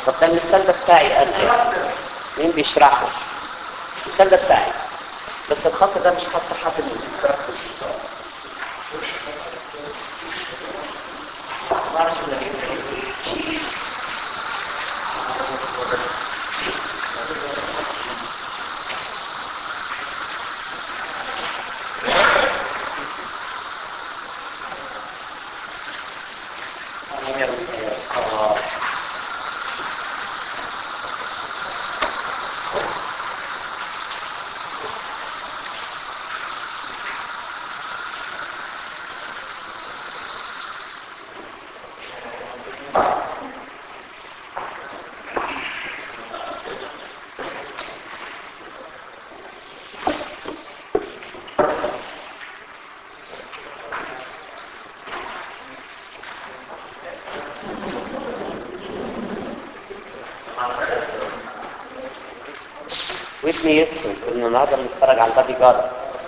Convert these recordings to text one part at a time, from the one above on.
طب ده المثال ده بتاعي انا يعني. مين بيشرحه المثال ده بتاعي بس الخط ده مش خط حاطط من الانستراكتور ما اعرفش اللي بيعمل آه. ويتني يسكن كنا النهارده بنتفرج على البادي جارد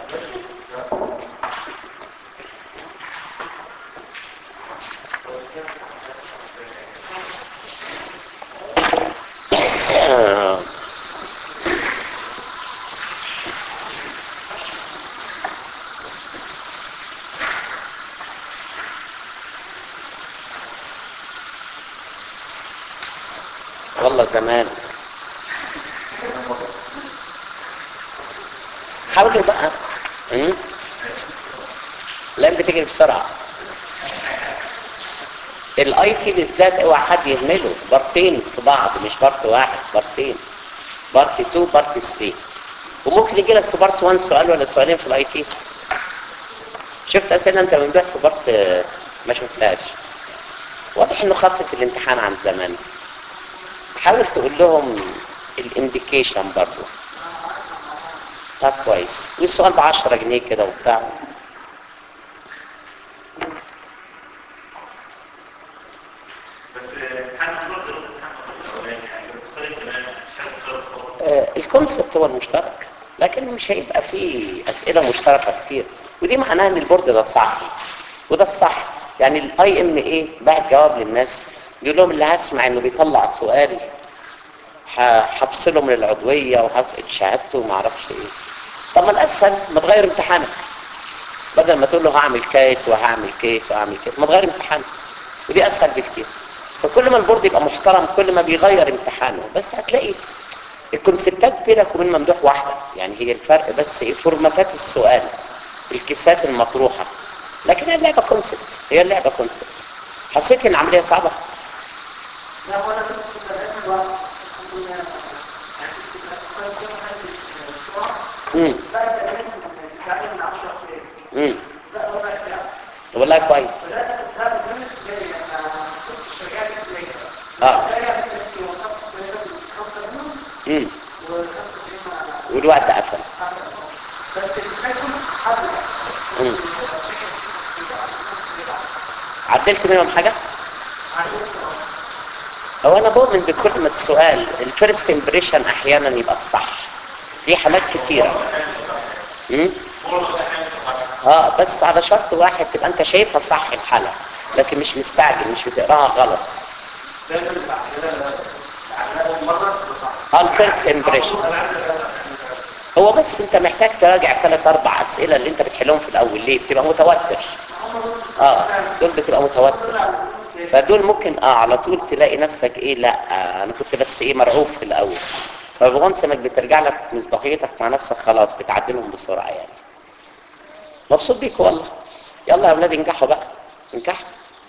والله زمان حاولوا بقى مم؟ لان بتجري بسرعه الاي تي بالذات اوعى حد يهمله بارتين في بعض مش بارت واحد بارتين بارت 2 بارت 3 وممكن يجي لك في بارت 1 سؤال ولا سؤالين في الاي تي شفت اسئله انت من في بارت آه، ما شفتهاش واضح انه خفف الامتحان عن زمان حاول تقول لهم الانديكيشن برضو طب كويس والسؤال ب 10 جنيه كده وبتاع بس حد برضه الامتحان الاولاني يعني مختلف تماما مش عارف خالص آه، الكونسبت هو المشترك لكن مش هيبقى فيه اسئله مشتركه كتير ودي معناها ان البورد ده صح وده الصح يعني الاي ام اي بعت جواب للناس يقول لهم اللي هسمع انه بيطلع سؤال ه- هفصله من العضويه وهسقط شهادته وما اعرفش ايه طب ما الاسهل ما تغير امتحانك بدل ما تقول له هعمل كيت وهعمل كيت وهعمل كيت ما تغير امتحانك ودي اسهل بكتير فكل ما البورد يبقى محترم كل ما بيغير امتحانه بس هتلاقي الكونسبتات بينك وبين ممدوح واحده يعني هي الفرق بس ايه فورماتات السؤال الكيسات المطروحه لكن هي اللعبه كونسبت هي اللعبه كونسبت حسيت ان العمليه صعبه لا هو انا بس كنت بقابل الوقت الحمد لله يعني كنت بقابل حاجه الاسبوع امم بقى تقريبا بتعلم من 10 ايام امم بقى ربع ساعه والله كويس بدات اتعلم منك ازاي انا كنت شغال ازاي اه جاي في وسط تقريبا خمسه منهم امم وخمسه فيهم والوقت قفل بس الامتحان كله حد امم عدلت منهم حاجه هو انا بؤمن بكل ما السؤال الفيرست امبريشن احيانا يبقى الصح في حالات كتيره امم اه بس على شرط واحد تبقى انت شايفها صح الحاله لكن مش مستعجل مش بتقراها غلط دايما بعد بعد مره صح اه الفيرست امبريشن هو بس انت محتاج تراجع ثلاث اربع اسئله اللي انت بتحلهم في الاول ليه بتبقى متوتر اه دول بتبقى متوتر فدول ممكن اه على طول تلاقي نفسك ايه لا آه انا كنت بس ايه مرعوب في الاول فبغمس انك بترجع لك مصداقيتك مع نفسك خلاص بتعدلهم بسرعه يعني مبسوط بيك والله يلا يا اولاد انجحوا بقى انجحوا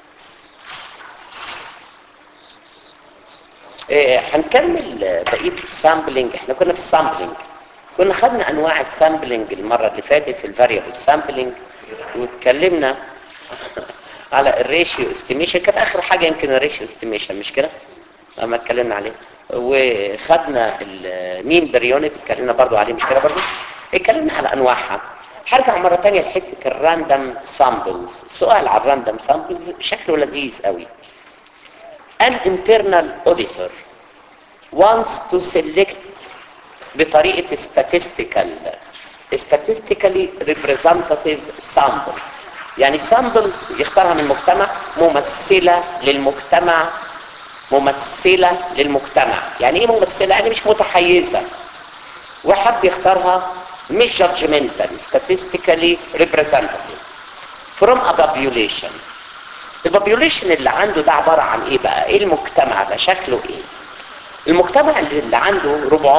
إيه هنكمل بقيه السامبلنج احنا كنا في السامبلنج كنا خدنا انواع السامبلنج المره اللي فاتت في الفاريبل سامبلنج واتكلمنا على الريشيو استيميشن كانت اخر حاجه يمكن الريشيو استيميشن مش كده لما اتكلمنا عليه وخدنا المين بريونت اتكلمنا برضو عليه مش كده برضو اتكلمنا على انواعها هرجع مره ثانيه لحته الراندوم سامبلز سؤال على الراندوم سامبلز شكله لذيذ قوي an internal auditor wants to select بطريقة statistical statistically representative sample يعني sample يختارها من مجتمع ممثلة للمجتمع ممثلة للمجتمع يعني ايه ممثلة يعني مش متحيزة وحب يختارها مش judgmental statistically representative from a population البوبيوليشن اللي عنده ده عبارة عن ايه بقى ايه المجتمع ده شكله ايه المجتمع اللي عنده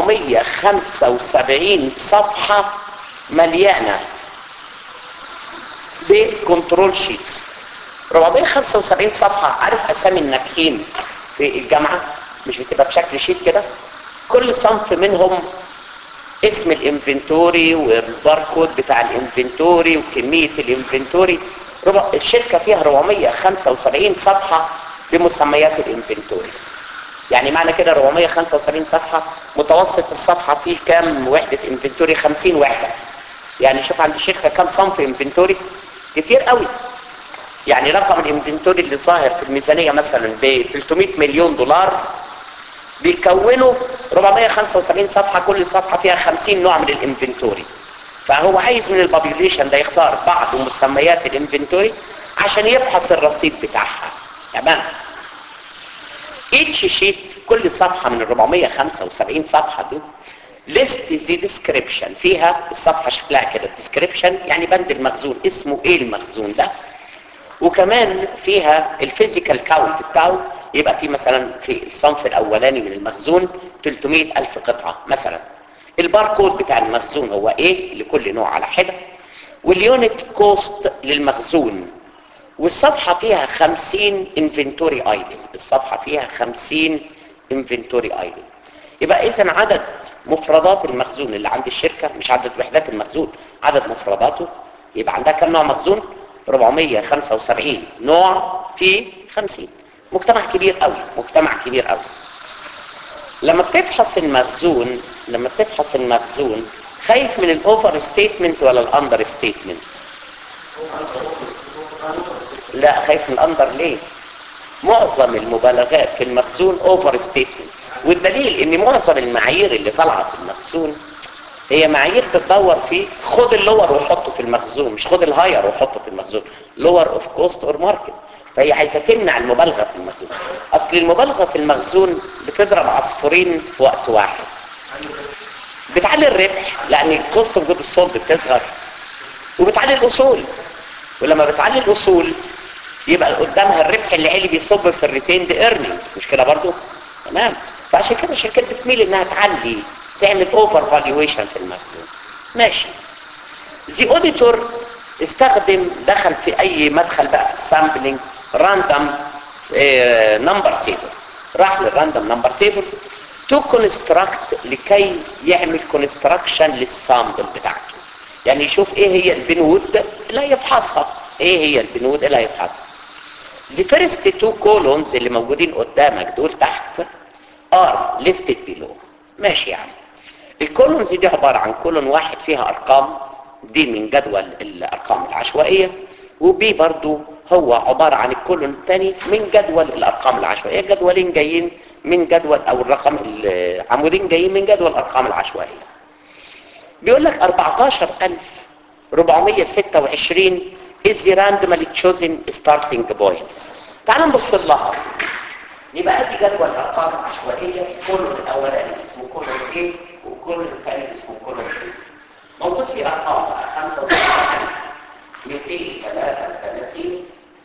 475 صفحة مليانة بكنترول شيتس 475 صفحة عارف اسامي الناجحين في الجامعة مش بتبقى بشكل شيت كده كل صنف منهم اسم الانفنتوري والباركود بتاع الانفنتوري وكمية الانفنتوري ربع الشركة فيها 475 صفحة بمسميات الانفنتوري يعني معنى كده 475 صفحة متوسط الصفحة فيه كام وحدة انفنتوري 50 وحدة يعني شوف عند الشركة كام صنف انفنتوري كتير قوي يعني رقم الانفنتوري اللي ظاهر في الميزانية مثلا ب 300 مليون دولار بيكونوا 475 صفحة كل صفحة فيها 50 نوع من الانفنتوري فهو عايز من البابيوليشن ده يختار بعض مسميات الانفنتوري عشان يفحص الرصيد بتاعها تمام each sheet كل صفحة من ال 475 صفحة دول list the description فيها الصفحة شكلها كده description يعني بند المخزون اسمه ايه المخزون ده وكمان فيها الفيزيكال كاونت بتاعه يبقى في مثلا في الصنف الاولاني من المخزون 300 الف قطعة مثلا الباركود بتاع المخزون هو ايه لكل نوع على حدة واليونت كوست للمخزون والصفحة فيها 50 انفنتوري ايتم الصفحة فيها 50 انفنتوري ايتم يبقى اذا عدد مفردات المخزون اللي عند الشركة مش عدد وحدات المخزون عدد مفرداته يبقى عندها كم نوع مخزون 475 نوع في 50 مجتمع كبير قوي مجتمع كبير قوي لما بتفحص المخزون لما بتفحص المخزون خايف من الاوفر ستيتمنت ولا الاندر ستيتمنت لا خايف من الاندر ليه معظم المبالغات في المخزون اوفر ستيتمنت والدليل ان معظم المعايير اللي طالعه في المخزون هي معايير بتدور في خد اللور وحطه في المخزون مش خد الهاير وحطه في المخزون لور اوف كوست اور ماركت فهي عايزه تمنع المبالغه في المخزون اصل المبالغه في المخزون بتضرب عصفورين في وقت واحد بتعلي الربح لان الكوست اوف جود السولد بتصغر وبتعلي الاصول ولما بتعلي الاصول يبقى قدامها الربح اللي عالي بيصب في الريتيند ايرنينجز مش كده برضو تمام فعشان كده الشركات بتميل انها تعلي تعمل اوفر فالويشن في المخزون ماشي زي اوديتور استخدم دخل في اي مدخل بقى في السامبلينج راندوم نمبر تيبل راح للراندوم نمبر تيبل تو كونستراكت لكي يعمل كونستراكشن للسامبل بتاعته يعني يشوف ايه هي البنود اللي هيفحصها ايه هي البنود اللي هيفحصها The first two columns اللي موجودين قدامك دول تحت are listed below ماشي يعني الكولونز دي عبارة عن كولون واحد فيها ارقام دي من جدول الارقام العشوائية وبي برضو هو عبارة عن الكولون الثاني من جدول الارقام العشوائية جدولين جايين من جدول او الرقم العمودين جايين من جدول الارقام العشوائية بيقول لك 14426 is the randomly chosen starting point تعال نبص لها يبقى ادي جدول ارقام عشوائيه كولون الاولاني اسمه كولون A والكولون الثاني اسمه كولون B موجود في ارقام 233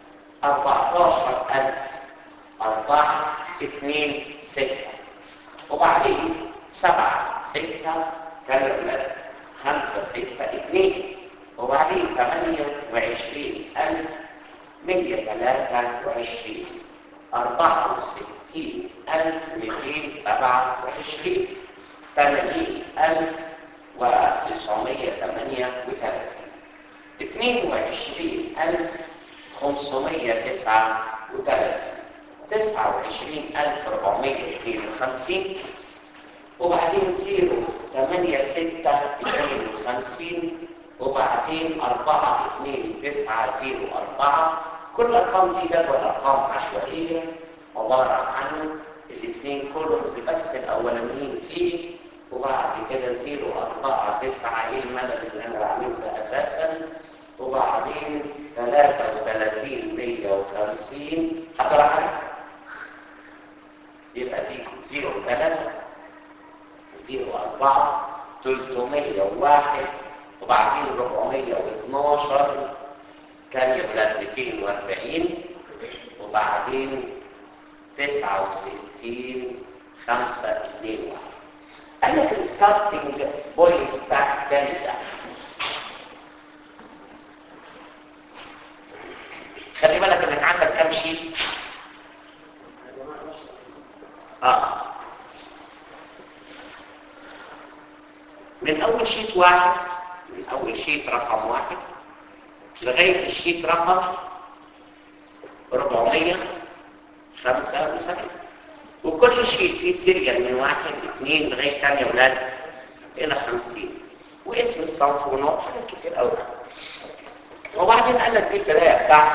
14000 4 2 6 وبعدين 7 6 3 5 6 2 وبعدين 28000 123 64 ألف مئتين سبعة وعشرين ثمانين ألف وتسعمية ثمانية وثلاثين اثنين وعشرين ألف خمسمية تسعة وثلاثين تسعة وعشرين ألف ربعمية اثنين وخمسين وبعدين زيرو ثمانية ستة اثنين وخمسين وبعدين أربعة اثنين تسعة زيرو أربعة كل الارقام دي جدول ارقام عشوائيه عباره عن الاثنين كولومز بس الاولانيين فيه وبعد كده 0 4 9 ايه المدد اللي انا بعمله ده اساسا وبعدين 33 150 هقرا حاجه 3 0 4 301 وبعدين 412 كان يبقى 240 وبعدين 69 5 2 1 قال لك الستارتنج بوينت بتاعك كام ده خلي بالك انك عندك كام شيت اه من اول شيت واحد من اول شيت رقم واحد لغايه الشيت رقم 475 وكل شيت فيه سيريال من واحد اثنين لغايه كام يا ولاد الى 50 واسم الصنف ونوع حاجات كتير قوي وبعدين قال لك دي البدايه بتاعتي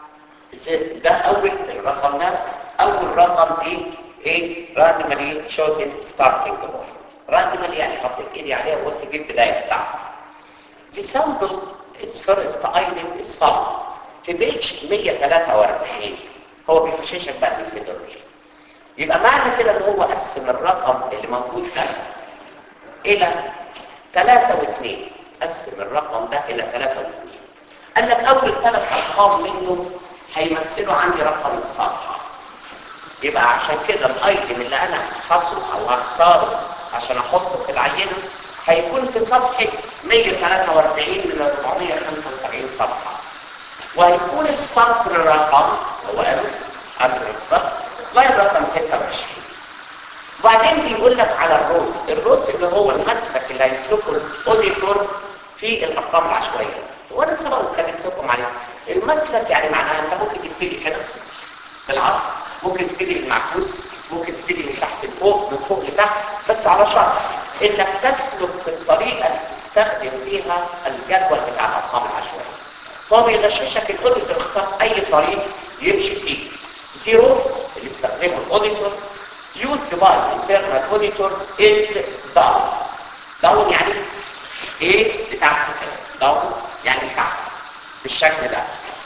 ده اول الرقم ده اول رقم دي ايه راندمالي تشوزن ستارتنج بوينت راندمالي يعني حطيت ايدي عليها وقلت دي البدايه بتاعتي The sample is first item is found في بيج 143 هو بيفششك بقى الميثودولوجي يبقى معنى كده ان هو قسم الرقم اللي موجود ده الى 3 و2 قسم الرقم ده الى 3 و2 قال لك اول ثلاث ارقام منه هيمثلوا عندي رقم الصفحه يبقى عشان كده الايتم اللي انا هحصله او هختاره عشان احطه في العينه هيكون في صفحه 143 من 475 صفحه وهيكون السطر رقم هو قبل السطر غير رقم 26 وبعدين بيقول لك على الروت الروت اللي هو المسلك اللي هيسلكه الاوديتور في الارقام العشوائيه وانا سبق وكلمت لكم عليه المسلك يعني معناها انت ممكن تبتدي كده بالعرض ممكن تبتدي بالمعكوس ممكن تبتدي من تحت لفوق من فوق لتحت بس على شرط انك تسلك في الطريقه اللي تستخدم فيها الجدول بتاع الارقام العشوائيه فهو بيغششك الاوديتور اختار اي طريق يمشي فيه زيرو اللي استخدمه الاوديتور used by internal auditor is down down يعني ايه لتحت كده down يعني تحت بالشكل ده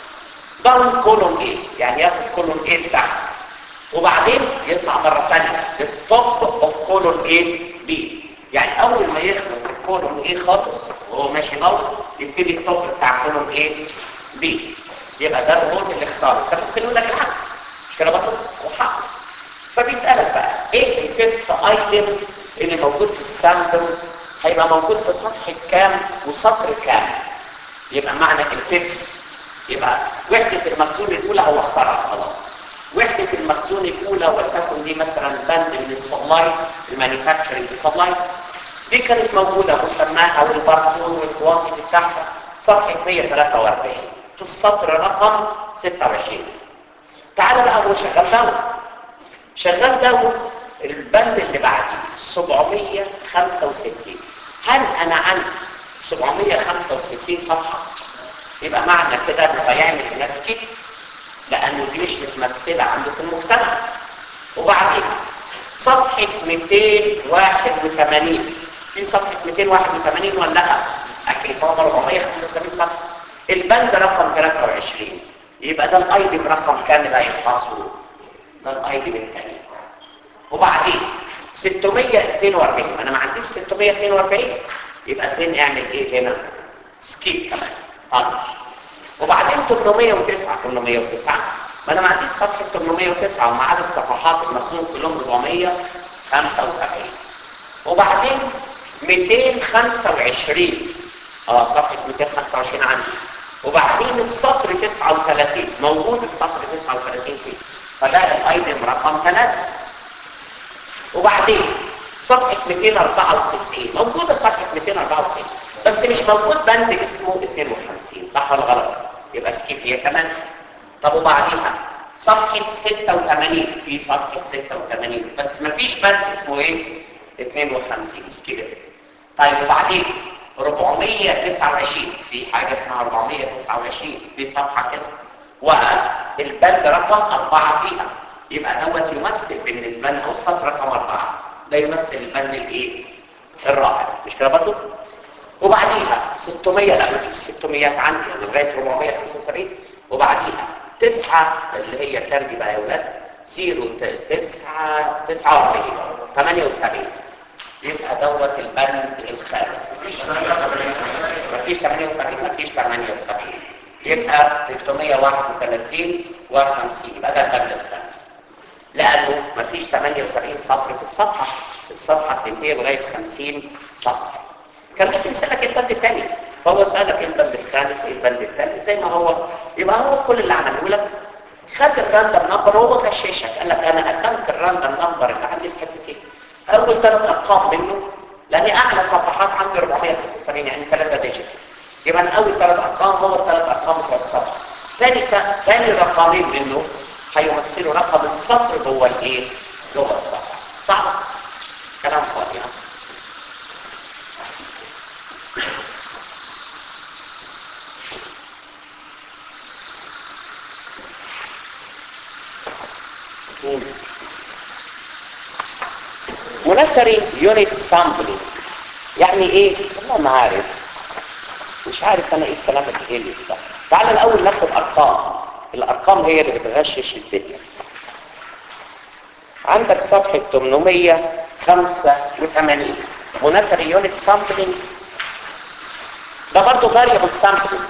داون كولوم ايه يعني ياخد كولوم ايه لتحت وبعدين يطلع مره ثانيه للتوب اوف كولوم ايه بي يعني اول ما يخلص الكولوم ايه خالص وهو ماشي داون يبتدي التوب بتاع كولوم ايه بي يبقى ده الرول اللي اختاره كان ممكن يقول لك العكس مش كده برضه وحق فبيسالك بقى ايه التكست ايتم اللي موجود في السامبل هيبقى موجود في صفحه كام وسطر كام يبقى معنى التكست يبقى وحدة المخزون الأولى هو اختارها خلاص وحدة المخزون الأولى ولتكن دي مثلا بند من السبلايز المانيفاكتشرنج سبلايز دي كانت موجودة مسماها والبارفون والكوانتيتي بتاعها صفحة 143 في السطر رقم 26 تعال بقى هو شغال دور شغال دور البند اللي بعديه 765 هل انا عندي 765 صفحة يبقى معنى كده انه هيعمل الناس كده لانه دي مش متمثله عنده في المجتمع وبعدين صفحه 281 في صفحه 281 ولا لا اكيد هو 475 صفحه البند رقم 23 يبقى ده الايدم رقم كام اللي هيفحصه ده الايدم الثاني وبعدين 642 انا ما عنديش 642 يبقى زين اعمل ايه هنا سكيب كمان طنش وبعدين 809 809 ما انا ما عنديش صفحه 809 ومع عدد صفحات المخزون كلهم 475 وبعدين 225 اه صفحه 225 عندي وبعدين السطر 39 موجود السطر 39 فيه فده الايتم رقم 3 وبعدين صفحه 294 موجوده صفحه 294 بس مش موجود بند اسمه 52 صح ولا غلط يبقى سكيب هي كمان طب وبعديها صفحة 86 في صفحة 86 بس ما فيش بند اسمه ايه 52 سكيب طيب وبعدين 429 في حاجة اسمها 429 في صفحة كده والبند رقم أربعة فيها يبقى دوت يمثل بالنسبة لنا أو السطر رقم أربعة ده يمثل البند الايه الرابع مش كده برضه وبعديها 600 لا مفيش 600 عندي يعني لغايه 475 وبعديها 9 اللي هي كام دي بقى يا اولاد 0 9 49 78 يبقى دوت البند الخامس مفيش 78 مفيش 78 يبقى 331 و50 يبقى ده البند الخامس لانه مفيش 78 سطر في الصفحه الصفحه بتنتهي لغايه 50 سطر كان ممكن يسالك البند الثاني فهو سالك ايه البند الخامس ايه البند الثالث زي ما هو يبقى هو كل اللي عمله لك خد الراندم نمبر وهو غششك قال لك انا قسمت الراندم نمبر اللي عندي في حتتين اول ثلاث ارقام منه لان اعلى صفحات عندي 475 يعني ثلاثه ديجيت يبقى أنا اول ثلاث ارقام هو الثلاث ارقام بتوع الصفحه ثاني ثاني رقمين منه هيمثلوا رقم السطر جوه الايه جوه الصفحه صعب كلام فاضي ها؟ monetary unit sampling يعني ايه والله ما عارف مش عارف انا ايه الكلام الهيلس ده تعال الاول ناخد ارقام الارقام هي اللي بتغشش الدنيا عندك صفحة 885 monetary unit sampling ده برضه variable sampling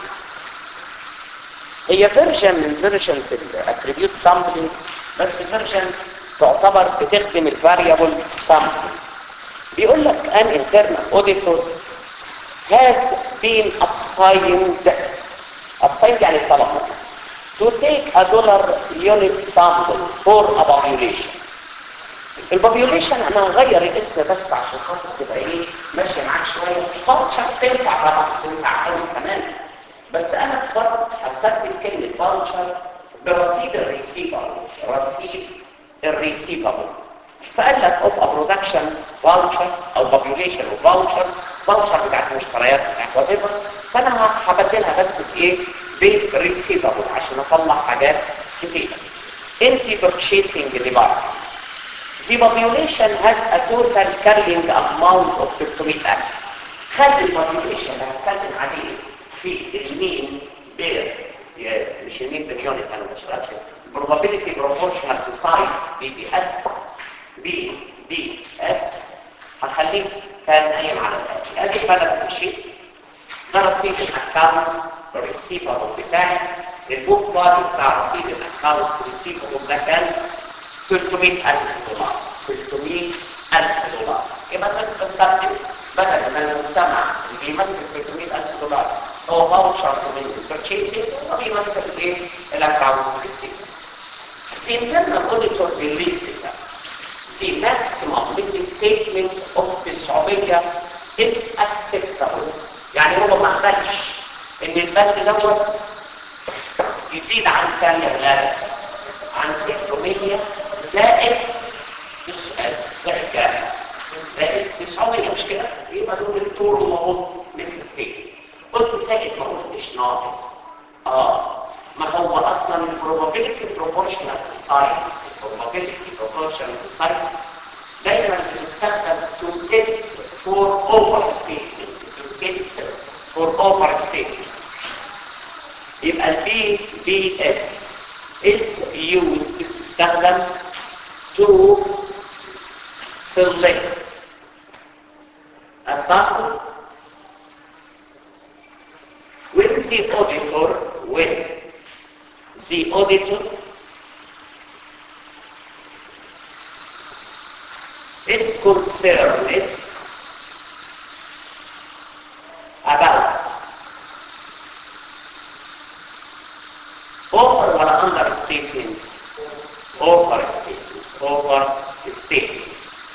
هي فيرجن من فيرجن في الاتريبيوت sampling بس فيرجن تعتبر بتخدم الفاريبل sampling بيقول لك an internal auditor has been assigned assigned يعني طلب to take a dollar unit sample for a population البوبيوليشن انا هغير الاسم بس عشان خاطر تبقى ايه ماشيه معاك شويه فانكشن تنفع طبعا تنفع قوي كمان بس انا اخترت هستخدم كلمه فانكشن برصيد الريسيفر رصيد الريسيفبل فقال لك اوف برودكشن فاوتشرز او population اوف فاوتشرز فاوتشر بتاعت مشتريات بتاعت وات فانا هبدلها بس بايه بريسيفبل عشان اطلع حاجات كتير in the purchasing department the population has a total carrying amount of 300000 خد البوبيوليشن اللي هتكلم عليه في المين بير مش المين باليونت انا ما بشتغلش probability proportional to size بي بي اس بي بي اس هخليه كان قايم على الاتي ادي بلد الشيء ده رصيد الاكونتس الريسيفبل بتاعي البوك فاضي بتاع رصيد الاكونتس الريسيفبل ده كان 300000 دولار 300000 دولار يبقى بس بستخدم بدل ما المجتمع اللي بيمثل 300000 دولار هو فاوتشر من البرتشيزنج وبيمثل ايه الاكونتس ريسيفبل The internal auditor believes that the maximum misstatement of الصعوبية is acceptable يعني هو ما قبلش ان البند دوت يزيد عن كام يا ولاد عن 300 زائد السؤال زائد كام زائد 900 مش كده يبقى دول الطول وهو misstatement قلت زائد ما قلتش ناقص اه ما هو اصلا البروبابيلتي proportional to size probability proportional to size دايما بتستخدم to test for overstatement to test for overstatement يبقى البي بي اس is used تستخدم to select a sample when the auditor when the auditor is concerned about over ولا understatement overstatement overstatement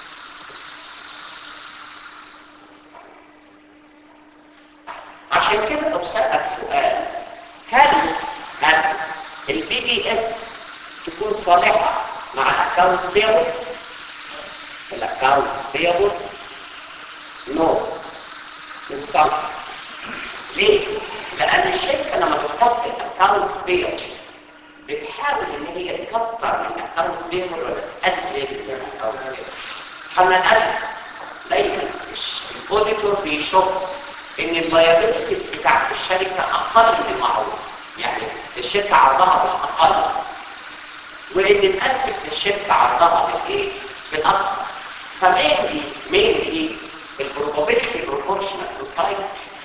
عشان كده لو سألك سؤال هل هل البي بي اس تكون صالحة مع الاكونتس بيبل الاكونتس بيبل نو مش صح ليه؟ لأن الشركة لما بتحط الاكونتس بيبل بتحاول ان هي تكتر من الاكونتس بيبل ولا تقلل من الاكونتس بيبل هنقلل دايما الاوديتور بيشوف ان اللايبيلتيز بتاعت الشركة اقل من المعروف يعني الشركة عرضها بالأقل وإن مؤسس الشركة عرضها بالإيه؟ بالأكثر فمينلي مينلي البروبابيلتي بروبورشنال تو سايز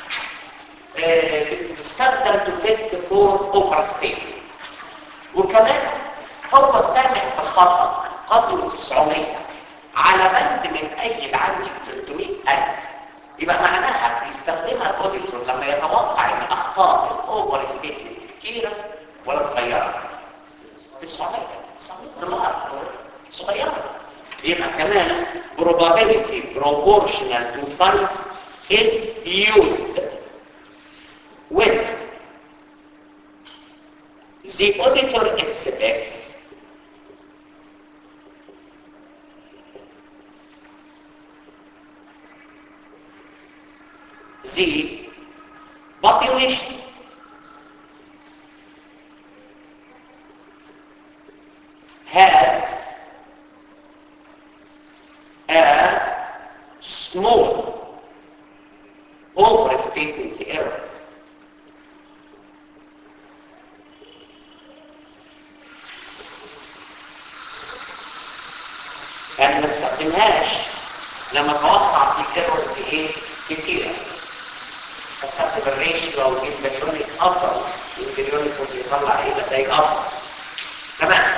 بتستخدم تو تيست فور اوفر ستيتمنت وكمان هو سامح بخطأ قدره 900 على بند من اي عندي 300000 يبقى معناها بيستخدمها الاوديتور لما يتوقع ان اخطاء الاوفر ستيتمنت كتيره ولا صغيره 900 900 دولار صغيره يبقى كمان probability proportional to size is used when the auditor expects the population has a small overstatement error يعني ما استخدمهاش لما اتوقع في ايرورز ايه كتيره استخدم الريشيو او البريونيك افضل البريونيك بيطلع ايه نتائج افضل تمام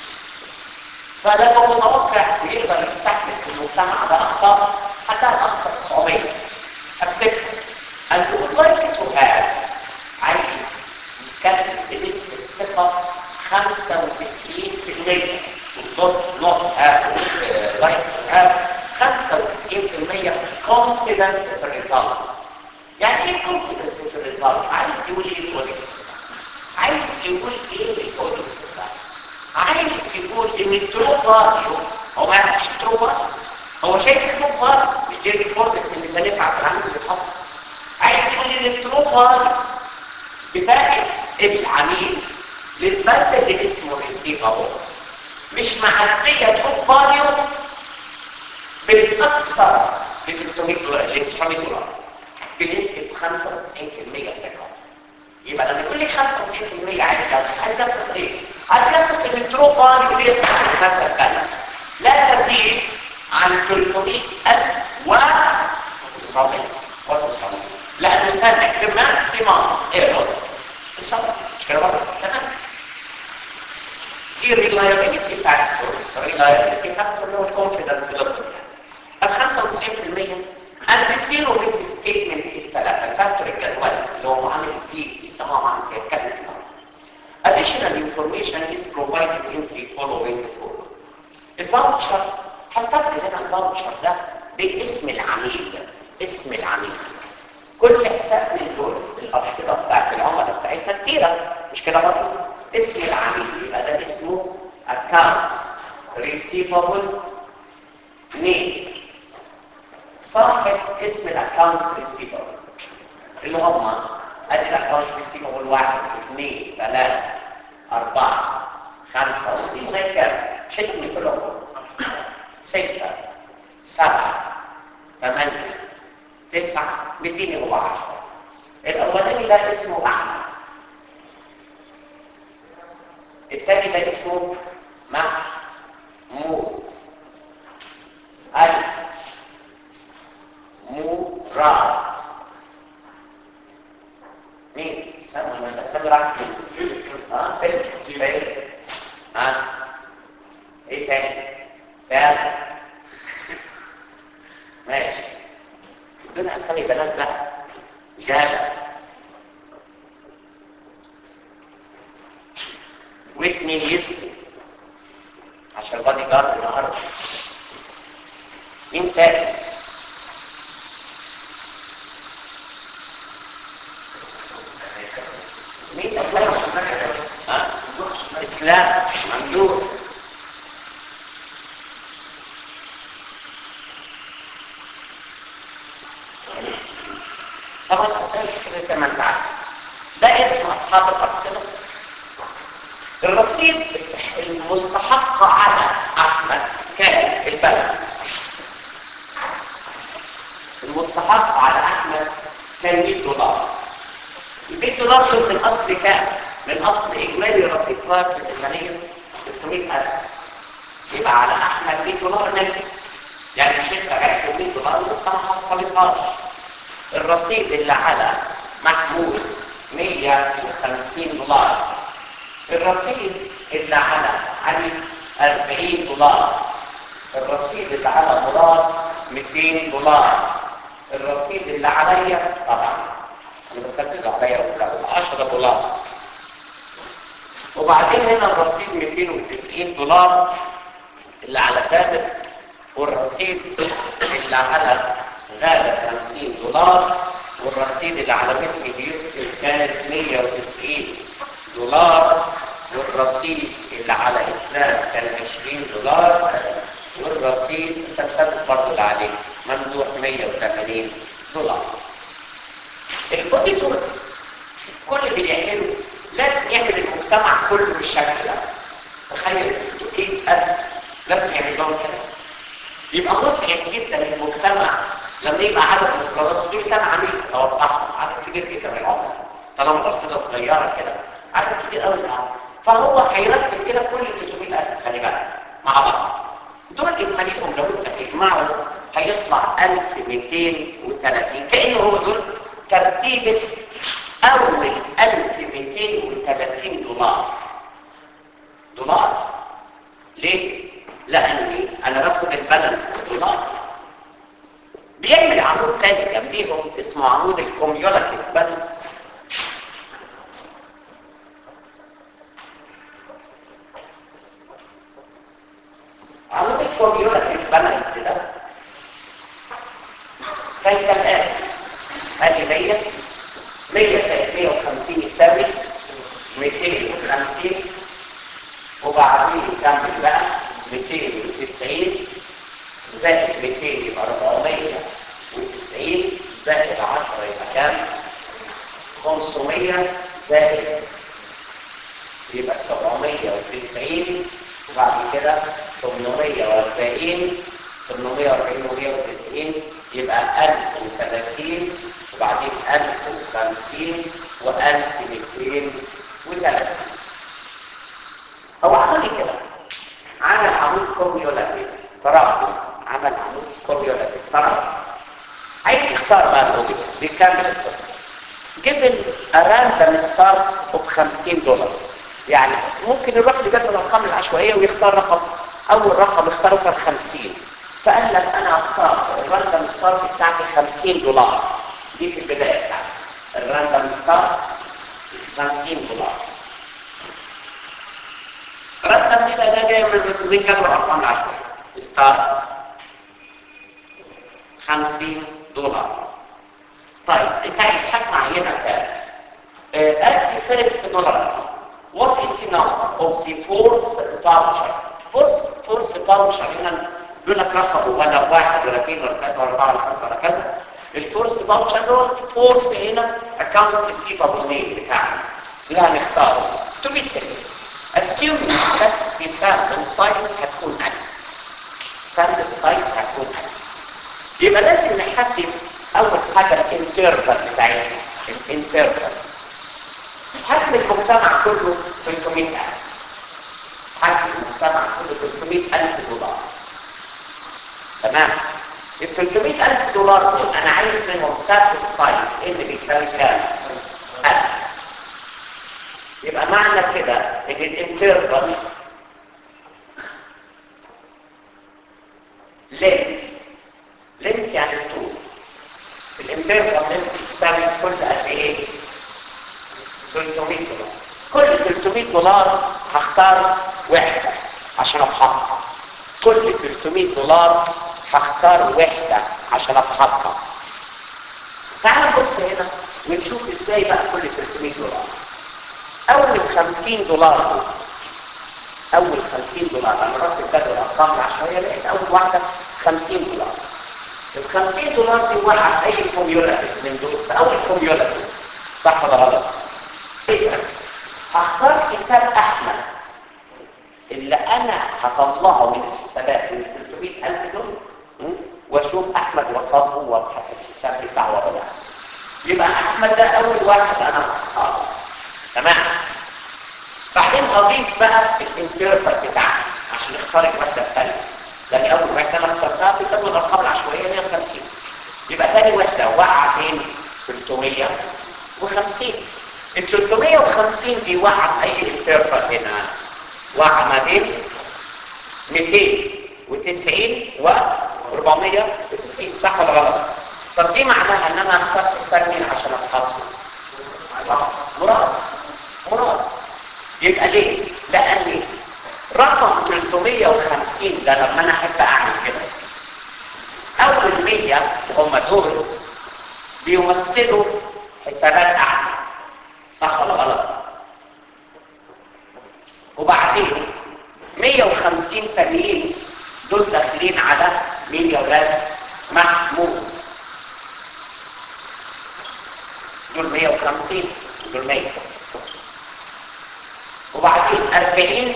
فلما متوقع بيقدر يستحمل في المجتمع ده اخطاء حتى الاقصى 900 اكسبت and would like to have عايز يتكلم بنسبة ثقة 95% not not have uh, like to have 95% confidence in the result يعني ايه confidence in the result عايز يقول ايه الكوديك عايز يقول ايه الكوديك عايز يقول ان الترو فاليو هو ما يعرفش الترو فاليو هو شايف الترو فاليو مش دي ريبورتس من الميزانيه على العمل اللي بتحصل عايز يقول ان الترو فاليو بتاعت العميل للبند اللي اسمه ريسيفابل مش معديه ترو فاليو بالاكثر ل 300 دولار ل 900 دولار بنسبه 95% ثقه يبقى لما يقول لي 95% عايز عايز اثق ايه؟ عايز اثق ان الترو فاليو دي مثلا لا تزيد عن 300000 و 900 و 900 لا نستهلك بماكسيمم ايرور ان شاء الله مش كده برضه تمام سي ريلايبيليتي فاكتور ريلايبيليتي فاكتور اللي هو الكونفدنس ليفل ال 95% and the zero risk statement is 3 الفاكتور الجدول اللي هو معامل سي بيسموها معامل زي الكلمه Additional information is provided in the following code. الفاوتشر هستخدم هنا الفاوتشر ده باسم العميل اسم العميل كل حساب من دول الأرصدة بتاعت العملاء بتاعتنا كتيرة مش كده برضه اسم العميل يبقى ده اسمه accounts receivable name صاحب اسم الاكونتس ريسيفبل اللي هم ادي الاكونتس ريسيفبل واحد اثنين ثلاثة أربعة خمسة ودي لغاية كام؟ شدني كلهم ستة سبعة ثمانية تسعة مديني هو عشرة الأولاني ده اسمه أحمد الثاني ده اسمه محمود ألف مراد مين؟ سامع انا سامع راح ها فين؟ فين؟ ها؟ ايه تاني؟ تاني ماشي دون اسامي بنات بقى جادة واتنين يسكي عشان بادي جارد النهارده مين تاني؟ مين اسلام ها اسلام ممدوح طبعا اسلام كده زي ما انت عارف ده اسم اصحاب الارصده الرصيد المستحق على احمد كان البالانس المستحق على احمد كان 100 دولار ال 100 دولار دول من اصل كام؟ من اصل اجمالي رصيد صار في الميزانيه 300000 يبقى على احمد 100 دولار نجم يعني مش انت رجعت 100 دولار لسه ما حصلتهاش الرصيد اللي على محمول 150 دولار الرصيد اللي على علي 40 دولار الرصيد اللي على مراد 200 دولار الرصيد اللي عليا طبعا انا بسدد عليا 10 دولار وبعدين هنا الرصيد 290 دولار اللي على تامر والرصيد اللي على غالة 50 دولار والرصيد اللي على مثل هيوستن كانت 190 دولار والرصيد اللي على اسلام كان 20 دولار والرصيد انت مسدد برضه اللي عليه ممدوح 180 دولار الاوديتور كل اللي بيعمله لازم يعمل المجتمع كله بالشكل ده تخيل 100000 لازم يعمل لهم كده يبقى مزعج جدا للمجتمع لما يبقى عدد القرارات دول كان عميل توقعهم عدد كبير جدا من العملاء طالما الرصيده صغيره كده عدد كبير قوي من العملاء فهو هيرتب كده كل 300000 خلي بالك مع بعض دول اجماليهم لو انت تجمعهم هيطلع 1230 كانه هو دول ترتيبه اول 1230 دولار دولار ليه؟ لاني انا باخد البالانس دولار بيعمل عمود تاني جنبيهم اسمه عمود الكوميولاتيف بالانس عمود الكوميولاتيف بالانس ده كان كالآتي ادي 100 100 زائد 150 يساوي 250 وبعدين كمل بقى 290 زائد 200 يبقى 490 زائد 10 يبقى كام 500 زائد يبقى 790 وبعد كده 840 840 و190 يبقى 1030 وبعدين 1050 و1230 هو عمل كده عمل عمود كوميولاتيف تراكم عمل عمود كوميولاتيف تراكم عايز يختار بقى الاوبجكت بيكمل القصه given a random start of 50 دولار يعني ممكن يروح لجدول الارقام العشوائيه ويختار رقم اول رقم اختاره كان 50 فقال لك انا اختار الراندوم ستارت بتاعتي 50 دولار دي في البدايه بتاعتي الراندوم ستارت 50 دولار رقم كده ده جاي من من جدول الارقام العشوائيه ستارت 50 دولار طيب انت عايز حاجه معينه كام as the first dollar what is the number of the fourth voucher fourth fourth voucher هنا بيقول لك رقم ولا واحد ولا اثنين ولا ثلاثه ولا اربعه ولا خمسه ولا كذا الفورث فاوتشر دوت فورث هنا اكونتس ريسيفبل نيم بتاعنا اللي هنختاره to be safe assuming that the sample size هتكون ألف sample size هتكون ألف يبقى لازم نحدد اول حاجه الانترفال بتاعتنا الانترفال حجم المجتمع كله 300000 حجم المجتمع كله 300000 دولار تمام ال 300000 دولار دول انا عايز منهم سامبل سايز اللي بيساوي كام 1000 يبقى معنى كده ان الانترفال لينس لينس يعني الطول الانترفال لينس بتساوي كل قد ايه 300 دولار كل 300 دولار هختار وحده عشان افحصها كل 300 دولار هختار وحده عشان افحصها تعال نبص هنا ونشوف ازاي بقى كل 300 دولار اول 50 دولار دول اول 50 دولار انا رحت جدول الارقام العشوائيه لقيت اول واحده 50 دولار ال 50 دولار دي وقع اي كوميولاتيف من دول في اول كوميولاتيف صح ولا غلط؟ ايه هختار حساب احمد اللي انا هطلعه من الحسابات من 300000 دول م? واشوف احمد وصفه وابحث الحساب بتاعه ولا لا يبقى احمد ده اول واحد انا هختاره تمام بعدين هضيف بقى الانترفال بتاعنا عشان نختار الوحده الثانيه لان اول وحده انا اخترتها في ضمن الارقام العشوائيه 150 يبقى تاني وحده واقعه فين 350 ال 350 دي واقعه في اي انترفال هنا واقعه ما بين 290 و 490 صح ولا غلط طب دي معناها ان انا اخترت حساب مين عشان افحصه مراد مراد يبقى ليه لان رقم 350 ده لما انا احب اعمل كده اول 100 هم دول بيمثلوا حسابات اعلى صح ولا غلط وبعدين 150 تانيين دول داخلين على مين يا ولاد محمود دول 150 دول 100 وبعدين 40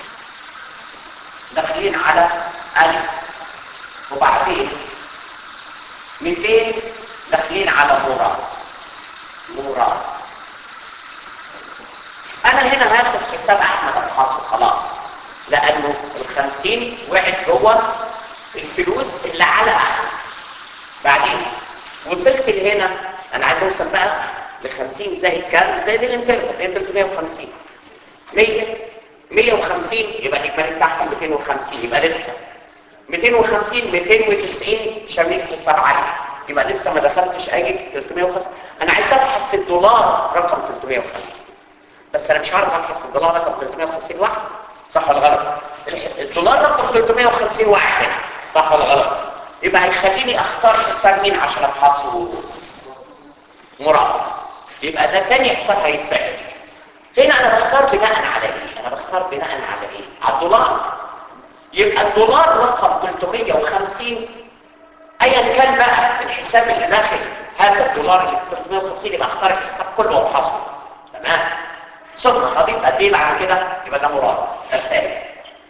داخلين على ألف وبعدين 200 داخلين على مراد مراد انا هنا هاخد حساب احمد ابحاثه خلاص لانه الخمسين واحد هو الفلوس اللي على احمد بعدين وصلت لهنا انا عايز اوصل بقى ل 50 زائد كام زائد الانترفال انت 350 100 150 يبقى الاجمالي بتاعهم 250 يبقى لسه 250 290 شاملين حساب عالي يبقى لسه ما دخلتش اجي في 350 انا عايز ابحث الدولار رقم 350 بس انا مش عارف ابحث الدولار رقم 350 واحد صح ولا غلط الدولار رقم 350 واحد هنا صح ولا غلط يبقى هيخليني اختار حساب مين عشان ابحثه مراد يبقى ده تاني حساب هيتفحص هنا انا بختار بناء على ايه انا بختار بناء على ايه على الدولار يبقى الدولار رقم 350 ايا كان بقى الحساب اللي داخل هذا الدولار اللي 350 يبقى اختار الحساب كله وابحثه تمام ثم هضيف قد ايه بعد كده يبقى ده مراد ده الثاني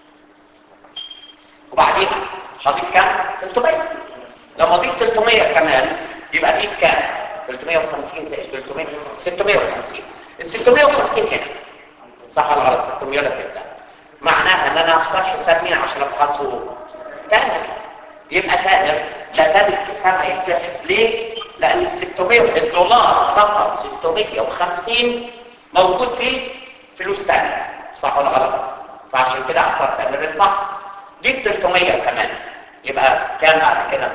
وبعدين هضيف كام 300 لما اضيف 300 كمان يبقى اجيب كام 350 زائد 300 650 ال 650 هنا صح ولا غلط الكميولا كده معناها ان انا اختار حساب مين عشان ابحثه تانر يبقى تانر ده تاني حساب هيتفحص ليه لان ال 600 الدولار فقط 650 موجود فيه فلوس تانية صح ولا غلط فعشان كده اختار تانر الفحص دي 300 كمان يبقى كام بعد كده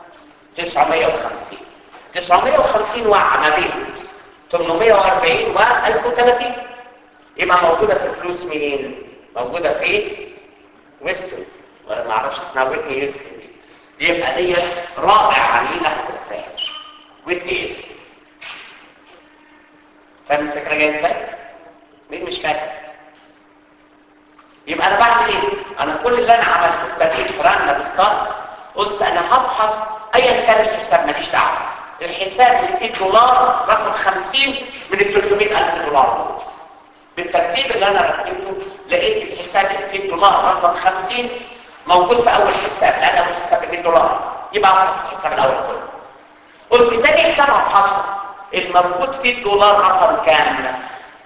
950 950 وقع ما بين 840 و 1030 يبقى موجودة في فلوس مين؟ موجودة في ويسترن ما اعرفش اسمها ويتني ويسترن دي يبقى دي رابع عميلة هتتفاعل ويتني ويسترن فاهم الفكرة جاية ازاي؟ مين مش فاهم؟ يبقى انا بعمل ايه؟ انا كل اللي انا عملته ابتديت فرقنا بالستارت قلت انا هبحث ايا كان الحساب ماليش دعوه الحساب اللي فيه دولار رقم 50 من ال 300000 دولار دول بالترتيب اللي انا رتبته لقيت الحساب اللي فيه دولار رقم 50 موجود في اول حساب لان اول حساب ب 100 دولار يبقى افحص الحساب الاول كله قلت تاني حساب هفحصه الموجود فيه الدولار رقم كام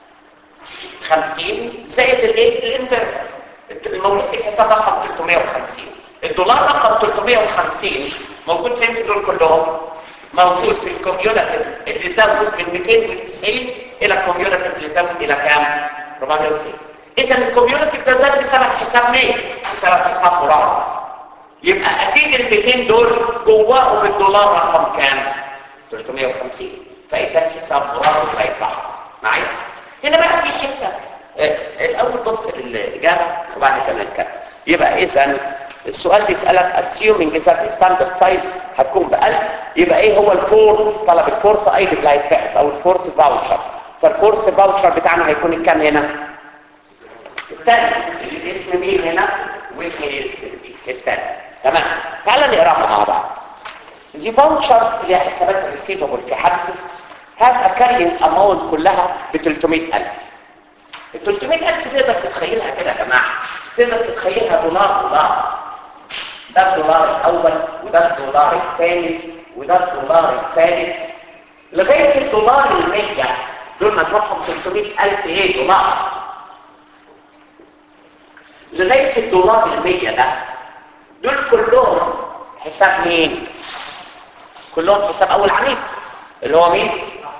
50 زائد الايه الانترفال الموجود في الحساب رقم 350 الدولار رقم 350 موجود فين في دول كلهم موجود في الكوميولاتيف اللي زود من 290 الى الكوميولاتيف اللي زود الى كام 490 اذا الكوميولاتيف ده زاد بسبب حساب مين بسبب حساب مراد يبقى اكيد ال 200 دول جواهم الدولار رقم كام 350 فاذا حساب مراد هيتفحص معايا هنا بقى في حته آه، الاول بص للاجابه وبعد كده نتكلم يبقى اذا السؤال بيسالك assuming that the standard size هتكون ب 1000 يبقى ايه هو الفورس طلب الفورس ايدي اللي هيتفحص او الفورس فاوتشر فالفورس فاوتشر بتاعنا هيكون الكام هنا الثاني اللي اسم مين هنا واسم الثاني تمام تعال نقراها مع بعض The vouchers اللي هي حسابات الريسيفبل في حالتي have a carrying amount كلها ب 300000 ال 300000 تقدر تتخيلها كده يا جماعه تقدر تتخيلها دولار دولار ده الدولار الاول وده الدولار الثاني وده الدولار الثالث لغايه الدولار ال100 دول مجموعهم 300000 ايه دولار لغايه الدولار ال100 ده دول كلهم حساب مين كلهم حساب اول عميل اللي هو مين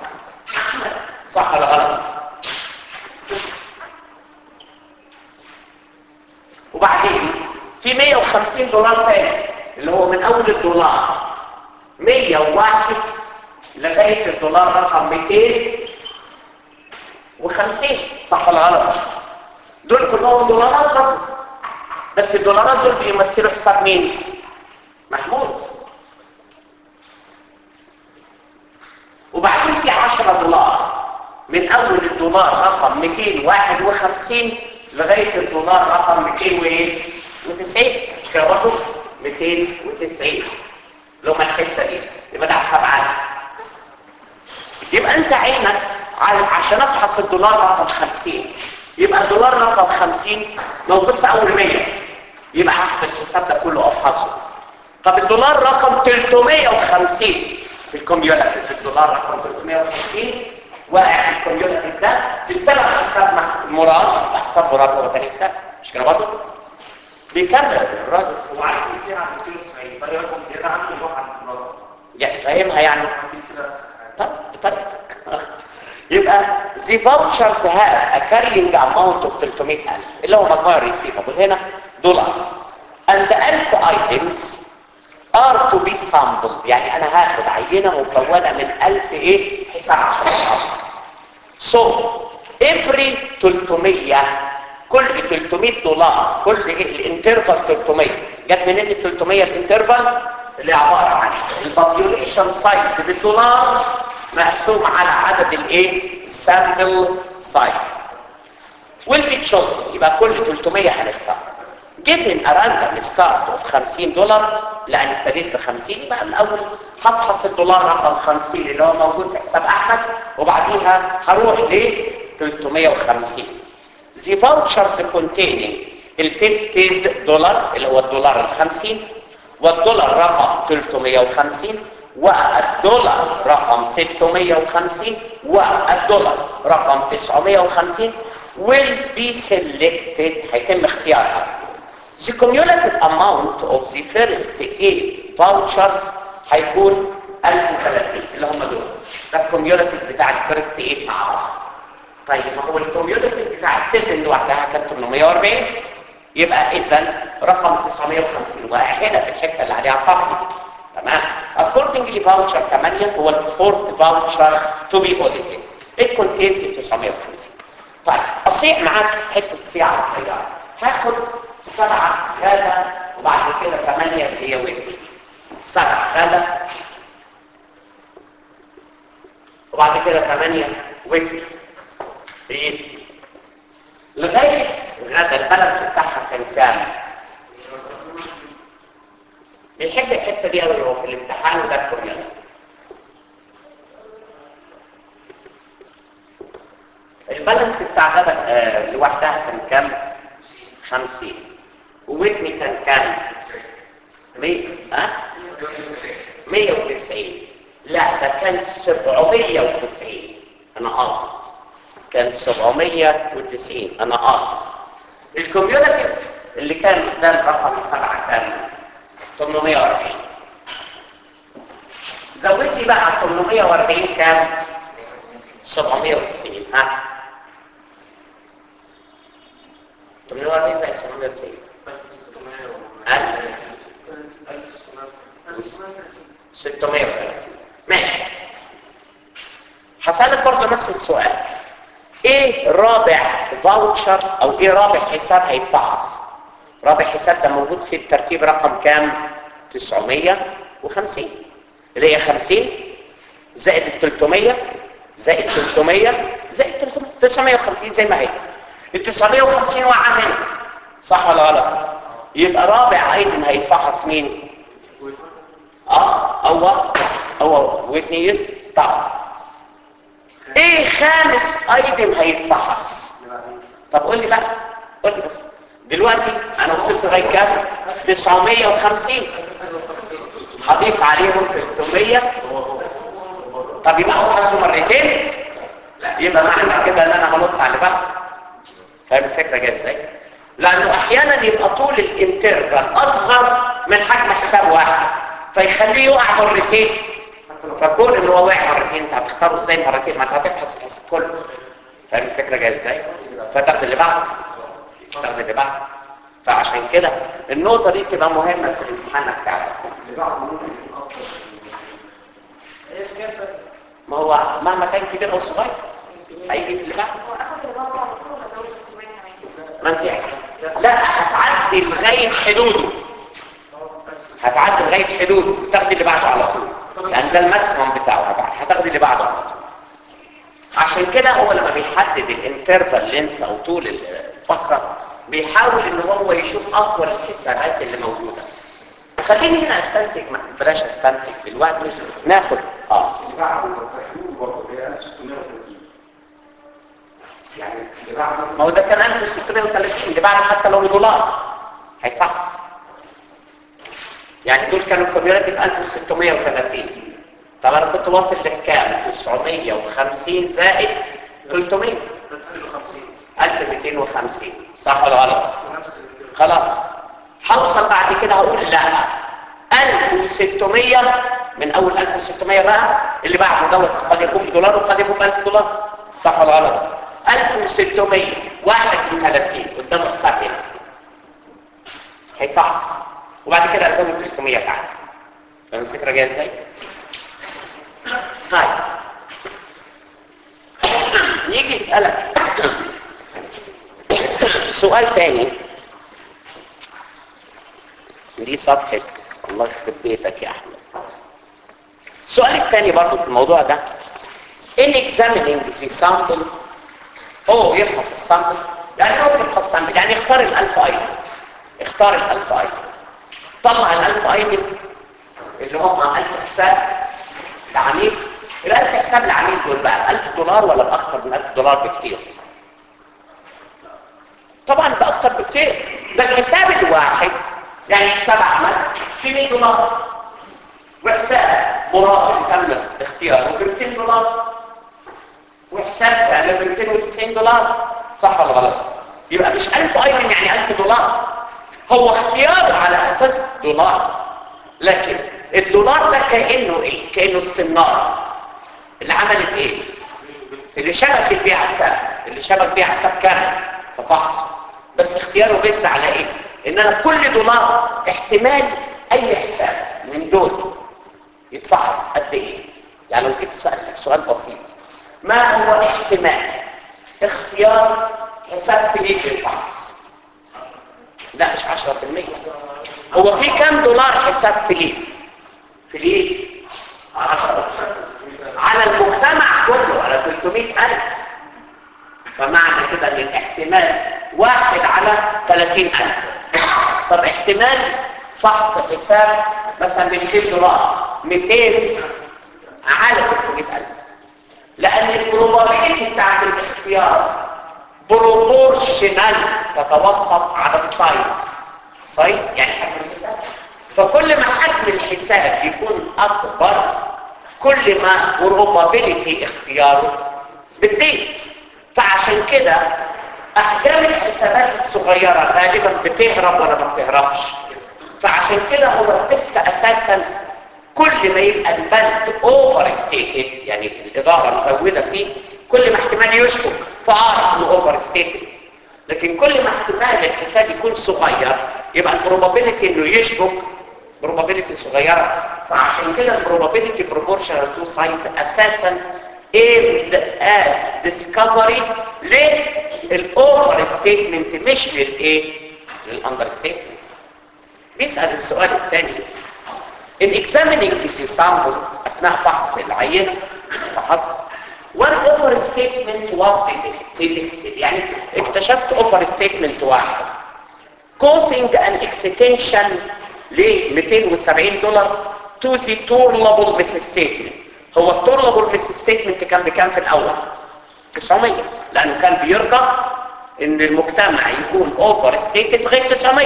صح ولا غلط وبعدين في 150 دولار تاني اللي هو من اول الدولار 101 لغايه الدولار رقم 250 صح ولا غلط دول كلهم دولارات برضه بس الدولارات دول بيمثلوا حساب مين محمود وبعدين في 10 دولار من اول الدولار رقم 251 لغايه الدولار رقم 290 كده برضه 290 لو ما الحته دي يبقى ده حساب عالي يبقى انت عينك على- عشان افحص الدولار رقم 50 يبقى الدولار رقم 50 موجود في اول 100 يبقى هحسب الحساب ده كله افحصه طب الدولار رقم 350 في الكوميولاتيف الدولار رقم 350 واقع في الكوميولاتيف ده بسبب حساب مع- مراد حساب مراد هو تاني حساب مش كده برضه بيكمل الراجل هو عارف ان في عند 290 فرق رقم زياده عنه يروح عند المراد يعني فاهمها يعني في كده طب طب يبقى the vouchers have a carrying amount of 300000 اللي هو مجموع الريسيفبل هنا دولار and the 1000 items are to be sampled يعني انا هاخد عينه مكونه من 1000 ايه حساب عشان احصل so every 300 كل 300 دولار كل الانترفال 300 جت منين ال 300 الانترفال اللي عباره عن البوبيوليشن سايز بالدولار مقسوم على عدد الايه السامبل سايز will be chosen يبقى كل 300 هنختار given a random start of 50 دولار لان ابتديت ب 50 يبقى الاول هفحص الدولار رقم 50 اللي هو موجود في حساب احمد وبعديها هروح ل 350 the vouchers containing ال 50 دولار اللي هو الدولار ال 50 والدولار رقم 350 والدولار رقم 650 والدولار رقم 950 will be selected هيتم اختيارها the cumulative amount of the first eight vouchers هيكون 1030 اللي هم دول ده الكوميولاتيف بتاع الفيرست 8 مع بعض طيب ما هو الكوميولاتيف بتاع السيفن لوحدها كان 840 يبقى اذا رقم 950 واقع هنا في الحته اللي عليها صفحه تمام accordingly voucher 8 هو الفورث voucher to be audited it contains 950 طيب اصيع معاك حته صياعه صغيره هاخد سبعه غدا وبعد كده 8 اللي هي ويب سبعه غدا وبعد كده 8 ويب بيس لغايه غدا البالانس بتاعها كان كام بيحب الحته دي قوي هو في الامتحان وده الكوريان البالانس بتاع غدا آه لوحدها كان كام 50 وويتني كان كام 100 ها 190 لا ده كان 790 انا قاصد كان 790 انا قاصد الكوميونيتي اللي كان قدام رقم سبعة كان 840 زود لي بقى على 840 كام 790 ها 840 زي 790 630 ماشي هسألك برضه نفس السؤال ايه رابع فاوتشر او ايه رابع حساب هيتفحص رابع حساب ده موجود في الترتيب رقم كام 950 اللي هي 50 زائد ال 300 زائد 300 زائد 300 950 زي ما هي ال 950 وقع هنا صح ولا غلط يبقى رابع ايتم هيتفحص مين اه هو هو ويتني يست طبعا ايه خامس ايتم هيتفحص طب قول لي بقى قول لي بس دلوقتي انا وصلت لغايه كام 950 هضيف عليهم 300 طب يبقى هو مرتين يبقى معنى كده ان انا هنط على بعض فاهم الفكره جايه ازاي لانه احيانا يبقى طول الانترفال اصغر من حجم حساب واحد فيخليه يقع مرتين فكون ان هو وقع مرتين انت هتختاره ازاي مرتين ما انت هتفحص الحساب كله فاهم الفكره جايه ازاي فتاخد اللي بعده تاخد اللي بعده فعشان كده النقطه دي تبقى مهمه في الامتحان بتاعك اللي بعده ممكن يكون افضل ايه كده ما هو مهما كان كبير او صغير هيجي في اللي بعده ما انت لا هتعدي لغايه حدوده هتعدي لغايه حدوده تاخدي اللي بعده على طول لان ده الماكسيمم بتاعه هتعدي هتاخدي اللي بعده على طول عشان كده هو لما بيحدد الانترفال لينث او طول الفقره بيحاول ان هو يشوف اطول الحسابات اللي موجوده خليني هنا استنتج ما بلاش استنتج دلوقتي ناخد اه اللي بعده الحدود برضه هي 1630 يعني اللي بعده ما هو ده كان 1630 اللي بعد حتى لو دولار هيتفحص يعني دول كانوا كوميونتي ب 1630 طب انا كنت واصل لكام 950 زائد 300 1250 صح ولا غلط خلاص هوصل بعد كده هقول لا 1600 من اول 1600 بقى اللي بعده دوت قد يكون بدولار وقد يكون ب 1000 دولار صح ولا غلط 1631 قدام الحساب هنا هيتفحص وبعد كده ازود 300 تحت فاهم الفكره جايه ازاي؟ طيب يجي يسألك سؤال تاني دي صفحة الله يخرب بيتك يا أحمد السؤال الثاني برضو في الموضوع ده in examining the sample هو يفحص السامبل يعني هو يفحص السامبل يعني اختار الألف ايتم اختار الألف ايتم طلع الألف ايتم اللي هم ألف حساب لعميل الألف حساب لعميل دول بقى ألف دولار ولا بأكثر من ألف دولار بكتير طبعا بأكثر بكتير ده الحساب الواحد يعني حساب عمل في 100 دولار وحساب مراد تم اختياره ب 200 دولار وحساب فعلا ب 290 دولار صح ولا غلط يبقى مش 1000 ايتم يعني 1000 دولار هو اختياره على اساس دولار لكن الدولار ده كانه ايه كانه السناره اللي عملت ايه اللي شبكت بيها حساب اللي شبك بيها حساب كامل ففحص بس اختياره بيزد على ايه ان انا كل دولار احتمال اي حساب من دول يتفحص قد ايه يعني لو جيت سألتك سؤال بسيط ما هو احتمال اختيار حساب فليك للفحص لا مش 10% هو في كام دولار حساب فليك فليك 10 على المجتمع كله على 300000 فمعنى كده ان الاحتمال واحد على 30000 طب احتمال فحص حساب مثلا ب 200 دولار 200 على 300000 لان البروبابيلتي بتاعت الاختيار بروبورشنال تتوقف على السايز سايز يعني حجم الحساب فكل ما حجم الحساب يكون اكبر كل ما بروبابيلتي اختياره بتزيد فعشان كده احجام الحسابات الصغيرة غالبا بتهرب ولا ما بتهربش فعشان كده هو التست اساسا كل ما يبقى البند اوفر ستيتد يعني الاداره مزوده فيه كل ما احتمال يشبك فاعرف انه اوفر ستيتد لكن كل ما احتمال الحساب يكون صغير يبقى البروبابيلتي انه يشبك بروبابيلتي صغيره فعشان كده البروبابيلتي بروبورشنال تو سايز اساسا aimed at discovery للاوفر ستيتمنت مش للايه للاندر ستيتمنت بيسال السؤال الثاني in examining the sample اثناء فحص العينه فحص one offer statement was detected يعني اكتشفت offer statement واحد causing an extension ل 270 دولار to the tourable misstatement هو التورلابل misstatement كان بكام في الاول 900 لانه كان بيرضى ان المجتمع يكون اوفر ستيتد لغايه 900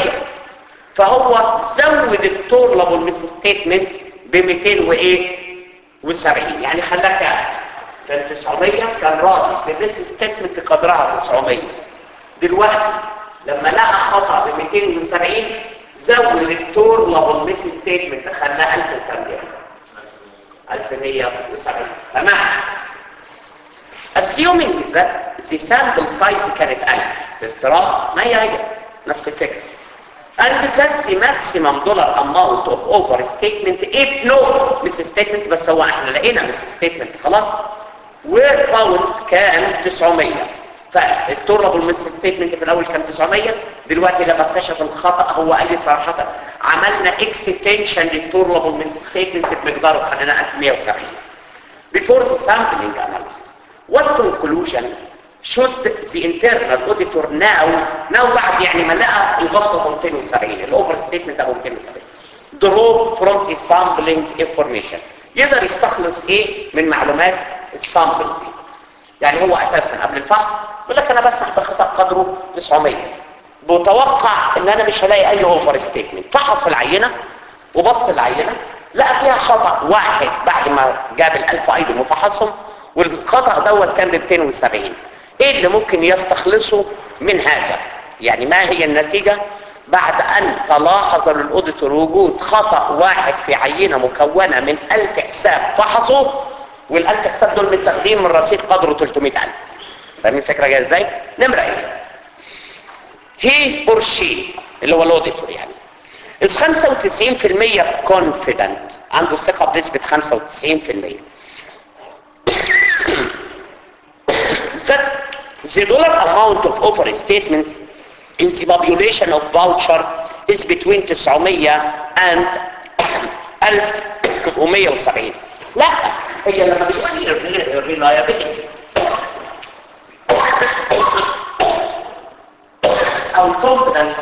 فهو زود التورلابل مس ستيتمنت ب 200 وايه و70 يعني خلاها كام كان 900 كان راضي بالمس ستيتمنت قدرها 900 دلوقتي لما لقى خطا ب 270 زود التور لابل ميسي ستيتمنت خلاها 1000 وكام دي 1170 تمام assuming that the sample size كانت 1000 افتراض ما هي هي نفس الفكره and that the maximum dollar amount of overstatement if no misstatement بس هو احنا لقينا misstatement خلاص were found كان 900 فالتوربل misstatement في الاول كان 900 دلوقتي لما اكتشف الخطا هو قال لي صراحه عملنا اكستنشن للتوربل misstatement بمقداره خلينا 1170 before the sampling analysis what conclusion should the internal auditor now now بعد يعني ما لقى الغلطه 270 الاوفر ستيتمنت ابو 270 drop from the sampling information يقدر يستخلص ايه من معلومات السامبل دي يعني هو اساسا قبل الفحص يقول لك انا بسمح بخطا قدره 900 متوقع ان انا مش هلاقي اي اوفر ستيتمنت فحص العينه وبص العينه لقى فيها خطا واحد بعد ما جاب ال1000 ايتم وفحصهم والخطا دوت كان ب 270 ايه اللي ممكن يستخلصه من هذا يعني ما هي النتيجه بعد ان تلاحظ للاوديتور وجود خطا واحد في عينه مكونه من 1000 حساب فحصوا وال1000 حساب دول متاخدين من رصيد قدره 300000 فاهمين الفكره جايه ازاي نمره ايه هي اور شي اللي هو الاوديتور يعني is 95% confident عنده ثقه بنسبه 95% that the dollar amount of overstatement in the population of voucher is between 900 and 1170 لا هي لما بتقول الريلايابيلتي او confidence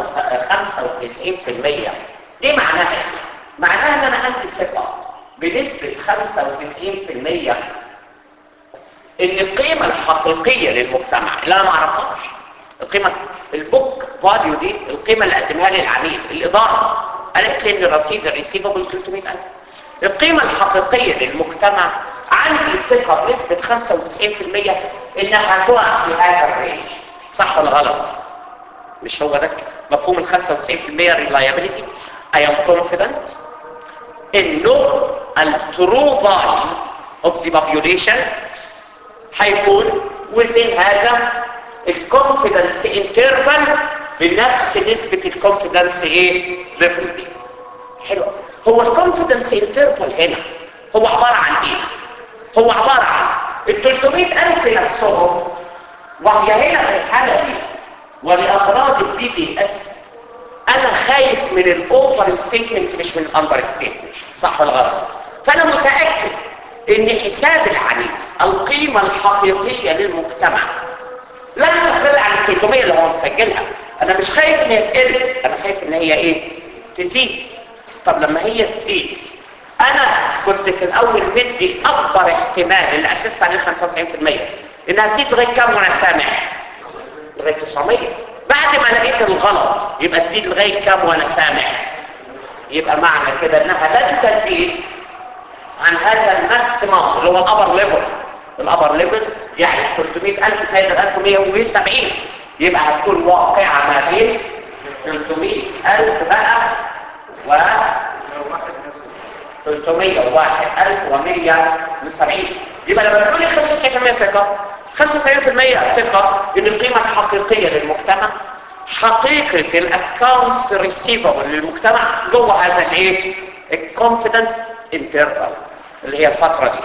95% دي معناها ايه؟ معناها ان انا عندي ثقه بنسبه 95% ان القيمة الحقيقية للمجتمع اللي انا ما اعرفهاش القيمة البوك فاليو دي القيمة اللي قدمها لي العميل الادارة قالت لي ان رصيد الريسيفبل 300000 القيمة الحقيقية للمجتمع عندي ثقة بنسبة 95% انها هتقع في هذا الرينج صح ولا غلط؟ مش هو ده مفهوم ال 95% reliability I am confident انه الترو فاليو of the population هيكون within هذا الكونفيدنس انترفال بنفس نسبة الكونفيدنس ايه ليفل دي حلو هو الكونفيدنس انترفال هنا هو عبارة عن ايه هو عبارة عن ال 300000 نفسهم وهي هنا في الحالة دي ولأغراض البي بي اس انا خايف من الاوفر ستيتمنت مش من الاندر ستيتمنت صح ولا غلط فانا متأكد ان حساب العميل القيمة الحقيقية للمجتمع لا تقل عن ال 300 اللي هو مسجلها انا مش خايف ان هي تقل انا خايف ان هي ايه تزيد طب لما هي تزيد انا كنت في الاول مدي اكبر احتمال اللي اسست عليه 95% انها تزيد لغايه كام وانا سامح لغايه 900 بعد ما لقيت الغلط يبقى تزيد لغايه كام وانا سامح يبقى معنى كده انها لن تزيد عن هذا الماكسيمم اللي هو الابر ليفل الابر ليفل يعني 300000 زائد 1170 يبقى هتكون واقعه ما بين 300000 بقى و 301170 يبقى لما تقول لي 95% ثقه 95% ثقه ان القيمه الحقيقيه للمجتمع حقيقه الاكونتس ريسيفبل للمجتمع جوه هذا الايه الكونفيدنس انترفال اللي هي الفتره دي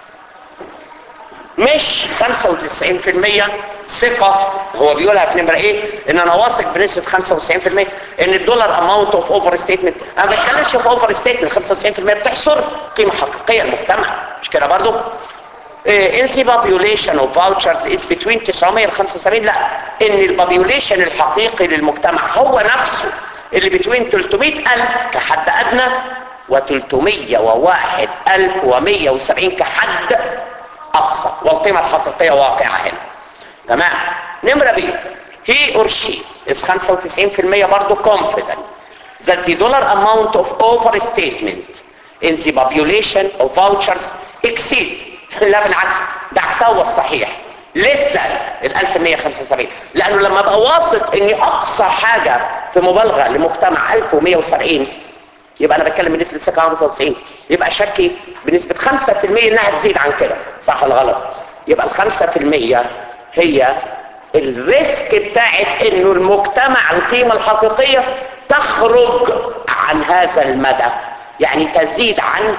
مش 95% ثقة هو بيقولها في نمرة ايه ان انا واثق بنسبة 95% ان الدولار اماونت اوف اوفر ستيتمنت انا ما بتكلمش في اوفر ستيتمنت 95% بتحصر قيمة حقيقية للمجتمع مش كده برضو ان سي population of vouchers is between 900 ل 75 لا ان البابيوليشن الحقيقي للمجتمع هو نفسه اللي between 300000 كحد ادنى و 301170 كحد اقصى والقيمة الحقيقية واقعة هنا تمام نمرة بي he or she is 95% برضو confident that the dollar amount of overstatement in the population of vouchers exceed لا بالعكس ده عكسها هو الصحيح لسه ال 1175 لانه لما ابقى واثق ان اقصى حاجة في مبالغه لمجتمع 1170 يبقى انا بتكلم بنسبه ثقه 95 يبقى شكي بنسبه 5% انها تزيد عن كده صح ولا غلط يبقى ال 5% هي الريسك بتاعت انه المجتمع القيمه الحقيقيه تخرج عن هذا المدى يعني تزيد عن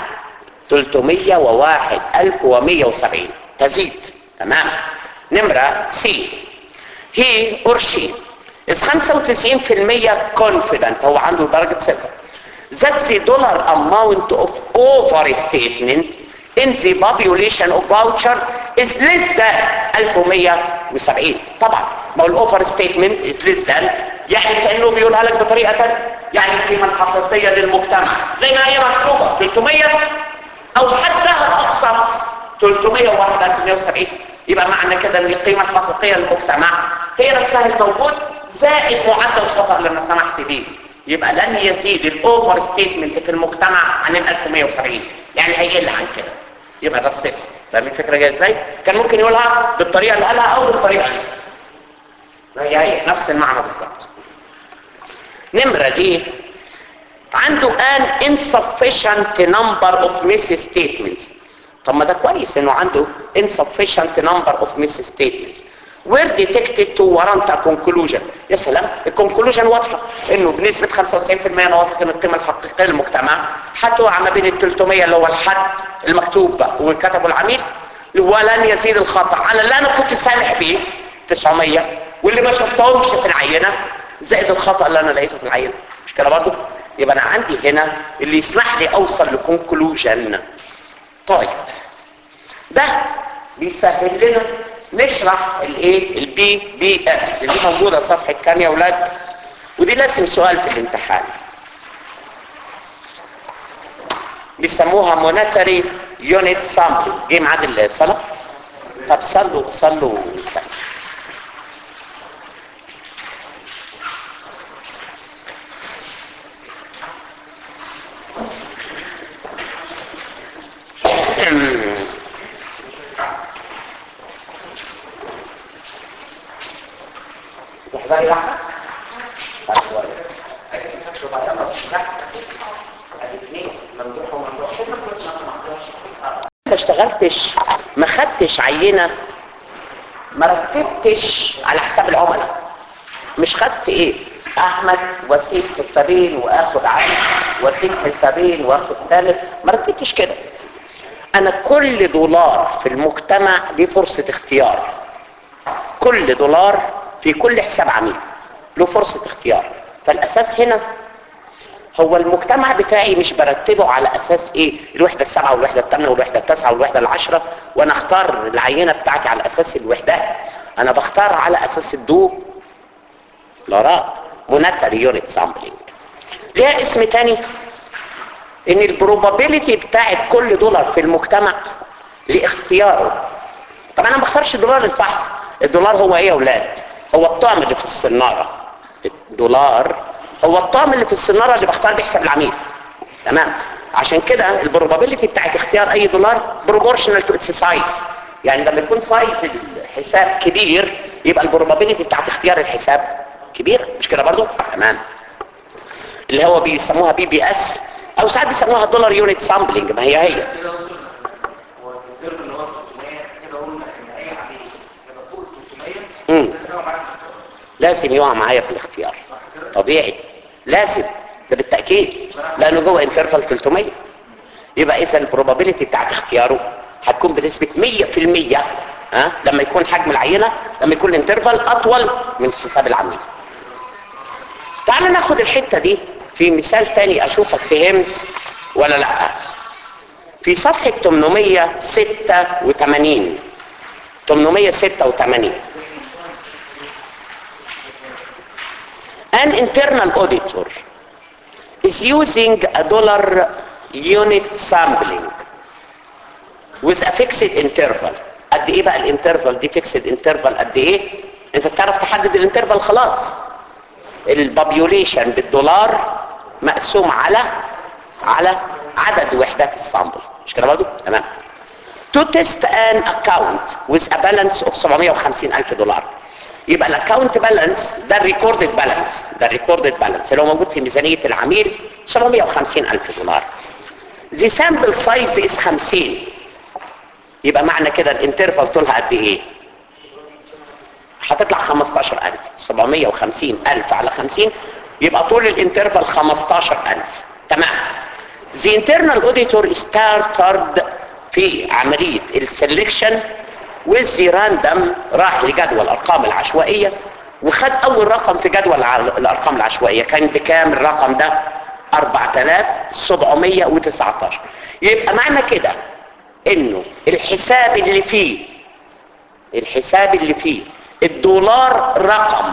301170 تزيد تمام نمرة سي he or she is 95% confident هو عنده درجة ثقة that the dollar amount of overstatement in the population of voucher is less than 1170 طبعا ما هو الاوفر ستيتمنت is less than يعني كانه بيقولها لك بطريقه ثانيه يعني القيمه الحقيقيه للمجتمع زي ما هي مكتوبه 300 او حدها الاقصى 301 370 يبقى معنى كده ان القيمه الحقيقيه للمجتمع هي نفسها الموجود زائد معدل الخطا اللي انا سمحت بيه يبقى لن يزيد الاوفر ستيتمنت في المجتمع عن ال 1170 يعني هيقل عن كده يبقى ده الصفر فاهم الفكره جايه ازاي كان ممكن يقولها بالطريقه اللي قالها او بالطريقه دي هي هي نفس المعنى بالظبط نمره دي عنده an insufficient number of misstatements طب ما ده كويس انه عنده insufficient number of misstatements were detected to warrant a conclusion يا سلام الكونكلوجن واضحه انه بنسبه 95% انا واثق ان القيمه الحقيقيه للمجتمع هتقع ما بين ال 300 اللي هو الحد المكتوب بقى وكتبه العميل ولن يزيد الخطا على اللي انا كنت سامح بيه 900 واللي ما شفتهمش في العينه زائد الخطا اللي انا لقيته في العينه مش كده برضه يبقى انا عندي هنا اللي يسمح لي اوصل لكونكلوجن طيب ده بيسهل لنا نشرح الايه البي بي اس اللي موجوده صفحه كام يا اولاد ودي لازم سؤال في الامتحان بيسموها مونتري يونت سامبل جه ميعاد الصلاه طب صلوا صلوا تحضري واحدة؟ ما اشتغلتش ما خدتش عينة ما رتبتش على حساب العملاء مش خدت ايه احمد واسيب حسابين واخد علي واسيب حسابين واخد ثالث ما رتبتش كده انا كل دولار في المجتمع ليه فرصة اختيار كل دولار في كل حساب عميل له فرصة اختيار فالاساس هنا هو المجتمع بتاعي مش برتبه على اساس ايه الوحدة السبعة والوحدة الثامنة والوحدة التاسعة والوحدة العشرة وانا اختار العينة بتاعتي على اساس الوحدات انا بختار على اساس الدو لارات مونتري يونت سامبلينج ليها اسم تاني ان البروبابيليتي بتاعت كل دولار في المجتمع لاختياره طب انا ما بختارش دولار الفحص الدولار هو ايه يا اولاد هو الطعم اللي في السناره الدولار هو الطعم اللي في السناره اللي بختار بيه حساب العميل تمام عشان كده البروبابيليتي بتاعت اختيار اي دولار بروبورشنال تو اتس سايز يعني لما يكون سايز الحساب كبير يبقى البروبابيليتي بتاعت اختيار الحساب كبيره مش كده برضو تمام اللي هو بيسموها بي بي اس او ساعات بيسموها دولار يونت سامبلينج ما هي هي هو الترم اللي هو 300 كده قلنا ان اي عميل يبقى فوق 300 مم. بس هو معاك اختيار. لازم يقع معايا في الاختيار طبيعي لازم ده بالتاكيد لانه جوه انترفال 300 يبقى اذا البروبابيلتي بتاعت اختياره هتكون بنسبه 100% ها لما يكون حجم العينه لما يكون الانترفال اطول من حساب العميل تعال ناخد الحته دي في مثال تاني اشوفك فهمت ولا لا في صفحه 886 886 An internal auditor is using a dollar unit sampling with a fixed interval قد ايه بقى الانترفال دي فيكسد انترفال قد ايه انت بتعرف تحدد الانترفال خلاص البابيوليشن بالدولار مقسوم على على عدد وحدات السامبل مش كده برضه تمام to test an account with a balance of 750 ألف دولار يبقى الاكونت بالانس ده الريكوردد بالانس ده الريكوردد بالانس اللي هو موجود في ميزانيه العميل 750 الف دولار دي سامبل سايز از 50 يبقى معنى كده الانترفال طولها قد ايه هتطلع 15000 750 الف على 50 يبقى طول الانترفال 15000 تمام The internal auditor started في عملية السلكشن with the random راح لجدول الأرقام العشوائية وخد أول رقم في جدول الع- الأرقام العشوائية كان بكام الرقم ده 4719 يبقى معنى كده انه الحساب اللي فيه الحساب اللي فيه الدولار رقم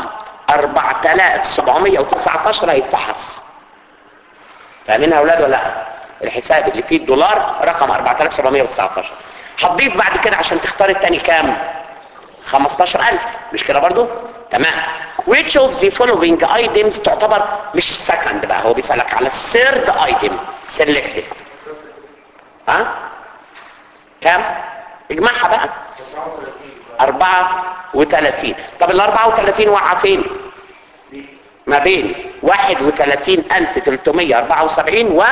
4719 هيتفحص فاهمين يا اولاد ولا لا الحساب اللي فيه الدولار رقم 4719 هتضيف بعد كده عشان تختار التاني كام 15000 مش كده برضو تمام which of the following items تعتبر مش second بقى هو بيسألك على third item selected ها كام اجمعها بقى 34 طب ال 34 واقعه فين ما بين 31374 و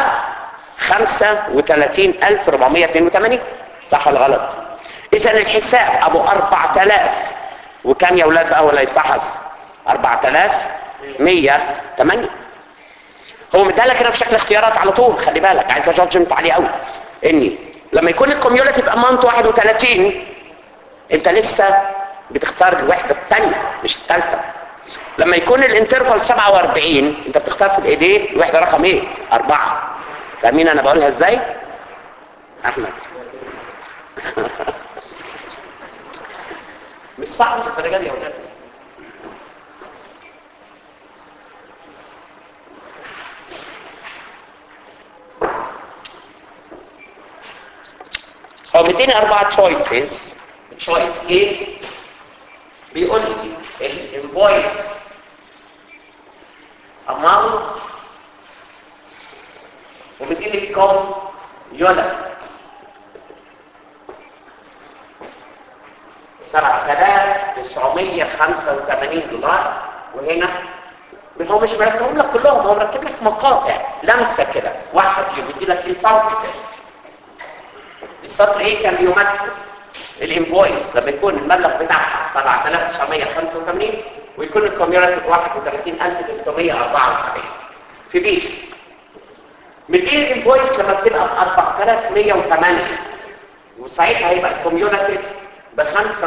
35482 صح ولا غلط اذا الحساب ابو 4000 وكم يا اولاد بقى ولا يتفحص 4108 هو مديها لك هنا في شكل اختيارات على طول خلي بالك عايز اجادجمنت عليه قوي اني لما يكون الكوميوليتيف اماونت 31 انت لسه بتختار الوحده الثانيه مش الثالثه لما يكون الانترفال 47 انت بتختار في الايديه الوحده رقم ايه أربعة فاهمين انا بقولها ازاي احمد مش صعب الدرجه دي يا ولاد هو مديني اربع تشويسز تشويس ايه بيقول لي الانفويس اماونت وبيديني كم يولا 7985 دولار وهنا هو مش مرتبهم لك كلهم هو مرتب لك مقاطع لمسه كده واحد يدي لك الصرف كده السطر ايه كان بيمثل الانفويس لما يكون المبلغ بتاعها 7985 ويكون الكوميونتي ب 31374 في بي مدين الانفويس لما بتبقى ب 4108 وساعتها هيبقى الكوميونتي ب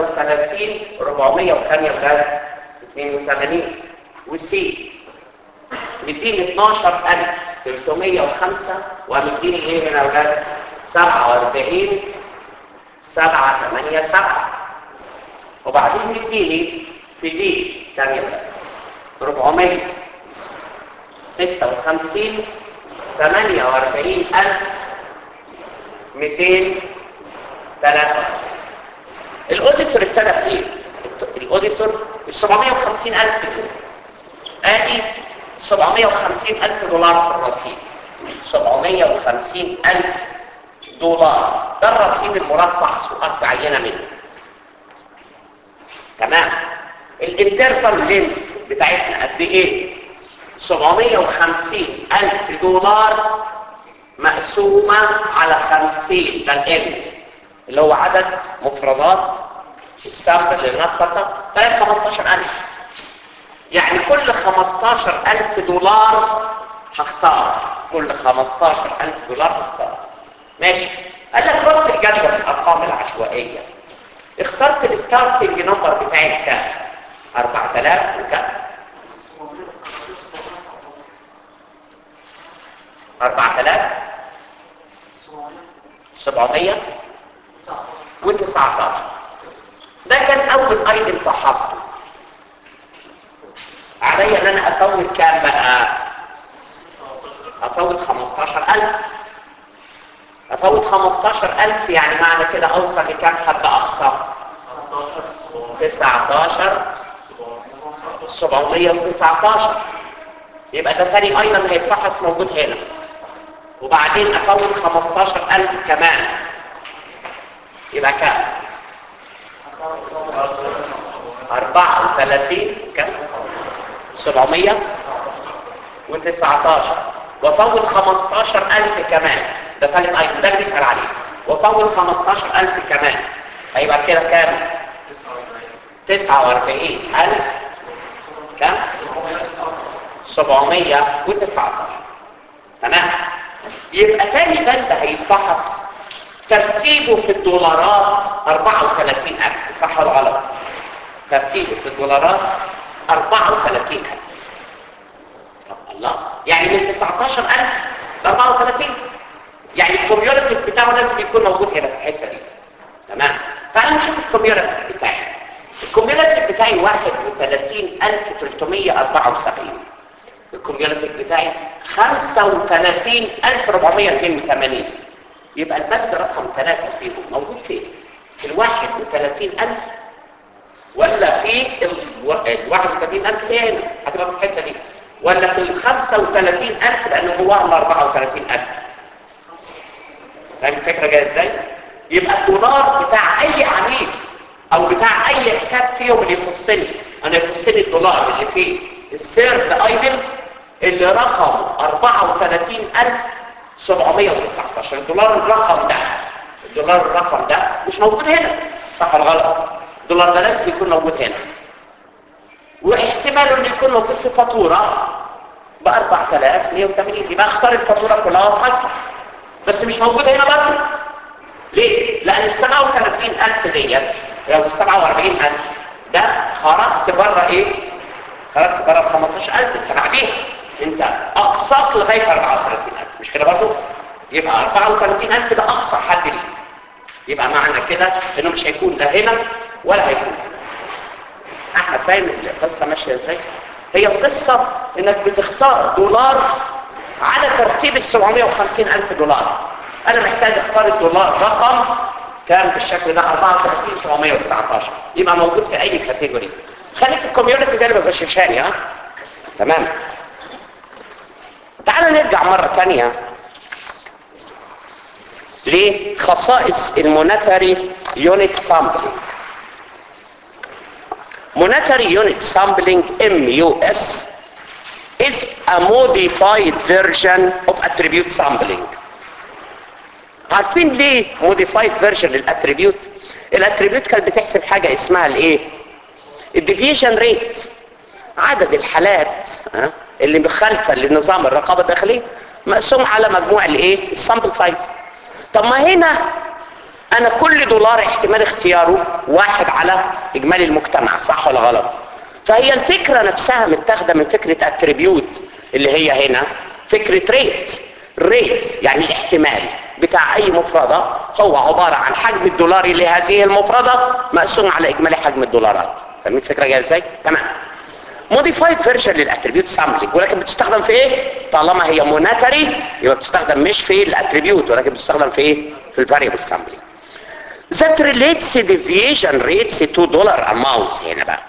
35482 والسي مديني 12305 ومديني ايه هنا يا اولاد 47 7 8 7 وبعدين مديني في دي كام يبقى 400 56 48200 200 3 الاوديتور ابتدى في ايه الاوديتور ال 750000 جنيه ادي 750000 دولار في الرصيد 750000 دولار ده الرصيد المراد فحصه اخذ عينه منه تمام الانترفال لينز بتاعتنا قد ايه 750 الف دولار مقسومة على 50 ده الام اللي هو عدد مفردات السامبل اللي نطقة ده 15000 يعني كل 15000 دولار هختار كل 15000 دولار هختار ماشي قال لك رحت الجدول الارقام العشوائيه اخترت الستارتنج نمبر بتاعي كام 4000 وكام 4000 700 و19 ده كان اول ايتم فحصته عليا ان انا افوت كام بقى افوت 15000 افوت 15000 يعني معنى كده اوصل لكام حد اقصى 19 719 يبقى ده تاني ايضا هيتفحص موجود هنا وبعدين افوت 15000 كمان يبقى كام 34 كم 700 و19 وفوت 15000 كمان ده ثالث ايتم ده اللي بيسال عليه وفوت 15000 كمان هيبقى كده كام 49000 كم 719 تمام يبقى تاني بند هيتفحص ترتيبه في الدولارات 34000 صح ولا غلط ترتيبه في الدولارات 34000 طب الله يعني من 19000 ل 34 يعني الكوميونيتيف بتاعه لازم يكون موجود هنا في الحته دي تمام تعالوا نشوف الكوميونيتيف بتاعي الكوميونيتيف بتاعي 31374 الكوميونيتيف بتاعي 35482 يبقى المادة رقم 3 فيهم موجود فين؟ في ال 31000 ولا في ال 31000 اللي هنا هتبقى في الحتة دي ولا في ال 35000 لأنه جواها ال 34000 فاهم الفكرة جاية ازاي؟ يبقى الدولار بتاع أي عميل أو بتاع أي حساب فيهم اللي يخصني أنا يخصني الدولار اللي فيه السيرد ايتم اللي رقم 34719 الدولار الرقم ده الدولار الرقم ده مش موجود هنا صح ولا غلط الدولار ده لازم يكون موجود هنا واحتمال انه يكون موجود في فاتوره ب 4180 يبقى اختار الفاتوره كلها وافحصها بس مش موجود هنا برضه ليه؟ لان ال 37000 ديت او ال 47000 ده خرجت بره ايه؟ خرجت بره ال 15000 انت عليها انت اقصاك لغايه 34000 مش كده برضه؟ يبقى 34000 ده اقصى حد ليك يبقى معنى كده انه مش هيكون لا هنا ولا هيكون هنا احمد فاهم القصه ماشيه ازاي؟ هي القصه انك بتختار دولار على ترتيب ال 750 الف دولار انا محتاج اختار الدولار رقم كان بالشكل ده 34 719 يبقى موجود في اي كاتيجوري خليك الكوميونتي ده اللي بغششاني ها تمام تعال نرجع مرة تانية لخصائص المونتري يونت سامبلينج monetary unit sampling MUS is a modified version of attribute sampling عارفين ليه modified version للاتريبيوت الاتريبيوت كانت بتحسب حاجة اسمها الايه الديفيجن ريت عدد الحالات ها اللي مخالفة لنظام الرقابة الداخلية مقسوم على مجموع الايه السامبل سايز طب ما هنا انا كل دولار احتمال اختياره واحد على اجمالي المجتمع صح ولا غلط فهي الفكرة نفسها متاخدة من فكرة اتريبيوت اللي هي هنا فكرة ريت ريت يعني الاحتمال بتاع اي مفردة هو عبارة عن حجم الدولاري لهذه المفردة مقسوم على اجمالي حجم الدولارات فاهمين الفكرة جاية ازاي؟ تمام موديفايد فيرجن للاتريبيوت سامبلينج ولكن بتستخدم في ايه طالما هي موناتري يبقى بتستخدم مش في الاتريبيوت ولكن بتستخدم في ايه في الفاريبل سامبلينج that relates deviation rates to dollar amounts هنا بقى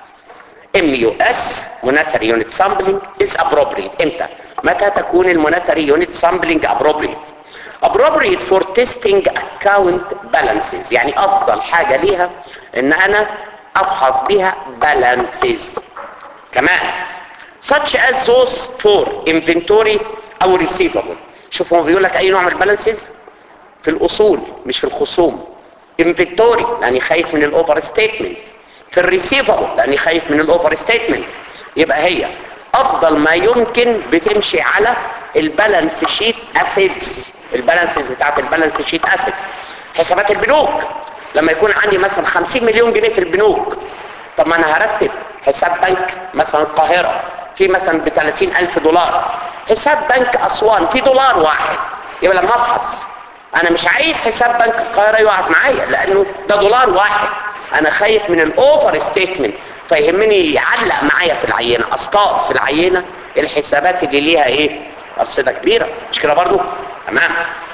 MUS monetary unit sampling is appropriate امتى متى تكون المونetary unit sampling appropriate appropriate for testing account balances يعني افضل حاجة ليها ان انا افحص بها balances كمان such as those for inventory او receivable شوفوا بيقول لك اي نوع من البالانسز في الاصول مش في الخصوم inventory لاني خايف من الاوفر ستيتمنت في الريسيفبل لاني خايف من الاوفر ستيتمنت يبقى هي افضل ما يمكن بتمشي على البالانس شيت اسيدز البالانسز بتاعت البالانس شيت اسيد حسابات البنوك لما يكون عندي مثلا 50 مليون جنيه في البنوك طب ما انا هرتب حساب بنك مثلا القاهرة في مثلا ب 30 الف دولار حساب بنك اسوان في دولار واحد يبقى لما افحص انا مش عايز حساب بنك القاهرة يقعد معايا لانه ده دولار واحد انا خايف من الاوفر ستيتمنت فيهمني يعلق معايا في العينة اصطاد في العينة الحسابات اللي ليها ايه ارصدة كبيرة مش كده برضو تمام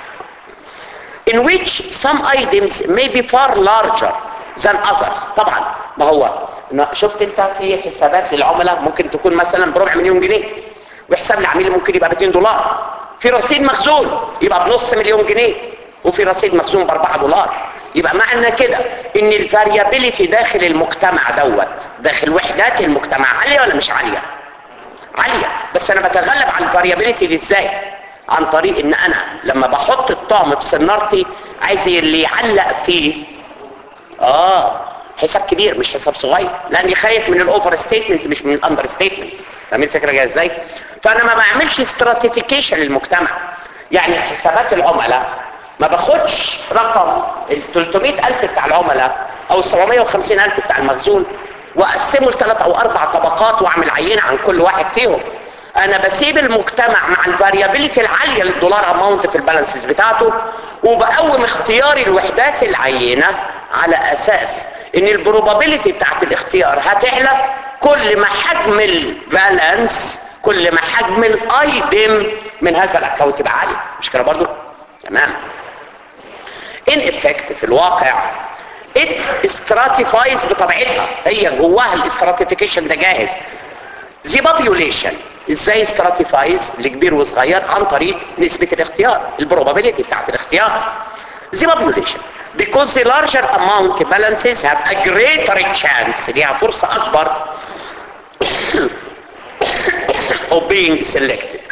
in which some items may be far larger than others طبعا ما هو شفت انت في حسابات للعملاء ممكن تكون مثلا بربع مليون جنيه وحساب العميل ممكن يبقى ب 2 دولار في رصيد مخزون يبقى بنص مليون جنيه وفي رصيد مخزون ب 4 دولار يبقى معنى كده ان الفاريابيليتي داخل المجتمع دوت داخل وحدات المجتمع عاليه ولا مش عاليه عاليه بس انا بتغلب على الفاريابيليتي دي ازاي عن طريق ان انا لما بحط الطعم في سنارتي عايز اللي يعلق فيه اه حساب كبير مش حساب صغير لاني خايف من الاوفر ستيتمنت مش من الاندر ستيتمنت فاهمين الفكره جايه ازاي فانا ما بعملش استراتيفيكيشن للمجتمع يعني حسابات العملاء ما باخدش رقم ال 300 الف بتاع العملاء او ال 750 الف بتاع المخزون واقسمه لثلاث او اربع طبقات واعمل عينه عن كل واحد فيهم انا بسيب المجتمع مع الفاريابيليتي العاليه للدولار اماونت في البالانسز بتاعته وبقوم اختياري الوحدات العينه على اساس ان البروبابيليتي بتاعت الاختيار هتعلى كل ما حجم البالانس كل ما حجم الايتم من هذا الاكونت يبقى عالي مش كده برضو تمام ان افكت في الواقع it stratifies بطبيعتها هي جواها الاستراتيفيكيشن ده جاهز زي population ازاي stratifies لكبير وصغير عن طريق نسبة الاختيار البروبابيليتي بتاعت الاختيار زي population because the larger amount balances have a greater chance ليها فرصة اكبر of being selected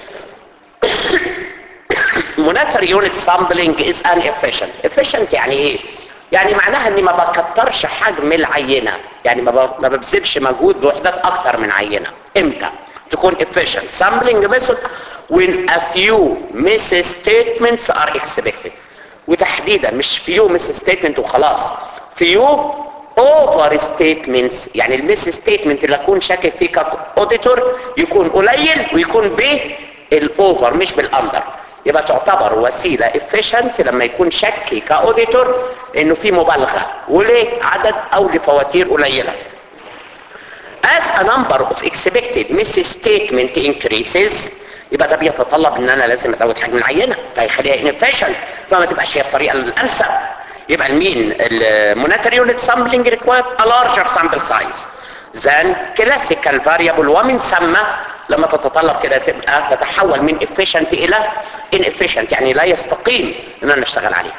monetary unit sampling is inefficient efficient يعني ايه يعني معناها اني ما بكترش حجم العينة يعني ما ب- ما ببذلش مجهود بوحدات اكتر من عينة امتى تكون efficient sampling method when a few misstatements are expected وتحديدا مش few misstatement وخلاص few over statements يعني الميس ستيتمنت اللي اكون شاكك فيه كاوديتور يكون قليل ويكون بالاوفر مش بالاندر يبقى تعتبر وسيلة efficient لما يكون شكي كاوديتور انه في مبالغة وليه عدد او لفواتير قليلة as a number of expected misstatement increases يبقى ده بيتطلب ان انا لازم ازود حجم العينه فيخليها inefficient فما تبقاش هي الطريقه الانسب يبقى المين المونيتري يونت سامبلنج ريكوايرد a larger sample size than classical variable ومن ثم لما تتطلب كده تبقى تتحول من efficient الى inefficient يعني لا يستقيم ان انا اشتغل عليه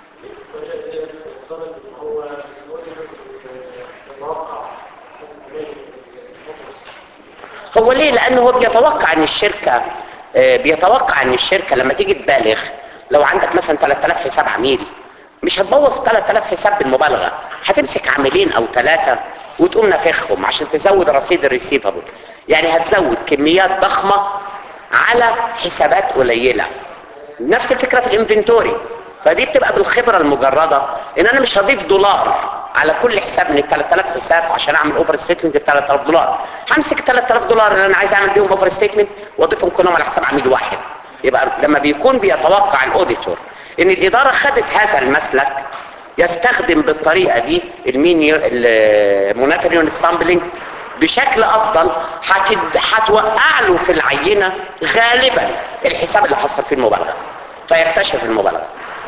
هو ليه لانه هو بيتوقع ان الشركة آه، بيتوقع ان الشركة لما تيجي تبالغ لو عندك مثلا 3000 حساب عميل مش هتبوظ 3000 حساب بالمبالغة هتمسك عاملين او ثلاثة وتقوم نافخهم عشان تزود رصيد الريسيفبل يعني هتزود كميات ضخمة على حسابات قليلة نفس الفكرة في الانفنتوري فدي بتبقى بالخبرة المجردة ان انا مش هضيف دولار على كل حساب من ال 3000 حساب عشان اعمل اوفر ستيتمنت ب 3000 دولار همسك 3000 دولار اللي انا عايز اعمل بيهم اوفر ستيتمنت واضيفهم كلهم على حساب عميل واحد يبقى لما بيكون بيتوقع الاوديتور ان الاداره خدت هذا المسلك يستخدم بالطريقه دي المين المونيتري يونت سامبلنج بشكل افضل هتد- هتوقع له في العينه غالبا الحساب اللي حصل فيه المبالغه فيكتشف المبالغه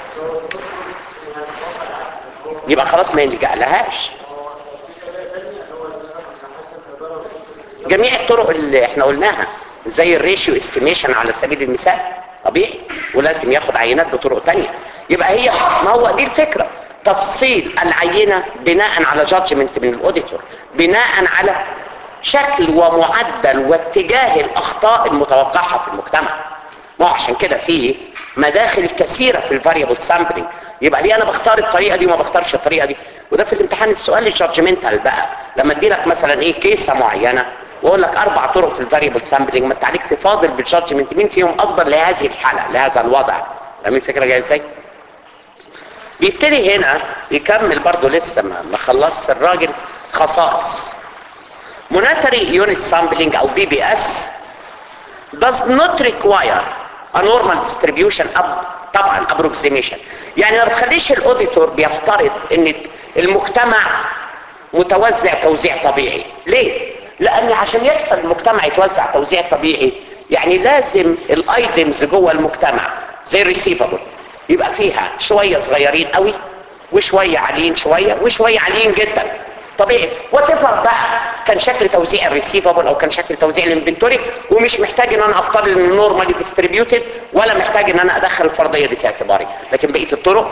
يبقى خلاص ما يلجأ لهاش جميع الطرق اللي احنا قلناها زي الريشيو استيميشن على سبيل المثال طبيعي ولازم ياخد عينات بطرق تانية يبقى هي ما هو دي الفكرة تفصيل العينة بناء على جادجمنت من الاوديتور بناء على شكل ومعدل واتجاه الاخطاء المتوقعة في المجتمع ما هو عشان كده في مداخل كثيرة في الفاريبل سامبلينج يبقى ليه انا بختار الطريقة دي وما بختارش الطريقة دي وده في الامتحان السؤال الجادجمنتال بقى لما ادي لك مثلا ايه كيسة معينة واقول لك اربع طرق في الفاريبل سامبلينج ما انت عليك تفاضل بالجادجمنت مين فيهم افضل لهذه الحالة لهذا الوضع فاهمين الفكرة جاية ازاي؟ بيبتدي هنا يكمل برضو لسه ما ما خلصش الراجل خصائص monetary unit sampling او بي بي اس does not require a normal distribution up طبعا approximation يعني ما بتخليش الاوديتور بيفترض ان المجتمع متوزع توزيع طبيعي ليه لان عشان يحصل المجتمع يتوزع توزيع طبيعي يعني لازم الايتمز جوه المجتمع زي الريسيفبل يبقى فيها شويه صغيرين قوي وشويه عاليين شويه وشويه عاليين جدا طبيعي وتفر بقى كان شكل توزيع الريسيفبل او كان شكل توزيع الانفنتوري ومش محتاج ان انا افترض ان نورمالي ديستريبيوتد ولا محتاج ان انا ادخل الفرضيه دي في اعتباري لكن بقيه الطرق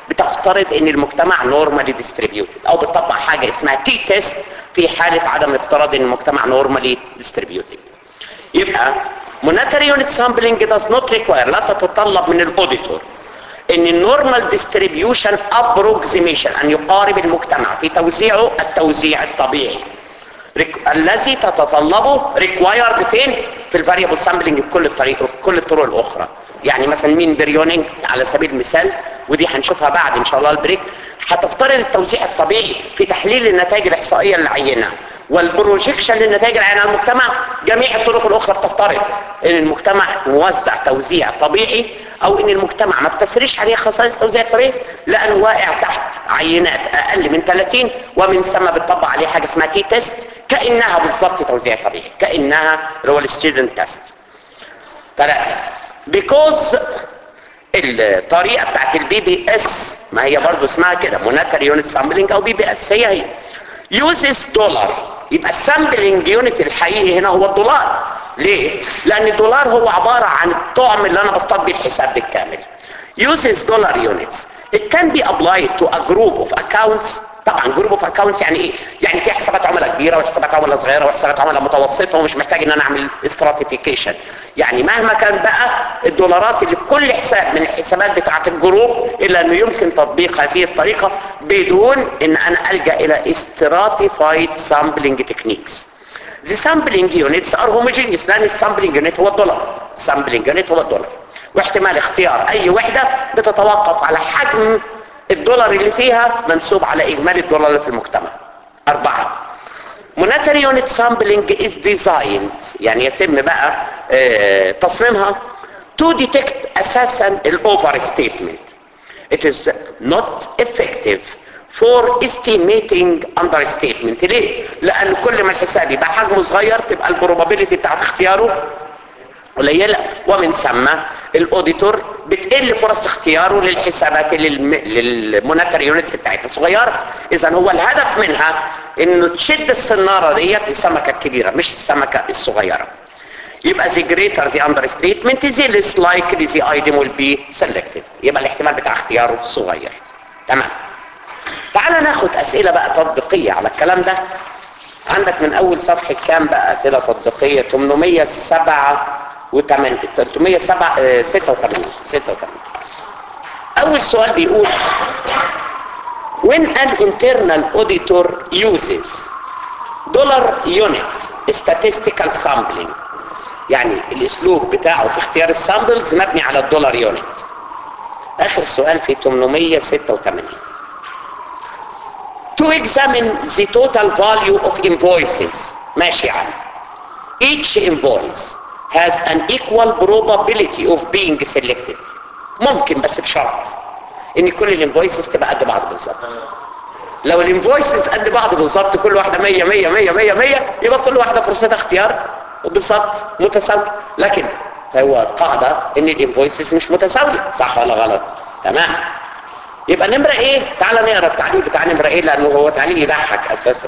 بتفترض ان المجتمع نورمالي ديستريبيوتد او بتطبق حاجه اسمها تي تيست في حاله عدم افتراض ان المجتمع نورمالي ديستريبيوتد يبقى monetary unit sampling does not require لا تتطلب من الاوديتور ان النورمال ديستريبيوشن ابروكسيميشن ان يقارب المجتمع في توزيعه التوزيع الطبيعي ريك- الذي تتطلبه ريكوايرد فين في الفاريبل سامبلنج بكل الطريق كل الطرق الاخرى يعني مثلا مين بريونينج على سبيل المثال ودي هنشوفها بعد ان شاء الله البريك هتفترض التوزيع الطبيعي في تحليل النتائج الاحصائيه للعينه والبروجيكشن للنتائج العينه على المجتمع جميع الطرق الاخرى بتفترض ان المجتمع موزع توزيع طبيعي او ان المجتمع ما بتسريش عليه خصائص توزيع طبيعي لانه واقع تحت عينات اقل من 30 ومن ثم بتطبق عليه حاجه اسمها تي تيست كانها بالظبط توزيع طبيعي كانها اللي هو الستودنت تيست ثلاثه because الطريقه بتاعت البي بي اس ما هي برضو اسمها كده مونتري يونت سامبلنج او بي بي اس هي هي يوزز دولار يبقى السامبلنج يونت الحقيقي هنا هو الدولار ليه لان الدولار هو عباره عن الطعم اللي انا بصطاد بيه الحساب بالكامل uses dollar units it can be applied to a group of accounts طبعا جروب اوف اكونتس يعني ايه يعني في حسابات عملاء كبيره وحسابات عملاء صغيره وحسابات عملاء متوسطه ومش محتاج ان انا اعمل استراتيفيكيشن يعني مهما كان بقى الدولارات اللي في كل حساب من الحسابات بتاعه الجروب الا انه يمكن تطبيق هذه الطريقه بدون ان انا الجا الى stratified sampling techniques The sampling units are homogeneous لان السامبلينج يونت هو الدولار السامبلينج يونت هو الدولار واحتمال اختيار اي وحده بتتوقف على حجم الدولار اللي فيها منسوب على اجمالي الدولار اللي في المجتمع اربعة monetary unit sampling is designed يعني يتم بقى آه تصميمها to detect اساسا الاوفر statement it is not effective for estimating understatement ليه؟ لان كل ما الحساب يبقى حجمه صغير تبقى البروبابيلتي بتاعت اختياره قليلة ومن ثم الاوديتور بتقل فرص اختياره للحسابات للمونتري يونتس بتاعتها صغيرة اذا هو الهدف منها انه تشد السنارة ديت السمكة الكبيرة مش السمكة الصغيرة يبقى the greater the understatement the less likely the item will be selected يبقى الاحتمال بتاع اختياره صغير تمام تعال ناخد اسئلة بقى تطبيقية على الكلام ده عندك من اول صفحة كام بقى اسئلة تطبيقية 807 وتمن 386 86 اول سؤال بيقول when an internal auditor uses dollar unit statistical sampling يعني الاسلوب بتاعه في اختيار السامبلز مبني على الدولار يونت اخر سؤال في 886 to examine the total value of invoices ماشي عم each invoice has an equal probability of being selected ممكن بس بشرط ان كل الانفويسز تبقى قد بعض بالظبط لو الانفويسز قد بعض بالظبط كل واحده 100 100 100 100 100 يبقى كل واحده فرصتها اختيار بالظبط متساوي لكن هو قاعده ان الانفويسز مش متساويه صح ولا غلط تمام يبقى نمره ايه تعال نقرا التعليق بتاع نمره ايه لانه هو تعليق يضحك اساسا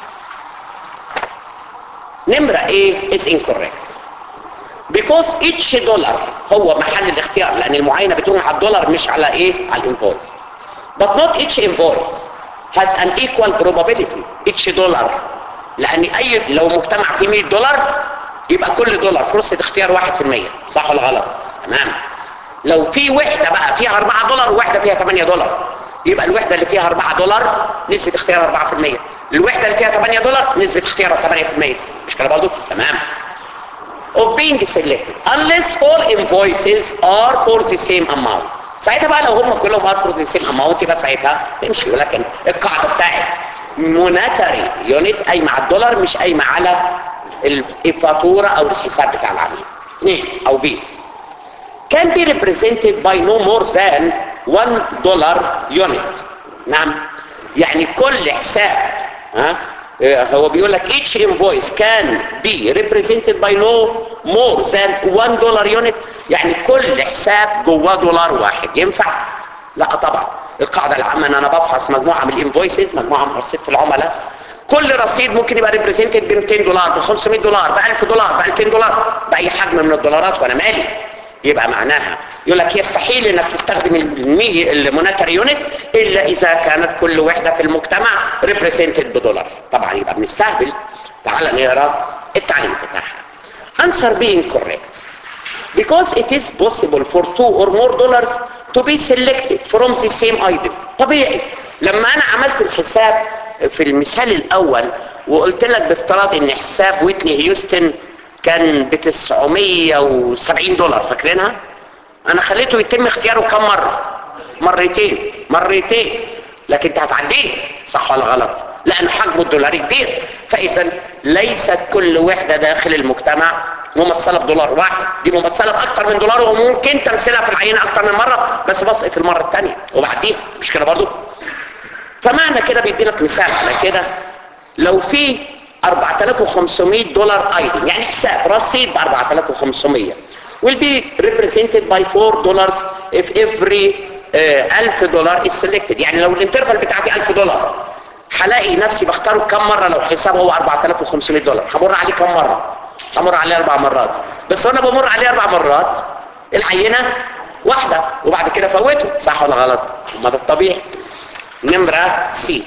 نمره ايه is incorrect because each dollar هو محل الاختيار لان المعاينه بتقوم على الدولار مش على ايه على الانفويس but not each invoice has an equal probability each dollar لان اي لو مجتمع فيه 100 دولار يبقى كل دولار فرصه اختيار 1% صح ولا غلط تمام لو في وحده بقى فيها 4 دولار وواحده فيها 8 دولار يبقى الوحده اللي فيها 4 دولار نسبه اختيارها 4% الوحده اللي فيها 8 دولار نسبه اختيارها 8% مش كده برضه تمام of being selected unless all invoices are for the same amount ساعتها بقى لو هم كلهم are for the same amount يبقى ساعتها تمشي ولكن القاعده بتاعت مونتري يونت قايمه على الدولار مش قايمه على الفاتوره او الحساب بتاع العميل اثنين او بي can be represented by no more than 1 دولار يونت نعم يعني كل حساب ها هو بيقول لك each invoice can be represented by no more than 1 دولار يونت يعني كل حساب جواه دولار واحد ينفع لا طبعا القاعده العامه ان انا بفحص مجموعه من الانفويسز مجموعه من رصيد العملاء كل رصيد ممكن يبقى ريبريزنتد ب 200 دولار ب 500 دولار ب 1000 دولار ب 2000 دولار باي حجم من الدولارات وانا مالي يبقى معناها يقول لك يستحيل انك تستخدم المي المونتري يونت الا اذا كانت كل وحده في المجتمع ريبريزنتد بدولار طبعا يبقى بنستهبل تعال نقرا التعليم بتاعها answer being correct because it is possible for two or more dollars to be selected from the same item طبيعي لما انا عملت الحساب في المثال الاول وقلت لك بافتراض ان حساب ويتني هيوستن كان ب 970 دولار فاكرينها انا خليته يتم اختياره كم مرة مرتين مرتين لكن انت هتعديه صح ولا غلط لان حجمه الدولاري كبير فاذا ليست كل وحدة داخل المجتمع ممثلة بدولار واحد دي ممثلة باكتر من دولار وممكن تمثيلها في العينة اكتر من مرة بس بسقط المرة الثانية وبعديها مش كده برضو فمعنى كده بيدي لك مثال على كده لو في 4500 دولار ايتم يعني حساب رصيد ب 4500 will be represented by 4 dollars if every uh, 1000 دولار is selected يعني لو الانترفال بتاعتي 1000 دولار هلاقي نفسي بختاره كم مرة لو حساب هو 4500 دولار همر عليه كم مرة همر عليه اربع مرات بس وانا بمر عليه اربع مرات العينة واحدة وبعد كده فوته صح ولا غلط ما ده الطبيعي نمرة سي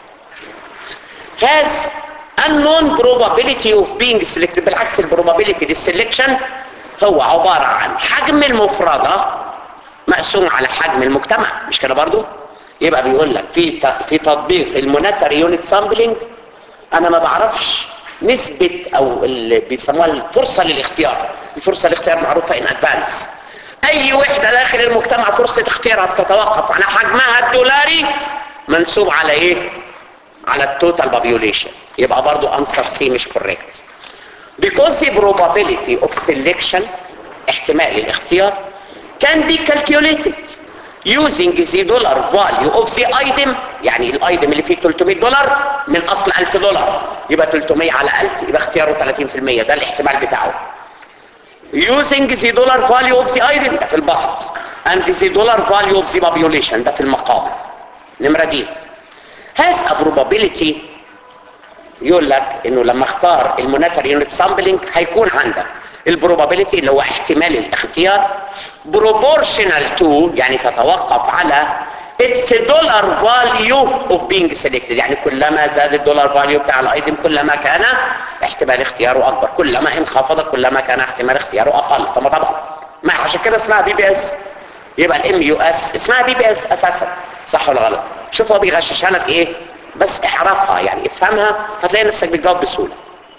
has unknown probability of being selected بالعكس البروبابيلتي للسلكشن هو عبارة عن حجم المفردة مقسوم على حجم المجتمع مش كده برضو يبقى بيقول لك في في تطبيق المونتري يونت سامبلينج انا ما بعرفش نسبة او اللي بيسموها الفرصة للاختيار الفرصة للاختيار معروفة ان ادفانس اي وحدة داخل المجتمع فرصة اختيارها بتتوقف على حجمها الدولاري منسوب على ايه على التوتال population يبقى برضو answer C مش correct because the probability of selection احتمال الاختيار can be calculated using the dollar value of the item يعني الايتم اللي فيه 300 دولار من اصل 1000 دولار يبقى 300 على 1000 يبقى اختياره 30% ده الاحتمال بتاعه using the dollar value of the item ده في البسط and the dollar value of the population ده في المقام نمرة دي has a probability يقول لك انه لما اختار المونتري يونت سامبلينج هيكون عندك البروبابيلتي اللي هو احتمال الاختيار proportional to يعني تتوقف على its dollar value of being selected يعني كلما زاد الدولار فاليو بتاع الايتم كلما كان احتمال اختياره اكبر كلما انخفض كلما كان احتمال اختياره اقل طبعا طبعا ما عشان كده اسمها بي بي اس يبقى الام يو اس اسمها بي بي اس اساسا صح ولا غلط شوف هو بيغششها لك ايه بس اعرفها يعني افهمها هتلاقي نفسك بتجاوب بسهوله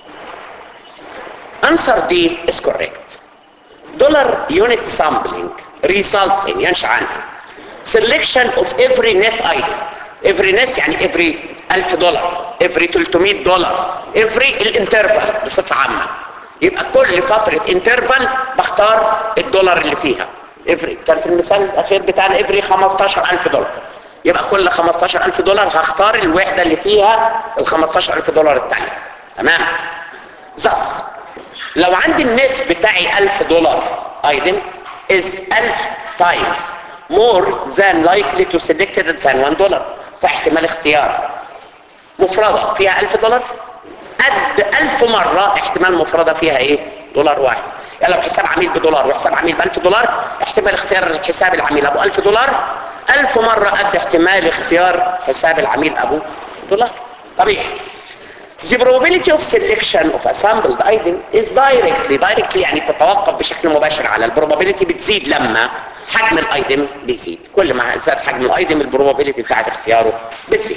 answer D is correct dollar unit sampling results in ينشأ عنها selection of every net item every net يعني every 1000 دولار every 300 دولار every الانترفال بصفة عامة يبقى كل فترة انترفال بختار الدولار اللي فيها every كان في المثال الأخير بتاعنا every 15000 دولار يبقى كل 15000 دولار هختار الوحدة اللي فيها ال 15000 دولار التانية تمام thus لو عندي النس بتاعي 1000 دولار item is 1000 times more than likely to select it than 1 دولار فاحتمال اختيار مفردة فيها 1000 دولار قد 1000 مرة احتمال مفردة فيها ايه دولار واحد يعني لو حساب عميل بدولار وحساب عميل ب 1000 دولار احتمال اختيار حساب العميل ابو 1000 دولار 1000 مرة قد احتمال اختيار حساب العميل ابو دولار طبيعي The probability of selection of a sampled item is directly directly يعني تتوقف بشكل مباشر على البروبابيلتي بتزيد لما حجم الايتم بيزيد كل ما زاد حجم الايتم البروبابيلتي بتاعت اختياره بتزيد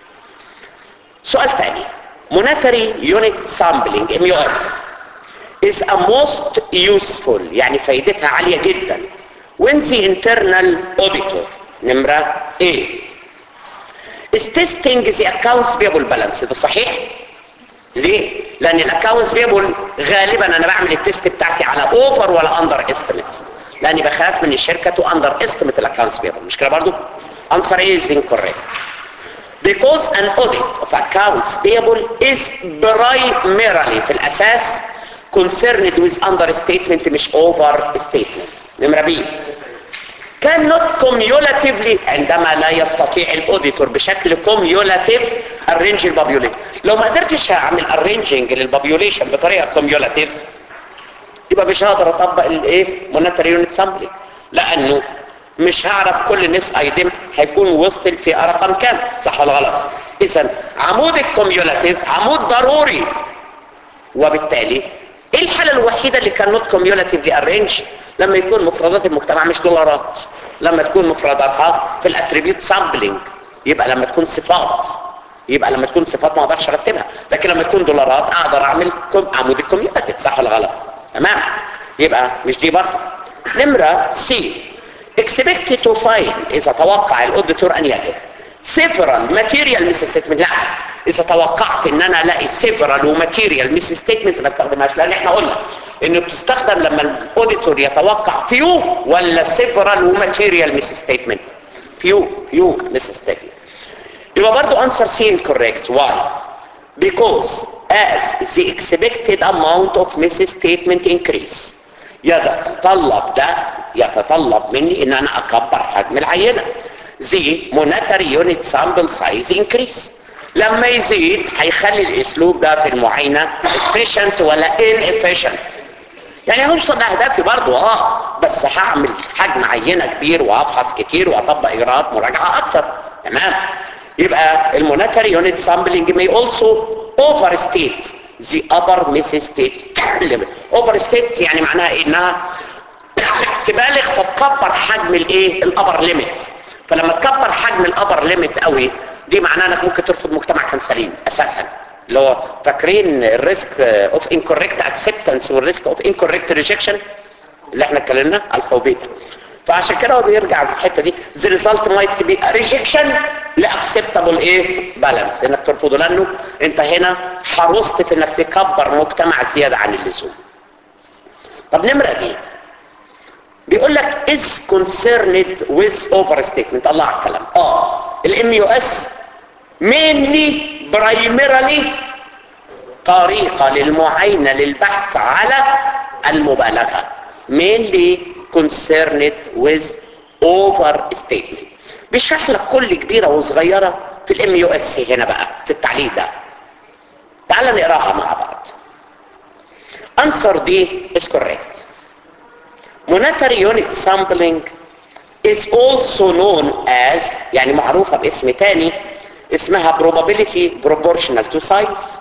سؤال ثاني monetary unit sampling MUS is a most useful يعني فايدتها عالية جدا when the internal auditor نمرة A is testing the accounts payable balance ده صحيح؟ ليه؟ لان الاكونتس بيبل غالبا انا بعمل التست بتاعتي على اوفر ولا اندر استيميت لاني بخاف من الشركه تو اندر استيميت الاكونتس بيبل مش كده برضو answer A is incorrect because an audit of accounts payable is primarily في الاساس concerned with understatement مش overstatement نمرة B cannot cumulatively عندما لا يستطيع الاوديتور بشكل cumulative arrange البابيوليشن لو ما قدرتش اعمل arranging للبابيوليشن بطريقه cumulative يبقى مش هقدر اطبق الايه monetary unit sampling لانه مش هعرف كل ناس ايدم هيكون وسط في رقم كام صح ولا غلط اذا عمود الكوميولاتيف عمود ضروري وبالتالي ايه الحالة الوحيدة اللي كان نوت كوميولاتيفلي ارينج لما يكون مفردات المجتمع مش دولارات لما تكون مفرداتها في الاتريبيوت سامبلينج يبقى لما تكون صفات يبقى لما تكون صفات ما اقدرش ارتبها لكن لما تكون دولارات اقدر اعمل كم عمود الكوميولاتيف صح ولا غلط تمام يبقى مش دي برضه نمرة سي expected to find اذا توقع الاوديتور ان يجد several material misstatement لا اذا توقعت ان انا الاقي several وماتيريال misstatement ما استخدمهاش لان احنا قلنا انه بتستخدم لما الاوديتور يتوقع few ولا several وماتيريال misstatement few few misstatement يبقى برضو answer C incorrect why because as the expected amount of misstatement increase يتطلب ده يتطلب مني ان انا اكبر حجم العينه زي monetary unit sample size increase لما يزيد هيخلي الاسلوب ده في المعاينه efficient ولا inefficient يعني هوصل لاهدافي برضو اه بس هعمل حجم عينه كبير وهفحص كتير واطبق اجراءات مراجعه اكتر تمام يبقى المونetary unit sampling may also overstate the upper misstate limit overstate يعني معناها ايه انها تبالغ فتكبر حجم الايه الابر ليميت فلما تكبر حجم الابر ليميت قوي دي معناها انك ممكن ترفض مجتمع كان سليم اساسا اللي هو فاكرين الريسك اوف انكوريكت اكسبتنس والريسك اوف انكوريكت ريجكشن اللي احنا اتكلمنا الفا وبيتا فعشان كده هو بيرجع في الحته دي the result might be a rejection لاكسبتابل ايه بالانس انك ترفضه لانه انت هنا حرصت في انك تكبر مجتمع زياده عن اللزوم طب نمره دي بيقول لك is concerned with overstatement الله على الكلام اه الام يو اس mainly primarily طريقة للمعاينة للبحث على المبالغة mainly concerned with overstatement بيشرح لك كل كبيرة وصغيرة في الام يو اس هنا بقى في التعليق ده تعال نقراها مع بعض answer دي is correct monetary unit sampling is also known as يعني معروفة باسم تاني اسمها probability proportional to size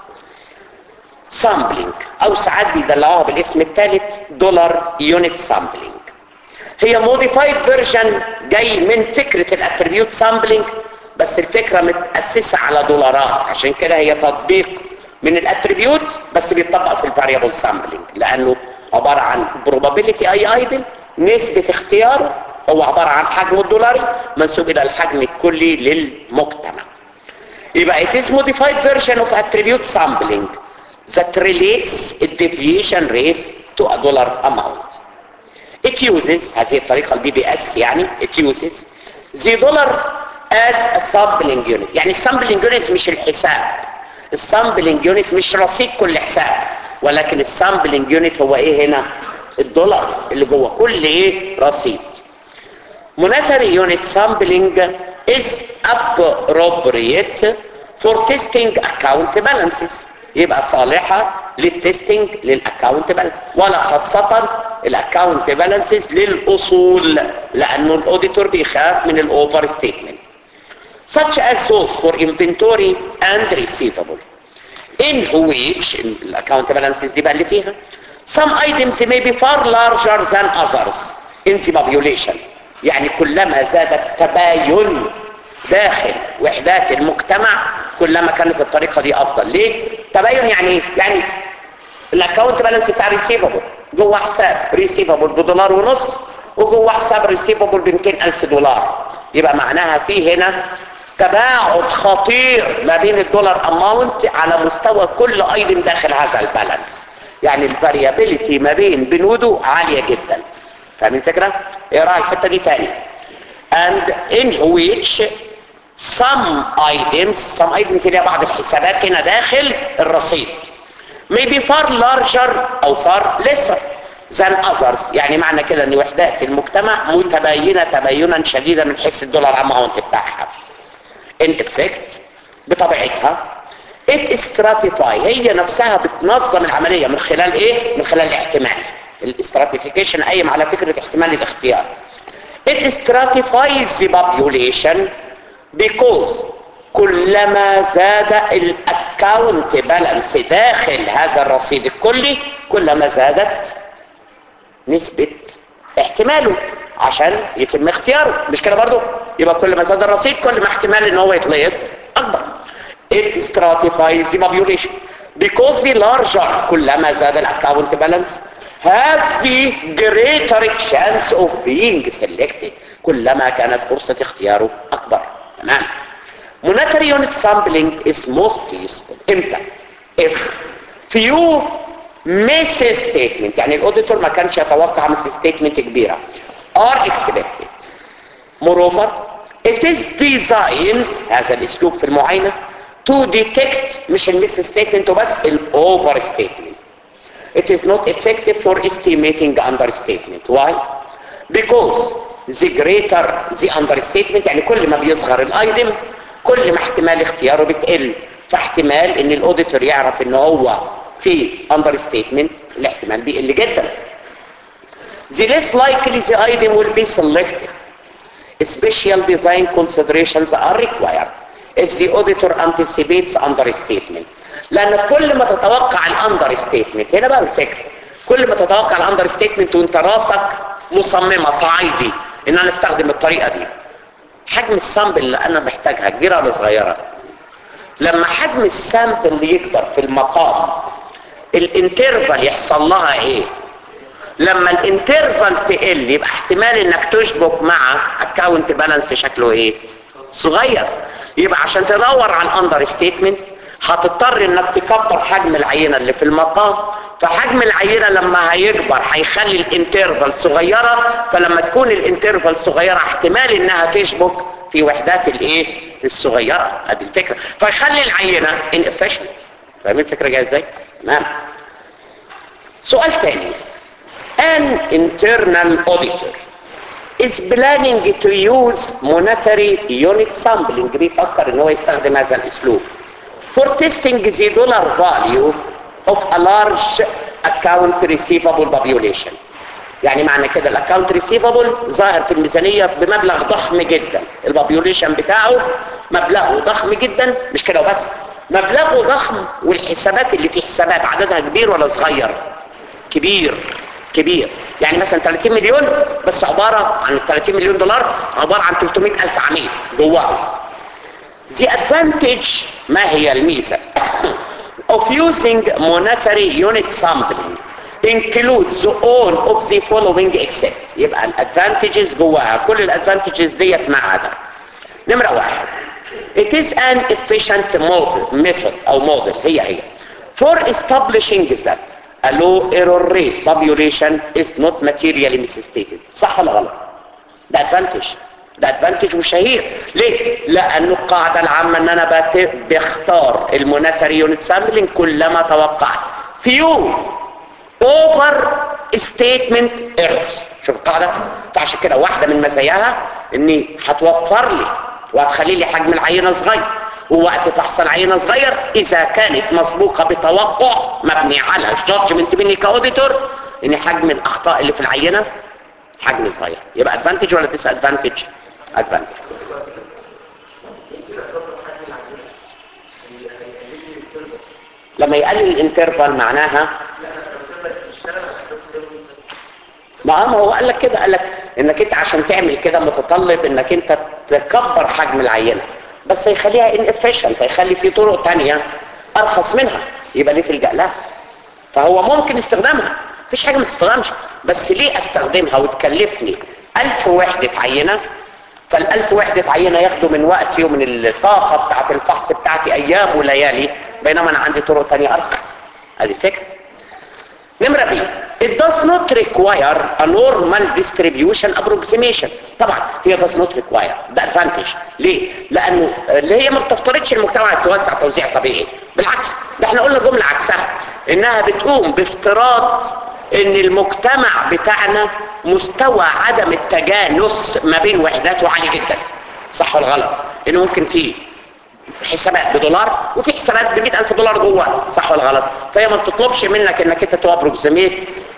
sampling او ساعات بيدلعوها بالاسم الثالث دولار يونت sampling هي modified version جاي من فكرة الاتريبيوت sampling بس الفكرة متأسسة على دولارات عشان كده هي تطبيق من الاتريبيوت بس بيطبق في الفاريبل sampling لانه عبارة عن probability اي ايتم نسبة اختياره هو عبارة عن حجم الدولاري منسوب الى الحجم الكلي للمجتمع يبقى it is modified version of attribute sampling that relates a deviation rate to a dollar amount. It uses هذه الطريقة البي بي اس يعني it uses the dollar as a sampling unit يعني السامبلينج يونت مش الحساب السامبلينج يونت مش رصيد كل حساب ولكن السامبلينج يونت هو ايه هنا الدولار اللي جوه كل ايه رصيد monetary unit sampling is appropriate for testing account balances يبقى صالحة للتستنج للاكاونت بالانس ولا خاصة الاكاونت بالانسز للاصول لانه الاوديتور بيخاف من الاوفر ستيتمنت such as those for inventory and receivable in which الاكاونت بالانسز دي بقى اللي فيها some items may be far larger than others in the population يعني كلما زاد التباين داخل وحدات المجتمع كلما كانت الطريقة دي افضل ليه؟ تباين يعني ايه؟ يعني الاكونت بالانس بتاع ريسيفبل جوه حساب ريسيفبل بدولار ونص وجوه حساب ريسيفبل ب 200000 دولار يبقى معناها في هنا تباعد خطير ما بين الدولار اماونت على مستوى كل ايتم داخل هذا البالانس يعني الفاريابيليتي ما بين بنوده عالية جدا فاهمين الفكرة؟ ايه رأيك الحته دي تاني and in which some items some items اللي هي بعض الحسابات هنا داخل الرصيد may be far larger او far lesser than others يعني معنى كده ان وحدات المجتمع متباينة تباينا شديدا من حيث الدولار اماونت بتاعها in effect بطبيعتها it stratify هي نفسها بتنظم العملية من خلال ايه من خلال الاحتمال الاستراتيفيكيشن قايم على فكرة احتمال الاختيار it stratifies the population because كلما زاد الاكاونت بالانس داخل هذا الرصيد الكلي كلما زادت نسبة احتماله عشان يتم اختياره مش كده برضو يبقى كل ما زاد الرصيد كل ما احتمال ان هو يتلقط اكبر it stratifies the population because the larger كلما زاد الاكاونت بالانس have the greater chance of being selected كلما كانت فرصة اختياره اكبر تمام monetary unit sampling is most useful امتى if few miss statement يعني الاوديتور ما كانش يتوقع miss statement كبيرة are expected moreover it is designed هذا الاسلوب في المعاينة to detect مش الميس ستيتمنت وبس الاوفر ستيتمنت it is not effective for estimating understatement why because the greater the understatement يعني كل ما بيصغر الايتم كل ما احتمال اختياره بتقل فاحتمال ان الاوديتور يعرف ان هو في understatement الاحتمال بيقل جدا the less likely the item will be selected special design considerations are required if the auditor anticipates understatement لان كل ما تتوقع الاندر ستيتمنت هنا بقى الفكره كل ما تتوقع الاندر ستيتمنت وانت راسك مصممه صعيدي ان انا استخدم الطريقه دي حجم السامبل اللي انا محتاجها كبيره ولا صغيره لما حجم السامبل يكبر في المقام الانترفال يحصل لها ايه لما الانترفال تقل يبقى احتمال انك تشبك مع اكاونت بالانس شكله ايه صغير يبقى عشان تدور على الاندر ستيتمنت هتضطر انك تكبر حجم العينه اللي في المقام فحجم العينه لما هيكبر هيخلي الانترفال صغيره فلما تكون الانترفال صغيره احتمال انها تشبك في وحدات الايه الصغيره ادي الفكره فيخلي العينه inefficient فاهمين الفكره جايه ازاي تمام سؤال تاني an internal auditor is planning to use monetary unit sampling بيفكر ان هو يستخدم هذا الاسلوب for testing the dollar value of a large account receivable population يعني معنى كده الاكونت ريسيفبل ظاهر في الميزانيه بمبلغ ضخم جدا البوبيوليشن بتاعه مبلغه ضخم جدا مش كده وبس مبلغه ضخم والحسابات اللي في حسابات عددها كبير ولا صغير كبير كبير يعني مثلا 30 مليون بس عبارة عن ال 30 مليون دولار عبارة عن 300 ألف عميل جواه The advantage ما هي الميزة of using monetary unit sampling includes all of the following except يبقى الادفانتجز جواها كل الادفانتجز ديت ما عدا نمرة واحد it is an efficient model method او model هي هي for establishing that a low error rate population is not materially misstated صح ولا غلط ده ادفانتج ده ادفانتج وشهير ليه لان القاعده العامه ان انا بت- بختار المونتري يونت سامبلنج كلما توقعت فيو اوفر ستيتمنت ايرورز شوف القاعده فعشان كده واحده من مزاياها ان هتوفر لي وهتخلي لي حجم العينه صغير ووقت فحص العينه صغير اذا كانت مسبوقه بتوقع مبني على جادجمنت مني كاوديتور ان حجم الاخطاء اللي في العينه حجم صغير يبقى ادفانتج ولا تس ادفانتج ادفانتج لما يقلل الانترفال معناها ما ما هو قال لك كده قال لك انك انت عشان تعمل كده متطلب انك انت تكبر حجم العينه بس هيخليها inefficient هيخلي في طرق تانية ارخص منها يبقى ليه تلجأ لها فهو ممكن استخدامها مفيش حاجه ما تستخدمش بس ليه استخدمها وتكلفني ألف وحدة عينة فالألف وحدة عينة ياخدوا من وقتي ومن الطاقة بتاعت الفحص بتاعتي أيام وليالي بينما أنا عندي طرق تانية أرخص هذه الفكرة نمرة بي it does not require a normal distribution approximation طبعا هي does not require ده advantage ليه؟ لأنه اللي هي ما بتفترضش المجتمع يتوزع توزيع طبيعي بالعكس ده احنا قلنا جملة عكسها انها بتقوم بافتراض ان المجتمع بتاعنا مستوى عدم التجانس ما بين وحداته عالي جدا صح ولا غلط؟ انه ممكن فيه حسابات بدولار وفي حسابات ب 100000 دولار جوه صح ولا غلط فهي ما بتطلبش منك انك انت تابروكسيميت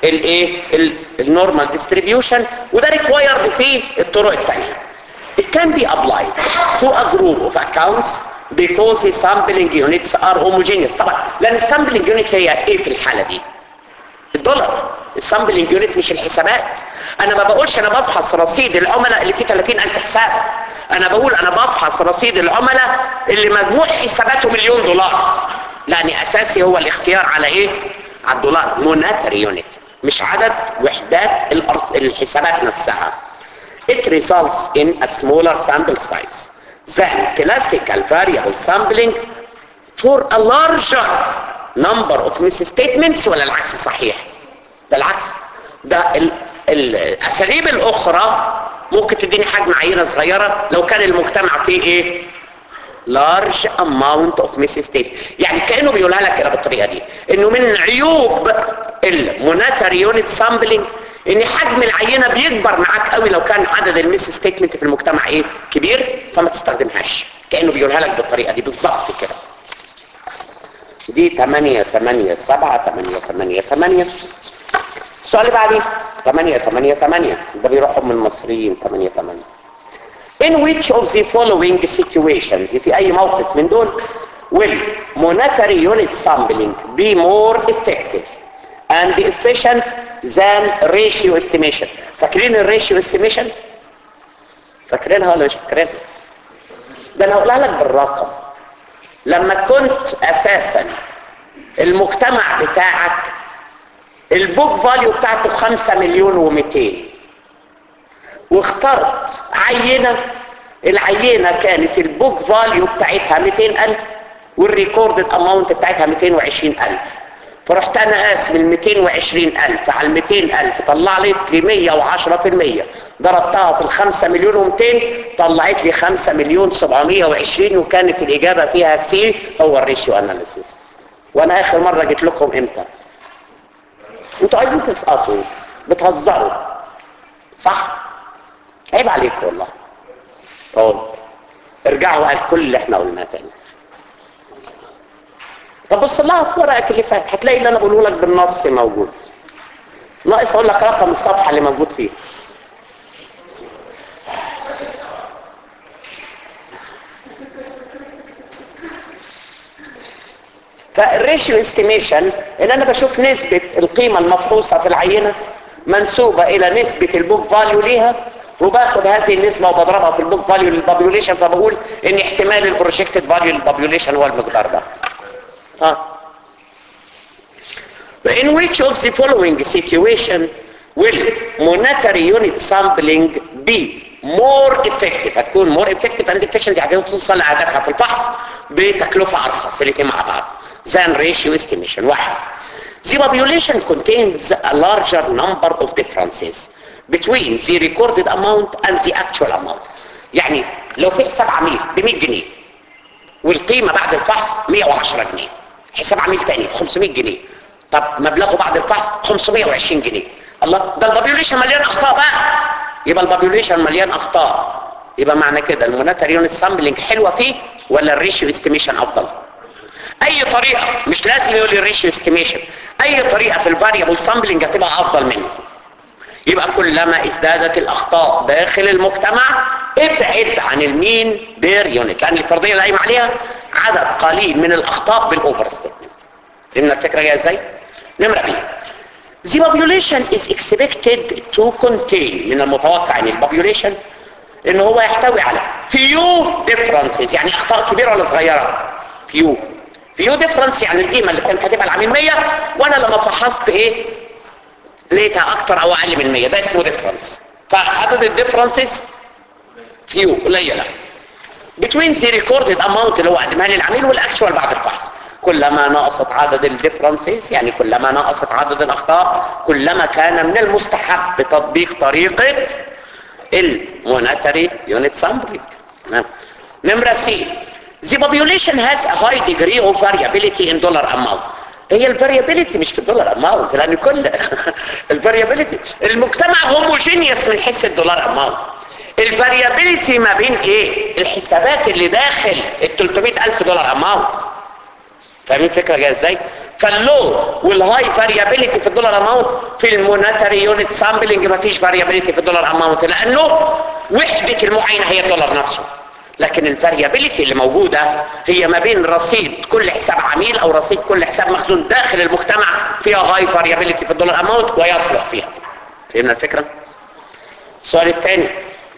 الايه النورمال ديستريبيوشن وده ريكوايرد في الطرق الثانيه It can be applied to a group of accounts because the sampling units are homogeneous طبعا لان السامبلنج يونت هي ايه في الحاله دي الدولار السامبلنج يونت مش الحسابات انا ما بقولش انا بفحص رصيد العملاء اللي فيه 30000 حساب انا بقول انا بفحص رصيد العملاء اللي مجموع حساباته مليون دولار لان اساسي هو الاختيار على ايه على الدولار موناتري يونت مش عدد وحدات الأرص- الحسابات نفسها it results in a smaller sample size than classical variable sampling for a larger number of misstatements ولا العكس صحيح ده العكس ده ال- الاساليب الاخرى ممكن تديني حجم عينه صغيره لو كان المجتمع فيه ايه large amount of misstate يعني كانه بيقولها لك كده بالطريقه دي انه من عيوب الموناتري يونت سامبلنج ان حجم العينه بيكبر معاك قوي لو كان عدد الميس ستيتمنت في المجتمع ايه كبير فما تستخدمهاش كانه بيقولها لك بالطريقه دي بالظبط كده دي 8 8 7 8 8 8 السؤال اللي بعديه 8 8 8 ده بيروحوا من المصريين 8 8 In which of the following situations في أي موقف من دول will monetary unit sampling be more effective and efficient than ratio estimation فاكرين الريشيو estimation فاكرينها ولا مش فاكرينها ده انا هقولها لك بالرقم لما كنت اساسا المجتمع بتاعك البوك فاليو بتاعته 5 مليون و200 واخترت عينة العينة كانت البوك فاليو بتاعتها 200000 والريكوردد اماونت بتاعتها 220000 فرحت انا قاسم ال 220000 على ال 200000 طلع لي 110% ضربتها في ال 5 مليون و200 طلعت لي 5 مليون 720 وكانت الاجابه فيها سي هو الريشيو اناليسيس وانا اخر مره جيت لكم امتى انتوا عايزين تسقطوا بتهزروا صح عيب عليكم والله طب ارجعوا على كل اللي احنا قلناه تاني طب بص لها في ورقك اللي فات هتلاقي اللي انا بقوله لك بالنص موجود ناقص اقول لك رقم الصفحه اللي موجود فيه فالريشيو استيميشن ان انا بشوف نسبة القيمة المفحوصة في العينة منسوبة الى نسبة البوك فاليو ليها وباخد هذه النسبة وبضربها في البوك فاليو للبابيوليشن فبقول ان احتمال البروجكتد فاليو للبابيوليشن هو المقدار ده ها In which of the following situation will monetary unit sampling be more effective هتكون more effective and efficient يعني توصل لأهدافها في الفحص بتكلفة أرخص الاثنين مع بعض than ratio estimation واحد The population contains a larger number of differences between the recorded amount and the actual amount يعني لو في حساب عميل ب 100 جنيه والقيمة بعد الفحص 110 جنيه حساب عميل تاني ب 500 جنيه طب مبلغه بعد الفحص 520 جنيه الله ده البابيوليشن مليان اخطاء بقى يبقى البابيوليشن مليان اخطاء يبقى معنى كده المونتري يونت سامبلنج حلوه فيه ولا الريشيو استيميشن افضل اي طريقه مش لازم يقول لي الريشيو استيميشن اي طريقه في الفاريبل سامبلنج هتبقى افضل منه يبقى كلما ازدادت الاخطاء داخل المجتمع ابعد عن المين بير يونت لان الفرضيه اللي قايم عليها عدد قليل من الاخطاء بالاوفر ستيتمنت فهمنا الفكره جايه ازاي نمره بي The population is expected to contain من المتوقع ان البوبوليشن ان هو يحتوي على few differences يعني اخطاء كبيره ولا صغيره few few difference يعني القيمه اللي كان كاتبها العميل 100 وانا لما فحصت ايه لقيتها اكتر او اقل من 100 ده اسمه difference فعدد الديفرنسز few قليله between the recorded amount اللي هو قدمها لي العميل والاكشوال بعد الفحص كلما نقصت عدد الديفرنسز يعني كلما نقصت عدد الاخطاء كلما كان من المستحب تطبيق طريقه المونتري يونت سامبلينج نمره سي The population has a high degree of variability in dollar amount هي الفاريابيليتي مش في الدولار اماونت لان كل الفاريابيليتي المجتمع هوموجينيوس من حيث الدولار اماونت الفاريابيليتي ما بين ايه الحسابات اللي داخل ال 300 الف دولار اماونت فاهمين الفكره جايه ازاي فاللو والهاي فاريابيليتي في الدولار اماونت في المونتري يونت سامبلنج مفيش فاريابيليتي في الدولار اماونت لانه وحده المعاينه هي الدولار نفسه لكن الفاريابيليتي اللي موجوده هي ما بين رصيد كل حساب عميل او رصيد كل حساب مخزون داخل المجتمع فيها هاي فاريابيليتي في الدولار اماونت ويصلح فيها فهمنا الفكره السؤال الثاني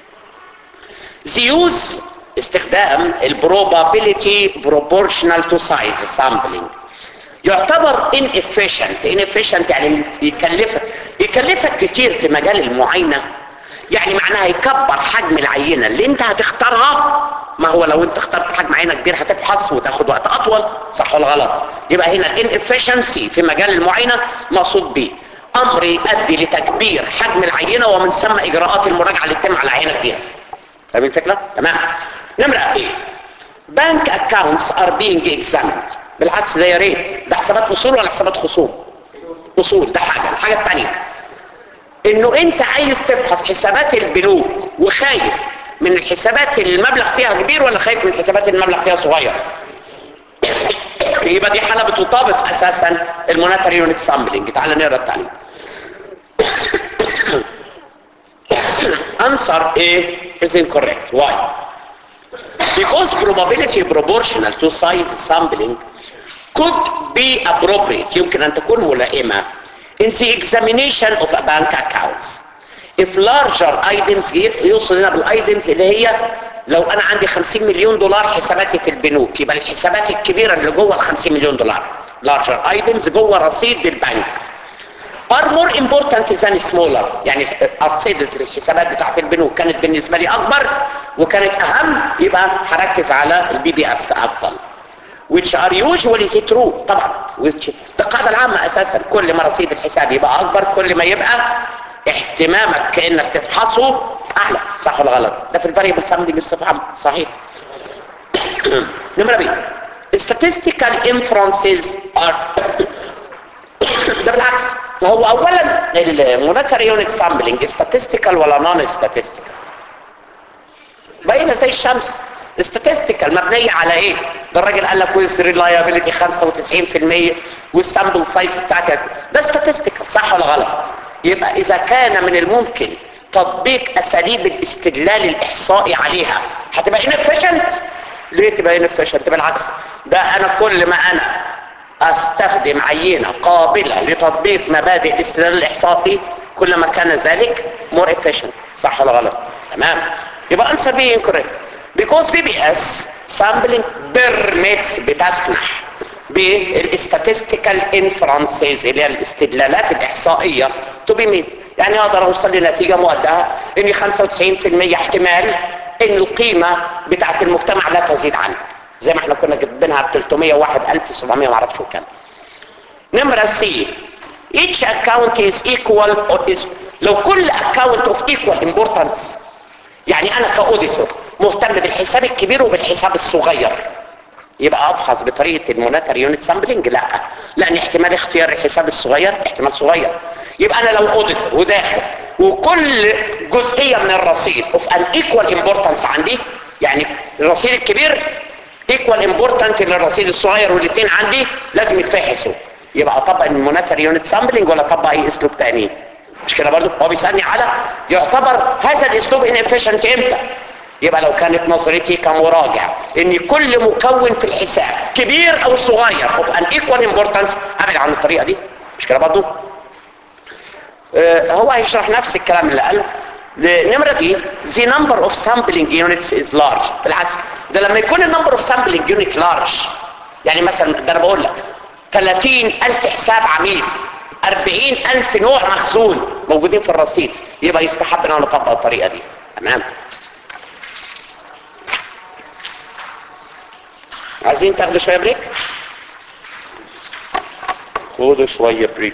زيوز استخدام البروبابيليتي proportional to size sampling يعتبر inefficient inefficient يعني يكلفك يكلفك كتير في مجال المعاينة يعني معناها يكبر حجم العينة اللي انت هتختارها ما هو لو انت اخترت حجم عينة كبير هتفحص وتاخد وقت اطول صح ولا غلط يبقى هنا الانفشنسي في مجال المعاينة مقصود بيه امر يؤدي لتكبير حجم العينة ومن ثم اجراءات المراجعة اللي تتم على العينة كبيرة فاهم الفكرة؟ تمام نمرة ايه بنك accounts are being examined بالعكس ده يا ريت ده حسابات اصول ولا حسابات خصوم اصول ده حاجة الحاجة الثانية انه انت عايز تفحص حسابات البنوك وخايف من الحسابات اللي المبلغ فيها كبير ولا خايف من الحسابات اللي المبلغ فيها صغير يبقى دي حالة بتطابق اساسا المونتري يونت سامبلنج تعال نقرا التعليم answer A is incorrect why because probability proportional to size sampling could be appropriate يمكن أن تكون ملائمة in the examination of a bank accounts if larger items يوصل هنا بالايتمز اللي هي لو انا عندي 50 مليون دولار حساباتي في البنوك يبقى الحسابات الكبيرة اللي جوه ال 50 مليون دولار larger items جوه رصيد البنك are more important than smaller يعني رصيد الحسابات بتاعت البنوك كانت بالنسبة لي اكبر وكانت اهم يبقى هركز على البي بي اس افضل which are usually the true طبعا which ده القاعدة العامة اساسا كل ما رصيد الحساب يبقى اكبر كل ما يبقى احتمامك كانك تفحصه اعلى صح ولا غلط ده في الفاريبل سامبلنج بصفه عامه صحيح نمره بي statistical inferences are ده بالعكس ما هو اولا المونتري يونت سامبلنج statistical ولا نون statistical باينه زي الشمس statistical مبنيه على ايه ده الراجل قال لك ويز ريلايبيليتي 95% والسامبل سايز بتاعك ده statistical صح ولا غلط يبقى اذا كان من الممكن تطبيق اساليب الاستدلال الاحصائي عليها هتبقى inefficient ليه تبقى inefficient بالعكس ده انا كل ما انا استخدم عينة قابلة لتطبيق مبادئ الاستدلال الاحصائي كل ما كان ذلك more efficient صح ولا غلط تمام يبقى answer B incorrect because BBS sampling permits بتسمح بالستاتستيكال انفرنسز اللي هي الاستدلالات الاحصائيه تو بي ميد يعني اقدر اوصل لنتيجه مؤدها ان 95% احتمال ان القيمه بتاعه المجتمع لا تزيد عنها زي ما احنا كنا جايبينها ب 301700 ما اعرفش كام نمره سي each account is equal or is لو كل account of equal importance يعني انا كاوديتور مهتم بالحساب الكبير وبالحساب الصغير يبقى افحص بطريقه المونتري يونت سامبلنج لا لان احتمال اختيار الحساب الصغير احتمال صغير يبقى انا لو اوديت وداخل وكل جزئيه من الرصيد اوف ان ايكوال امبورتانس عندي يعني الرصيد الكبير ايكوال امبورتانت للرصيد الصغير والاثنين عندي لازم يتفحصوا يبقى اطبق المونتري يونت سامبلنج ولا اطبق اي اسلوب ثاني مش كده برضو هو بيسالني على يعتبر هذا الاسلوب انفيشنت امتى يبقى لو كانت نظرتي كمراجع ان كل مكون في الحساب كبير او صغير of an equal importance ابعد عن الطريقه دي مش كده برضه آه هو هيشرح نفس الكلام اللي قاله النمره دي the number of sampling units is large بالعكس ده لما يكون النمبر اوف sampling unit large يعني مثلا ده انا بقول لك 30000 حساب عميل 40000 نوع مخزون موجودين في الرصيد يبقى يستحب ان انا اطبق الطريقه دي تمام عايزين تاخدوا شويه بريك خدوا شويه بريك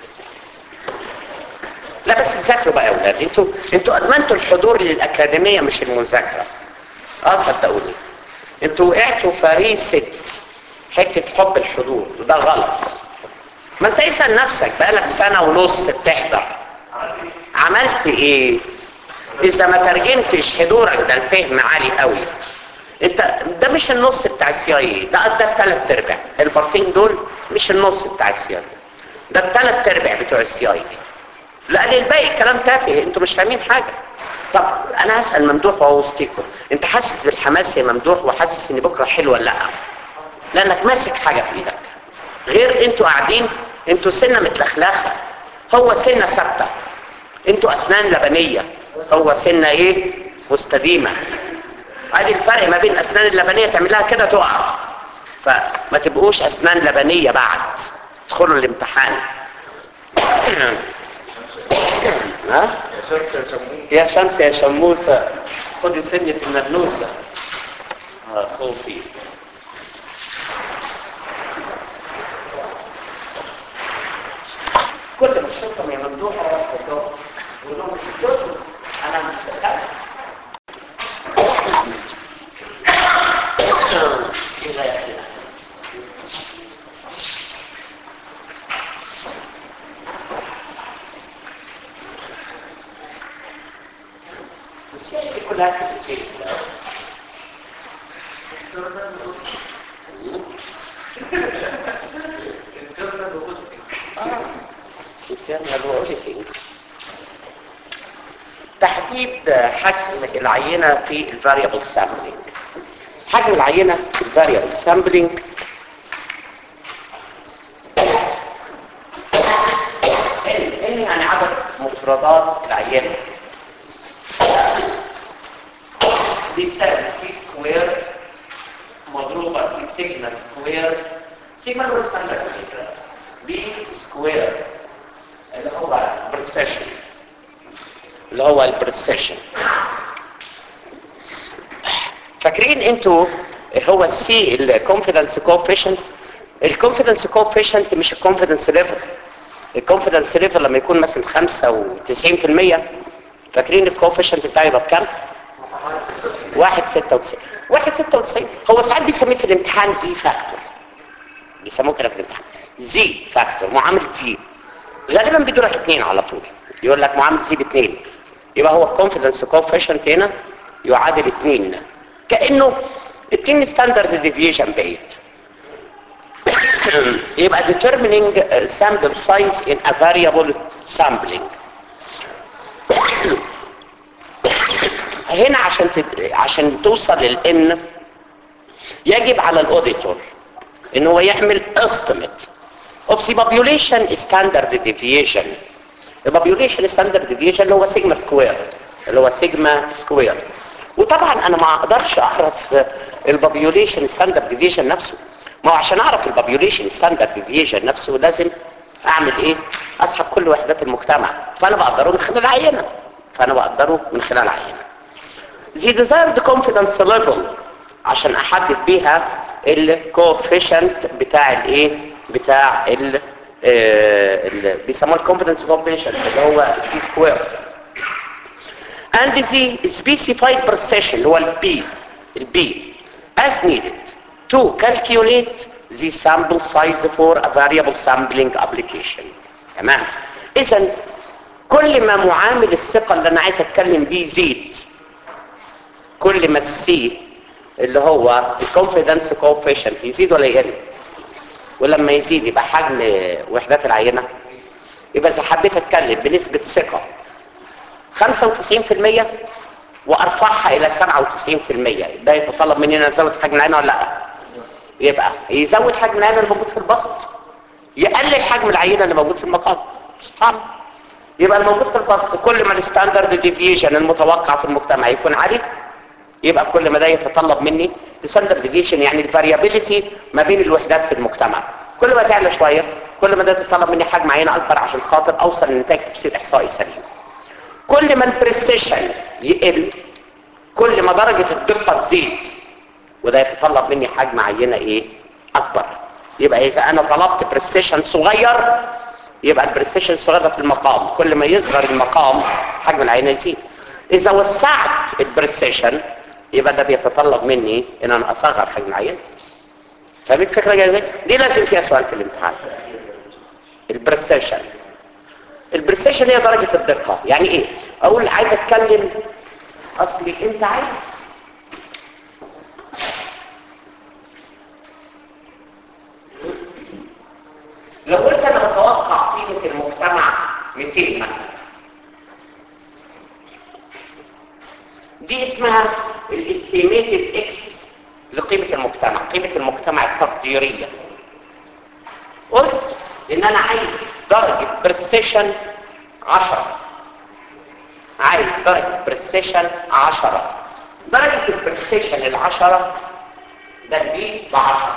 لا بس تذاكروا بقى يا اولاد انتوا انتوا ادمنتوا الحضور للاكاديميه مش المذاكره اه صدقوني انتوا وقعتوا فريسه حته حب الحضور وده غلط ما انت اسال نفسك بقالك سنه ونص بتحضر عملت ايه اذا ما ترجمتش حضورك ده الفهم عالي قوي انت ده مش النص بتاع السي اي ده ده الثلاث ارباع البارتين دول مش النص بتاع السي اي ده الثلاث ارباع بتوع السي اي لان الباقي كلام تافه انتوا مش فاهمين حاجه طب انا هسال ممدوح وهو وسطيكم انت حاسس بالحماس يا ممدوح وحاسس ان بكره حلو ولا لا لانك ماسك حاجه في ايدك غير انتوا قاعدين انتوا سنه متلخلخه هو سنه ثابته انتوا اسنان لبنيه هو سنه ايه مستديمه ادي الفرق ما بين الاسنان اللبنيه تعملها كده تقع فما تبقوش اسنان لبنيه بعد تدخلوا الامتحان ها يا شمس يا شموسة خدي سنة المدنوسة اه خوفي كل ما اشوفهم يا ممدوحة يا فضاء يقول لهم اسكتوا انا مش بخاف كده يا كده السياسة دي كلها في الفيلم internal auditing تحديد حجم العينة في الفاريبل سامبلينج حجم العينة في الفاريبل سامبلينج ان يعني عدد مفردات العينة بيساوي سي سكوير مضروبة في سيجما سكوير سيجما هو الستاندرد بي سكوير اللي هو بريسيشن اللي هو البريسيشن فاكرين انتوا هو السي الكونفيدنس كوفيشنت الكونفيدنس كوفيشنت مش الكونفيدنس ليفل الكونفيدنس ليفل لما يكون مثلا 95% فاكرين الكوفيشنت بتاعي يبقى بكام؟ 1.96 1.96 هو ساعات بيسميه في الامتحان زي فاكتور بيسموه كده في الامتحان زي فاكتور معامله زي غالبا بيدوا لك اثنين على طول يقول لك معامله زي باثنين يبقى هو الكونفيدنس كوفيشنت هنا يعادل اثنين كانه اثنين ستاندرد ديفيشن بعيد يبقى determining sample size in a variable sampling هنا عشان تد... عشان توصل للان يجب على الاوديتور ان هو يعمل estimate of the population standard deviation البوبيوليشن ستاندرد ديفيشن اللي هو سيجما سكوير اللي هو سيجما سكوير وطبعا انا ما اقدرش اعرف البوبيوليشن ستاندرد ديفيشن نفسه ما هو عشان اعرف البوبيوليشن ستاندرد ديفيشن نفسه لازم اعمل ايه اسحب كل وحدات المجتمع فانا بقدره من خلال عينه فانا بقدره من خلال عينه the desired confidence level عشان احدد بيها الكوفيشنت بتاع الايه بتاع ال اللي بيسموه الكونفيدنس كوفيشنت اللي هو سي سكوير and the specified precision اللي هو البي البي as needed to calculate the sample size for a variable sampling application تمام اذا كل ما معامل الثقة اللي انا عايز اتكلم بيه يزيد كل ما السي اللي هو الكونفيدنس كوفيشنت يزيد ولا يقل ولما يزيد يبقى حجم وحدات العينة يبقى اذا حبيت اتكلم بنسبة ثقة 95% وارفعها الى 97% ده يتطلب مني ان ازود حجم العينة ولا لا يبقى يزود حجم العينة اللي موجود في البسط يقلل حجم العينة اللي موجود في المقام سبحان يبقى الموجود في البسط كل ما الستاندرد ديفيشن المتوقع في المجتمع يكون عالي يبقى كل ما ده يتطلب مني الستاندرد ديفيشن يعني الفاريابيليتي ما بين الوحدات في المجتمع كل ما تعلى شويه كل ما ده يتطلب مني حجم عينه اكبر عشان خاطر اوصل لنتائج تفسير احصائي سليم كل ما البريسيشن يقل كل ما درجه الدقه تزيد وده يتطلب مني حجم عينه ايه اكبر يبقى اذا انا طلبت بريسيشن صغير يبقى البريسيشن صغيره في المقام كل ما يصغر المقام حجم العينه يزيد اذا وسعت البريسيشن يبقى ده بيتطلب مني ان انا اصغر حجم العينه فاهمين الفكره جايه ازاي دي لازم فيها سؤال في الامتحان البريسيشن البريسيشن هي درجه الدقه يعني ايه اقول عايز اتكلم اصلي انت عايز 200 مثلا دي اسمها الاستيميتد اكس لقيمة المجتمع قيمة المجتمع التقديرية قلت ان انا عايز درجة برستيشن 10 عايز درجة برستيشن 10 درجة البرستيشن العشرة ده البي ب 10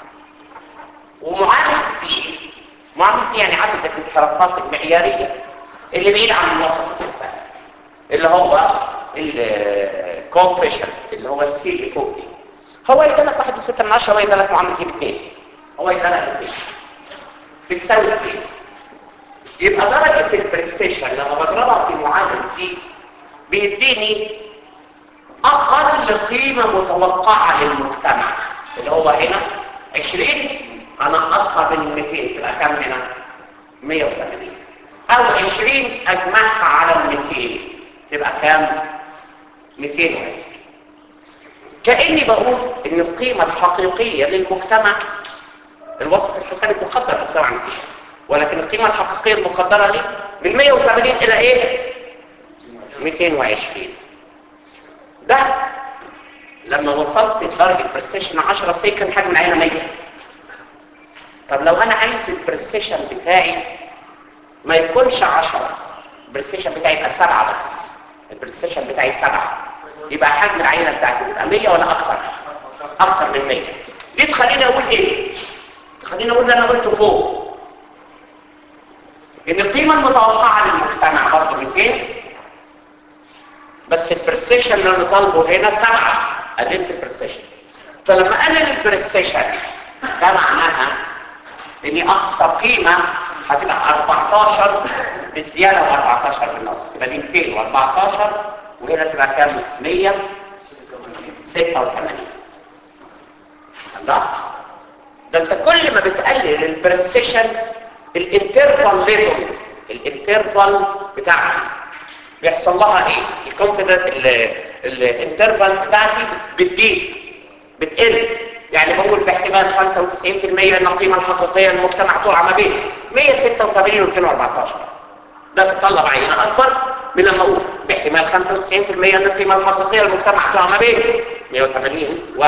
ومعامل سي معامل سي يعني عدد الانحرافات المعيارية اللي بعيد عن الوسط المستقبل اللي هو الكوفيشنت اللي هو السي اللي فوق دي هو يدلك واحد وستة من عشرة ويدلك معامل سي باثنين هو يدلك اثنين بتساوي اثنين يبقى درجة البرستيشن لما بضربها في معامل سي بيديني اقل قيمة متوقعة للمجتمع اللي هو هنا 20 انقصها من 200 تبقى كام هنا 180 او 20 اجمعها على ال 200 تبقى كام 220 كاني بقول ان القيمة الحقيقية للمجتمع الوسط الحسابي مقدر مجتمع 200 ولكن القيمة الحقيقية المقدرة لي من 180 الى ايه 220 ده لما وصلت لدرجة برسيشن 10 سي كان حجم العينة 100 طب لو انا عايز البرسيشن بتاعي ما يكونش 10 البرسيشن بتاعي يبقى 7 بس البرسيشن بتاعي 7 يبقى حجم العينة بتاعتي يبقى 100 ولا اكتر اكتر من 100 دي تخليني اقول ايه تخليني اقول اللي انا قلته فوق ان القيمة المتوقعة للمجتمع برضه 200 بس البرسيشن اللي انا طالبه هنا سبعة قللت البرسيشن فلما قلل البرسيشن ده معناها ان اقصى قيمة هتبقى 14 بالزيادة و14 بالنص تبقى دي 214 وهنا تبقى كام 186 الله ده انت كل ما بتقلل البرسيشن الانترفال ليفل الانترفال بتاعتي بيحصل لها ايه الكونفيدنت الانترفال بتاعتي بتزيد بتقل يعني بقول باحتمال 95% ان القيمه الحقيقيه للمجتمع تقع ما بين 186 و 214 ده تتطلب عينه اكبر من لما اقول باحتمال 95% ان القيمه الحقيقيه للمجتمع تقع ما بين 180 و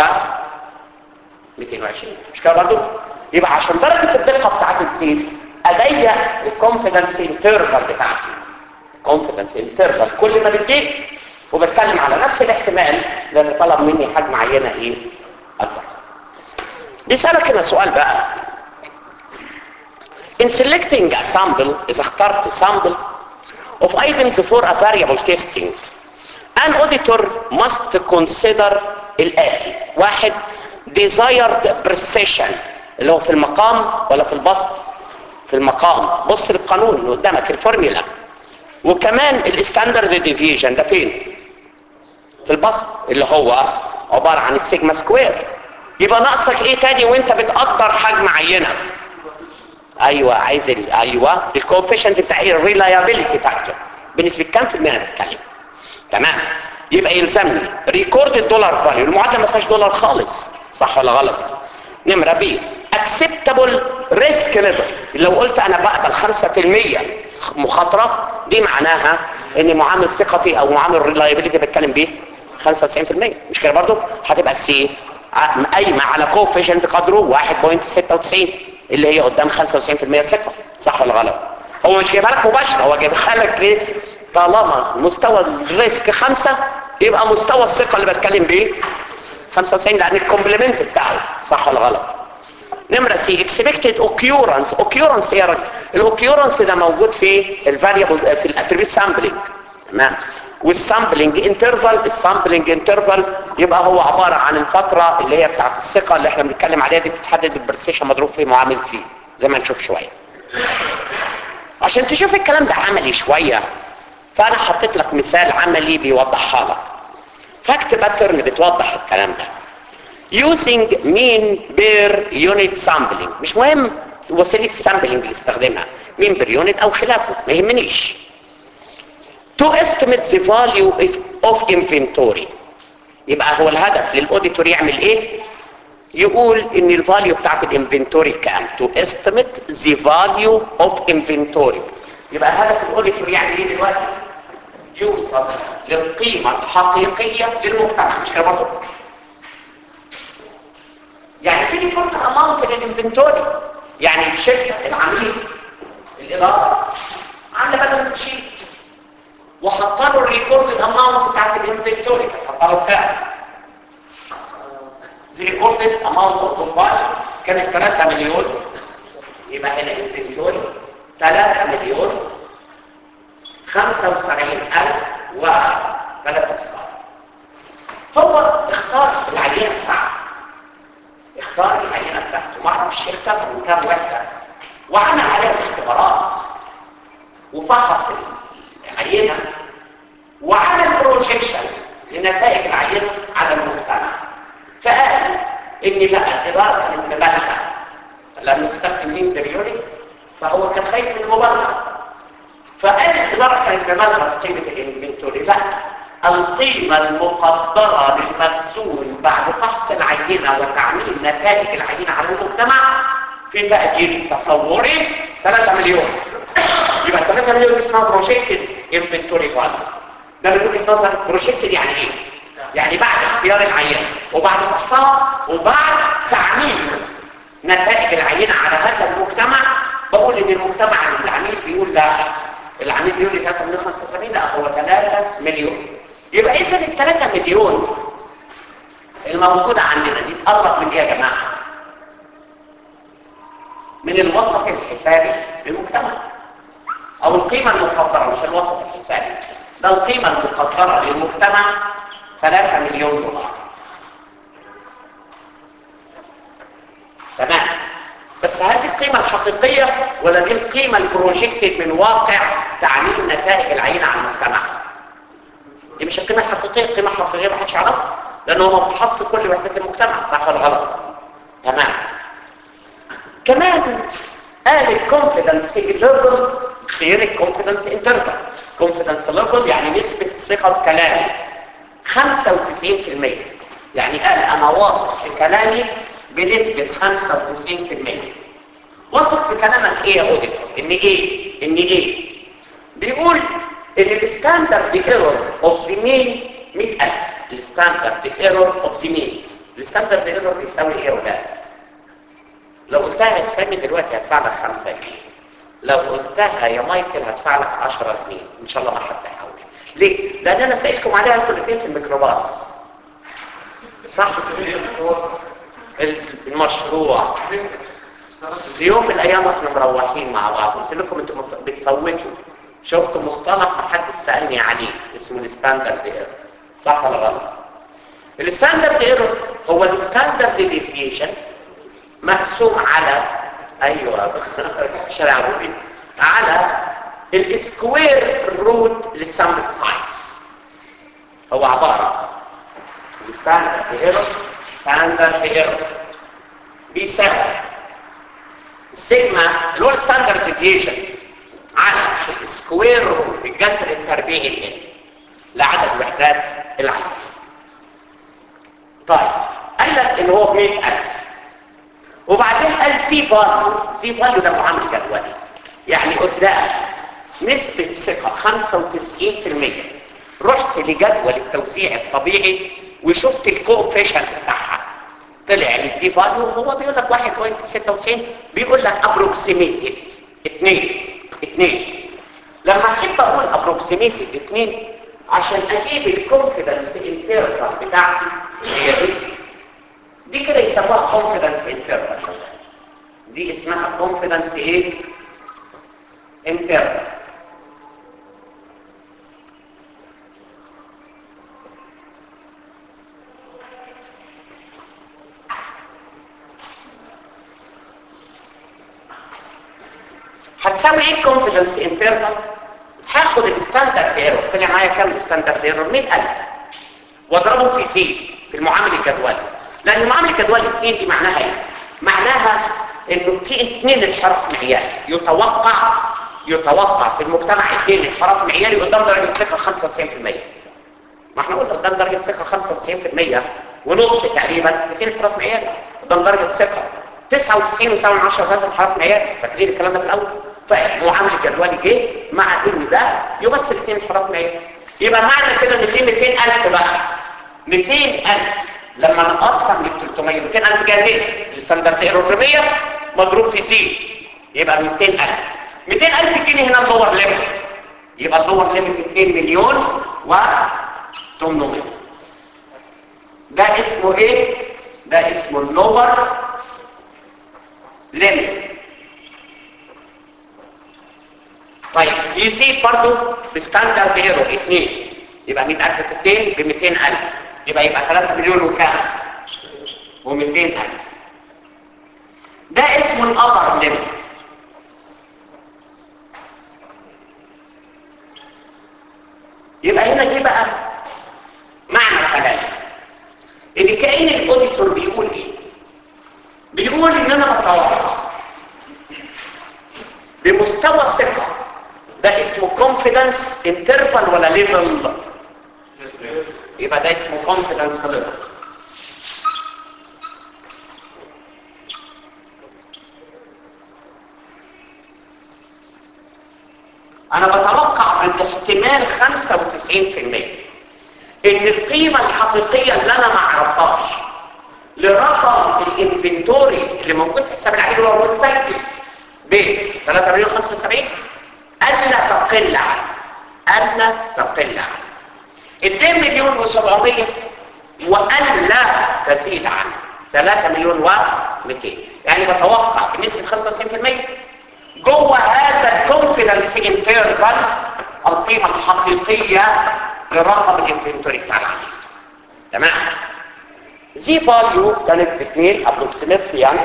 220 مش كده برضه يبقى عشان درجه الدقه بتاعتي تزيد اضيق الكونفيدنس انترفال بتاعتي كونفيدنس انترفال كل ما بتضيق وبتكلم على نفس الاحتمال لان طلب مني حجم عينه ايه اكبر بيسالك هنا سؤال بقى in selecting a sample اذا اخترت sample of items for a variable testing an auditor must consider الاتي واحد desired precision اللي هو في المقام ولا في البسط في المقام بص للقانون اللي قدامك الفورميلا وكمان الستاندرد ديفيجن ده فين في البسط اللي هو عبارة عن السيجما سكوير يبقى ناقصك ايه تاني وانت بتقدر حجم عينة ايوه عايز ال... ايوه الكوفيشنت بتاع ايه الريلايابيليتي فاكتور بنسبة كام في المية بتتكلم تمام يبقى يلزمني ريكورد الدولار فاليو المعادله ما فيهاش دولار خالص صح ولا غلط نمره بي اكسبتابل ريسك ليفل لو قلت انا بقبل 5% مخاطره دي معناها ان معامل ثقتي او معامل الريلايبيليتي بتكلم بيه 95% مش كده برضو هتبقى السي قايمه على كوفيشنت قدره 1.96 اللي هي قدام 95% ثقه صح ولا غلط هو مش جايبها لك مباشره هو جايبها لك ليه طالما مستوى الريسك خمسة يبقى مستوى الثقة اللي بتكلم بيه 95 لأن الكومبلمنت بتاعه صح ولا غلط نمرة سي اكسبكتد اوكيورنس اوكيورنس يا راجل الاوكيورنس ده موجود في الفاريبل في الاتريبيوت سامبلنج تمام والسامبلنج انترفال السامبلنج انترفال يبقى هو عبارة عن الفترة اللي هي بتاعت الثقة اللي احنا بنتكلم عليها دي بتتحدد البرسيشن مضروب في معامل سي زي ما نشوف شوية عشان تشوف الكلام ده عملي شوية فانا حطيت لك مثال عملي بيوضحها لك فاكت باترن بتوضح الكلام ده using mean per unit sampling مش مهم وسيله السامبلنج اللي استخدمها mean per unit او خلافه ما يهمنيش to estimate the value of inventory يبقى هو الهدف للاوديتور يعمل ايه يقول ان الفاليو بتاعت الانفنتوري كام to estimate the value of inventory يبقى هدف الاوديتور يعني ايه دلوقتي يوصل للقيمه الحقيقيه للمجتمع مش كده برضه يعني في ريبورت اماونت للانفنتوري يعني الشركه العميل الاداره عامله بالانس شيت وحاطه له الريكورد الاماونت بتاعت الانفنتوري حاطه له بتاع زي ريكوردد اماونت اوف كومبايل كانت 3 مليون يبقى هنا الانفنتوري 3 مليون 75000 و 3 اصفار هو اختار العينه بتاعته اختار العينه بتاعته ما اعرفش اختار من كام وحده وعمل عليها اختبارات وفحص العينه وعمل بروجيكشن لنتائج العينه على المجتمع فقال ان لا الاداره كانت مبالغه لم يستخدم مين بريوريت فهو كان خايف من المبالغه فقال الاداره كانت مبالغه في قيمه الانفنتوري لا القيمة المقدرة للمخزون بعد فحص العينة وتعميم نتائج العينة على المجتمع في تقدير تصوري 3 مليون يبقى 3 مليون اسمها بروجيكتد انفنتوري فاليو ده من وجهة نظر بروجيكتد يعني ايه؟ يعني بعد اختيار العينة وبعد فحصها وبعد تعميم نتائج العينة على هذا المجتمع بقول ان المجتمع العميل بيقول لا العميل بيقول لي 3 مليون 75 لا هو 3 مليون يبقى اذا ال 3 مليون الموجودة عندنا دي تقرب من ايه يا جماعة من الوسط الحسابي للمجتمع او القيمة المقدرة مش الوسط الحسابي ده القيمة المقدرة للمجتمع 3 مليون دولار تمام بس هل دي القيمة الحقيقية ولا دي القيمة البروجيكتد من واقع تعميم نتائج العينة على المجتمع دي مش القيمة الحقيقية القيمة الحقيقية ما حدش يعرفها لأنه هو بيحصل كل وحدات المجتمع صح ولا غلط تمام كمان قال الكونفيدنس ليفل غير الكونفيدنس انترفال كونفيدنس ليفل يعني نسبة ثقة كلامي 95% يعني قال انا واثق في كلامي بنسبة 95% واثق في كلامك ايه يا اوديتور ان ايه ان ايه بيقول ان الستاندرد ايرور اوف ذا مين 100000 الستاندرد ايرور اوف ذا مين الستاندرد ايرور بيساوي ايه يا ولاد لو قلتها يا سامي دلوقتي هدفع لك 5 جنيه لو قلتها يا مايكل هدفع لك 10 جنيه ان شاء الله ما حد هيحاول ليه لان انا سالتكم عليها انتوا الاثنين في الميكروباص صح المشروع في يوم من الايام احنا مروحين مع بعض قلت لكم انتوا مف- بتفوتوا شفتوا مصطلح ما حد سالني عليه اسمه الستاندرد ايرور صح ولا غلط الستاندرد ايرور هو الستاندرد ديفيشن مقسوم على ايوه شارع روبي على السكوير روت للسامبل سايز هو عباره الستاندرد ايرور ستاندرد ايرور بيساوي السيجما اللي هو الستاندرد ديفيشن على السكوير روت الجذر التربيعي ال لعدد وحدات العدد طيب قال لك ان هو ب 100000 وبعدين قال سي فاليو سي فاليو ده معامل جدولي يعني قدام نسبة ثقة 95% رحت لجدول التوزيع الطبيعي وشفت الكوفيشنت بتاعها طلع السي فاليو هو بيقول لك 1.96 بيقول لك ابروكسيميتد 2 2 لما احب اقول ابروكسيميتد 2 عشان اجيب الكونفيدنس انترفال بتاعتي هي دي دي كده يسموها كونفيدنس انترفال دي اسمها كونفيدنس ايه انترفال هتساوي ايه الكونفيدنس انترفال هاخد الستاندرد ايرور طلع معايا كام الستاندرد ايرور 100000 واضربه في سي في المعامل الجدولي لان المعامل الجدولي 2 دي معناها ايه معناها انه في اثنين انحراف معياري يتوقع يتوقع في المجتمع اثنين انحراف معياري قدام درجه ثقه 95% ما احنا قلنا قدام درجه ثقه 95% ونص تقريبا اثنين انحراف معياري قدام درجه ثقه 99 و7 هذا انحراف معياري فاكرين الكلام ده في الاول ف فمعامل جدولي جه مع ان ده يمثل اثنين انحراف مائي يبقى معنى كده ان في 200000 بقى 200000 لما نقصها من 300 200000 جنيه ايه الستاندرد ايرور 100 مضروب في سي يبقى 200000 200000 جنيه هنا اللور ليميت يبقى اللور ليميت 2 مليون و 800 ده اسمه ايه ده اسمه اللور ليميت طيب يزيد برضو بستاندرد ايرو 2 يبقى 100000 في 2 ب 200000 يبقى يبقى 3 مليون وكام و200000 ده اسمه الابر ليميت يبقى هنا جه بقى معنى كلام ان كأن الاوديتور بيقول ايه بيقول ان انا بتوقع بمستوى ثقه ده اسمه confidence interval ولا level يبقى ده اسمه confidence level انا بتوقع باحتمال 95% ان القيمة الحقيقية اللي انا ما اعرفهاش لرقم الانفنتوري اللي موجود في حساب العميل هو مسجل ب 3 مليون 75 الا تقل عنه الا تقل عنه 2 مليون و700 والا تزيد عنه 3 مليون و200 يعني بتوقع بنسبة 95% جوه هذا الكونفيدنس انترفال القيمة الحقيقية لرقم الانفنتوري بتاع العميل تمام زي فاليو كانت باثنين ابروكسيمتلي يعني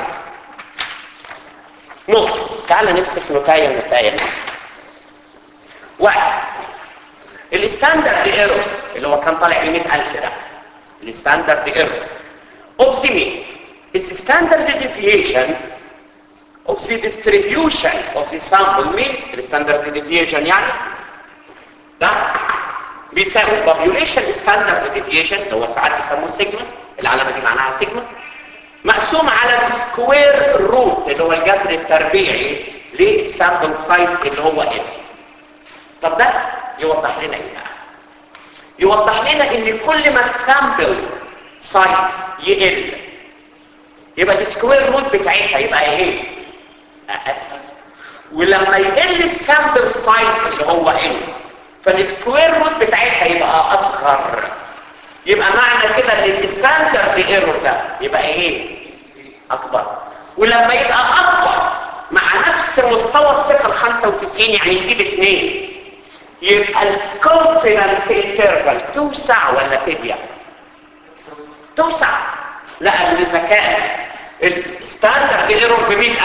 نقص تعال نمسك نتاية نتاية واحد الستاندرد ايرور اللي هو كان طالع ب 100000 ده الستاندرد ايرور اوف سي مين is standard deviation of the distribution of the sample mean الستاندرد deviation يعني ده بيساوي population standard deviation اللي هو ساعات بيسموه سيجما العلامه دي معناها سيجما مقسوم على السكوير روت اللي هو الجذر التربيعي للسامبل سايز اللي هو ال طب ده يوضح لنا ايه بقى يوضح لنا ان كل ما السامبل سايز يقل يبقى السكوير روت بتاعتها يبقى ايه اقل ولما يقل السامبل سايز اللي هو ال فالسكوير روت بتاعتها يبقى اصغر يبقى معنى كده ان الستاندرد ايرور ده يبقى ايه اكبر ولما يبقى اكبر مع نفس مستوى الثقه ال 95 يعني يزيد 2 يبقى الكونفيدنس انترفال توسع ولا تضيق توسع لان اذا كان الستاندرد ايرور ب 100000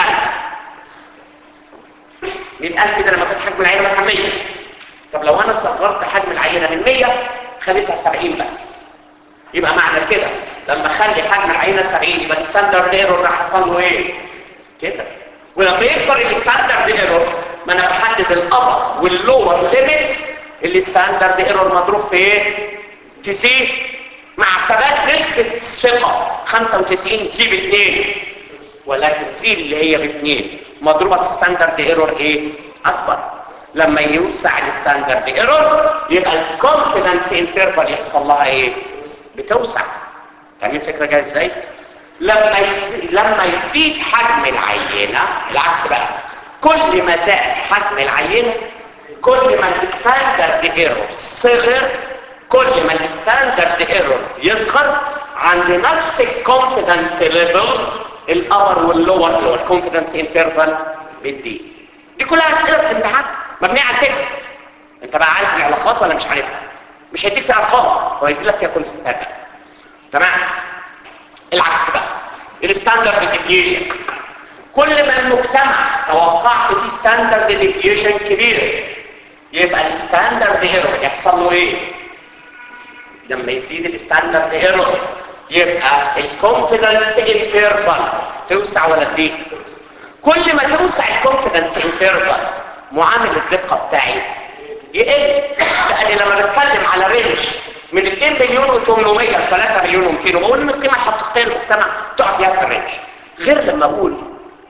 100000 ده لما كانت حجم العينه مثلا 100 طب لو انا صغرت حجم العينه من 100 خليتها 70 بس يبقى معنى كده لما اخلي حجم العينه 70 يبقى الستاندرد ايرور راح يحصل له ايه كده ولما يكبر الستاندرد ايرور ما انا بحدد الابر واللور ليميتس الستاندرد ايرور مضروب في ايه في سي مع ثبات نسبه الثقه 95 سي ب 2 ولكن سي اللي هي ب 2 مضروبه في ستاندرد ايرور ايه اكبر لما يوسع الستاندرد ايرور يبقى الكونفيدنس انترفال يحصل لها ايه بتوسع فاهمين الفكره جايه ازاي لما يز... لما يزيد حجم العينه العكس بقى كل ما زاد حجم العينه كل ما الستاندرد ايرور صغر كل ما الستاندرد ايرور يصغر عند نفس الكونفيدنس ليفل الابر واللور اللي هو الكونفيدنس انترفال بالدي دي كلها اسئله في الامتحان مبنيه على كده انت بقى عارف العلاقات ولا مش عارفها مش هيديك فيها ارقام هو هيديك لك فيها كونسبتات تمام العكس بقى الستاندرد ديفيشن كل ما المجتمع توقعت فيه ستاندرد ديفيشن كبير يبقى الستاندرد ايرور يحصل له ايه لما يزيد الستاندرد ايرور يبقى الكونفيدنس انترفال توسع ولا تضيق كل ما توسع الكونفيدنس انترفال معامل الدقه بتاعي يقل لان لما بتكلم على رينج من 2 مليون و800 ل 3 مليون و200 وبقول ان القيمه الحقيقيه للمجتمع تقع في هذا الرينج غير لما اقول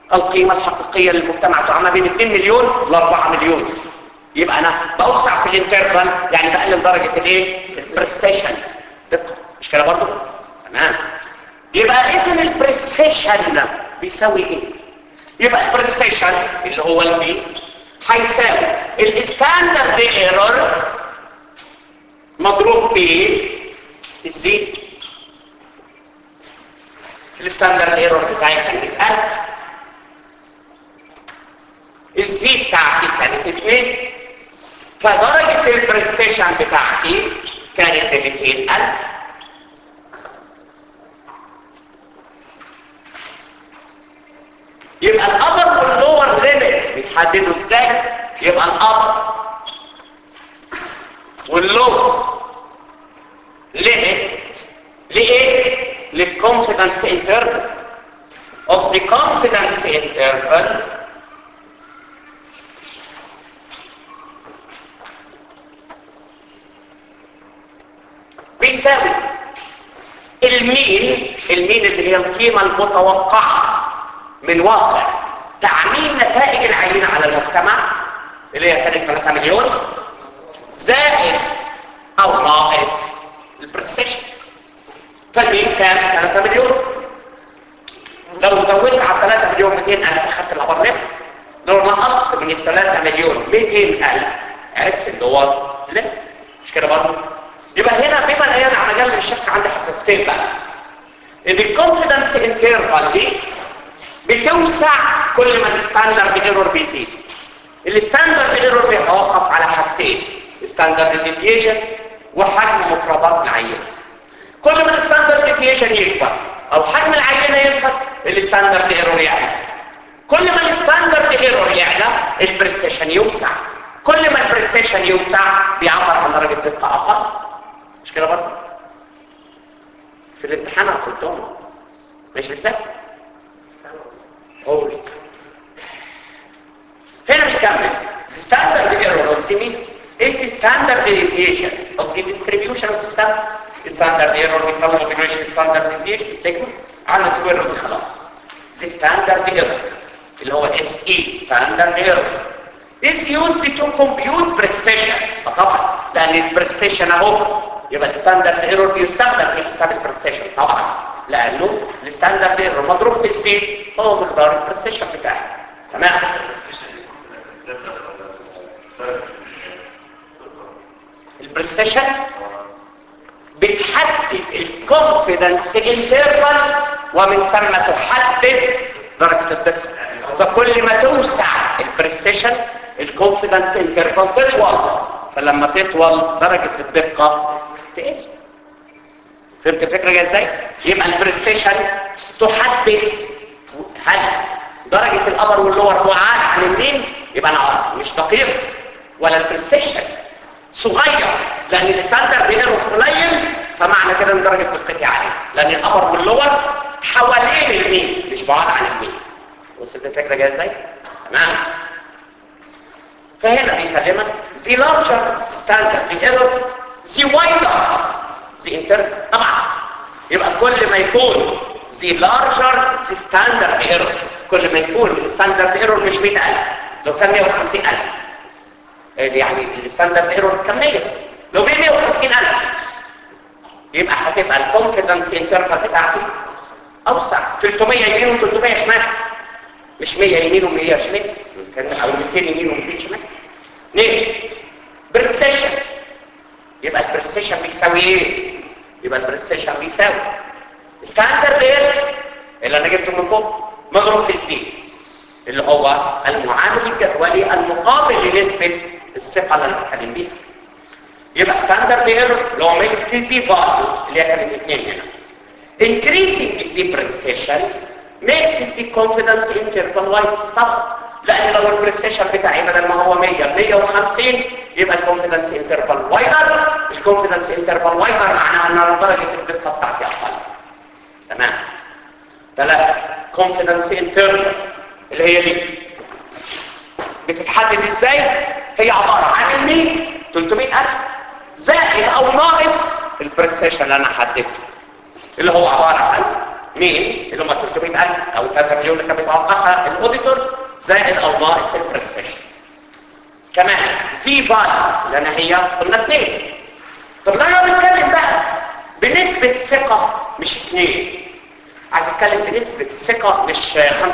القيمة الحقيقية للمجتمع تقع ما بين 2 مليون ل 4 مليون يبقى انا بوسع في الانترفال يعني بقلل درجة الايه البريسيشن دقة مش كده برضه تمام يبقى اذا البريسيشن بيساوي ايه يبقى البريسيشن اللي هو البي هيساوي الستاندرد ايرور مضروب في الزي الستاندرد ايرور بتاعي كان 100000 الزي بتاعتي كانت 2 فدرجة البريستيشن بتاعتي كانت 200000 يبقى الابر واللور ليميت بيتحددوا ازاي يبقى الابر واللور ليميت لايه للكونفيدنس انترفال of the confidence interval بيساوي المين المين اللي هي القيمة المتوقعة من واقع تعميم نتائج العينة على المجتمع اللي هي كانت 3 مليون زائد او ناقص البرسيشن فالمين كان 3 مليون لو زودت على 3 مليون 200 ألف أخذت الأبر ليفت لو نقصت من ال 3 مليون 200 ألف عرفت اللي هو ليفت مش كده برضه يبقى هنا بما لا يدع مجال للشك عندي حقيقتين بقى ان الكونفيدنس انترفال دي بتوسع كل ما الستاندرد ايرور بيزيد الستاندرد ايرور بيتوقف على حاجتين ستاندرد ديفيشن وحجم مفردات العينه كل ما الستاندرد ديفيشن يكبر او حجم العينه يصغر الستاندرد ايرور يعلى كل ما الستاندرد ايرور يعلى البريستيشن يوسع كل ما البريستيشن يوسع بيعبر عن درجه دقه اقل مش كده برضه في الامتحان هتقولهم مش بتذاكر قول هنا بنكمل the standard error of the mean is the standard deviation of the distribution of the standard standard error بيسموه evaluation standard deviation sigma على square root خلاص the standard error اللي هو SE standard error is used to compute precision طبعا لان البريسيشن اهو يبقى الستاندرد ايرور بيستخدم في حساب البريسيشن طبعا لانه الستاندرد ايرور مضروب في السي هو مقدار البريسيشن بتاعه تمام البريسيشن بتحدد الكونفيدنس انترفال ومن ثم تحدد درجه الدقه فكل ما توسع البريسيشن الكونفيدنس انترفال تطول فلما تطول درجه الدقه تقل فهمت الفكره جايه ازاي يبقى البريستيشن تحدد هل درجه الابر واللور هو عالي عن المين يبقى انا عارف مش دقيق ولا البريستيشن صغير لان الستاندرد ايرور قليل فمعنى كده ان درجه دقتي عاليه لان الابر واللور حوالين المين مش بعاد عن المين وصلت الفكره جايه ازاي تمام فهنا بيكلمك the larger standard error the wider the interval طبعا يبقى كل ما يكون the larger the standard error كل ما يكون الستاندرد ايرور مش 100000 لو كان 150000 يعني الستاندرد ايرور كان 100 لو ب 150000 يبقى هتبقى الكونفيدنس انترفال بتاعتي اوسع 300 يمين و300 شمال مش 100 يمين و100 شمال كان او 200 يمين و200 شمال ليه بريسيشن يبقى البريسيشن بيساوي ايه يبقى البريسيشن بيساوي ستاندرد ايه اللي انا جبته من فوق مضروب في السي اللي هو المعامل الجدولي المقابل لنسبه الثقه اللي انا بتكلم بيها يبقى ستاندرد ايرور لو عملت زي فاليو اللي هي كانت 2 هنا increasing the precision makes the confidence interval wide طبعا لان لو البريستيشن بتاعي بدل ما هو 100 150 يبقى الكونفيدنس انترفال وايدر الكونفيدنس انترفال وايدر معناها ان درجه الدقه بتاعتي اقل تمام ثلاثه كونفيدنس انترفال اللي هي دي بتتحدد ازاي هي عباره عن المين 300000 زائد او ناقص البريستيشن اللي انا حددته اللي هو عباره عن مين اللي هم 300000 او 3 مليون اللي كان بيتوقعها الاوديتور زائد او ناقص البريسيشن كمان زي فاليو لان هي قلنا 2 طب لا انا بتكلم بقى بنسبة ثقة مش 2 عايز اتكلم بنسبة ثقة مش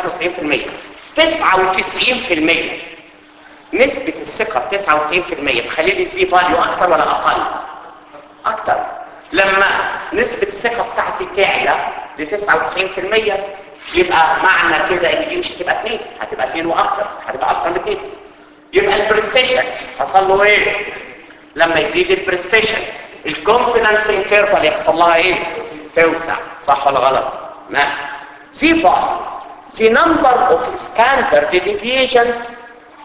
95% 99% نسبة الثقة 99% تخلي لي الزي فاليو اكتر ولا اقل اكتر لما نسبة الثقة بتاعتي تعلى ل 99% يبقى معنى كده ان دي مش هتبقى 2 هتبقى 2 واكتر هتبقى اكتر من 2 يبقى البريسيشن حصل له ايه لما يزيد البريسيشن الكونفيدنس انترفال يحصل لها ايه توسع صح ولا غلط ما سي فاليو the number of standard deviations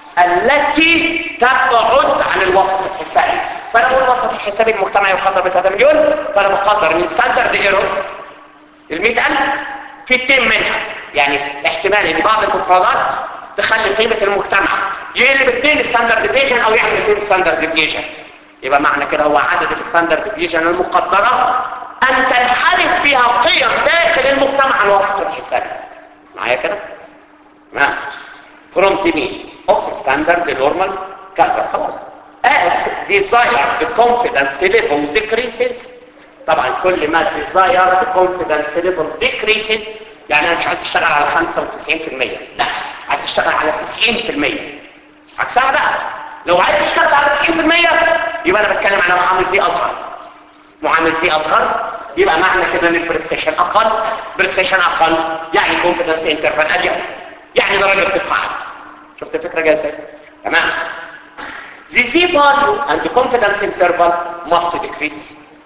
التي تبعد عن الوسط الحسابي فانا اقول الوسط الحسابي المجتمعي يقدر ب 3 مليون فانا بقدر ان ستاندرد ايرور ال 100000 في 2 منها يعني احتمال ان بعض المفردات تخلي قيمه المجتمع يقلب 2 ستاندرد ديفيجن او يعمل 2 ستاندرد ديفيجن يبقى معنى كده هو عدد الستاندرد ديفيجن المقدره ان تنحرف بها قيم داخل المجتمع عن وسط الحسابي معايا كده؟ تمام from the mean of the standard the normal كذا خلاص as desired the confidence level decreases طبعا كل ما desire the confidence level decreases يعني انا مش عايز اشتغل على 95% لا عايز اشتغل على 90% عكسها بقى لو عايز اشتغل على 90% يبقى انا بتكلم على معامل زي اصغر معامل زي اصغر يبقى معنى كده ان البريسيشن اقل بريسيشن اقل يعني كونفيدنس انترفال اضيق يعني درجه التفاعل شفت الفكره جايه ازاي تمام The Z value and the confidence interval must decrease.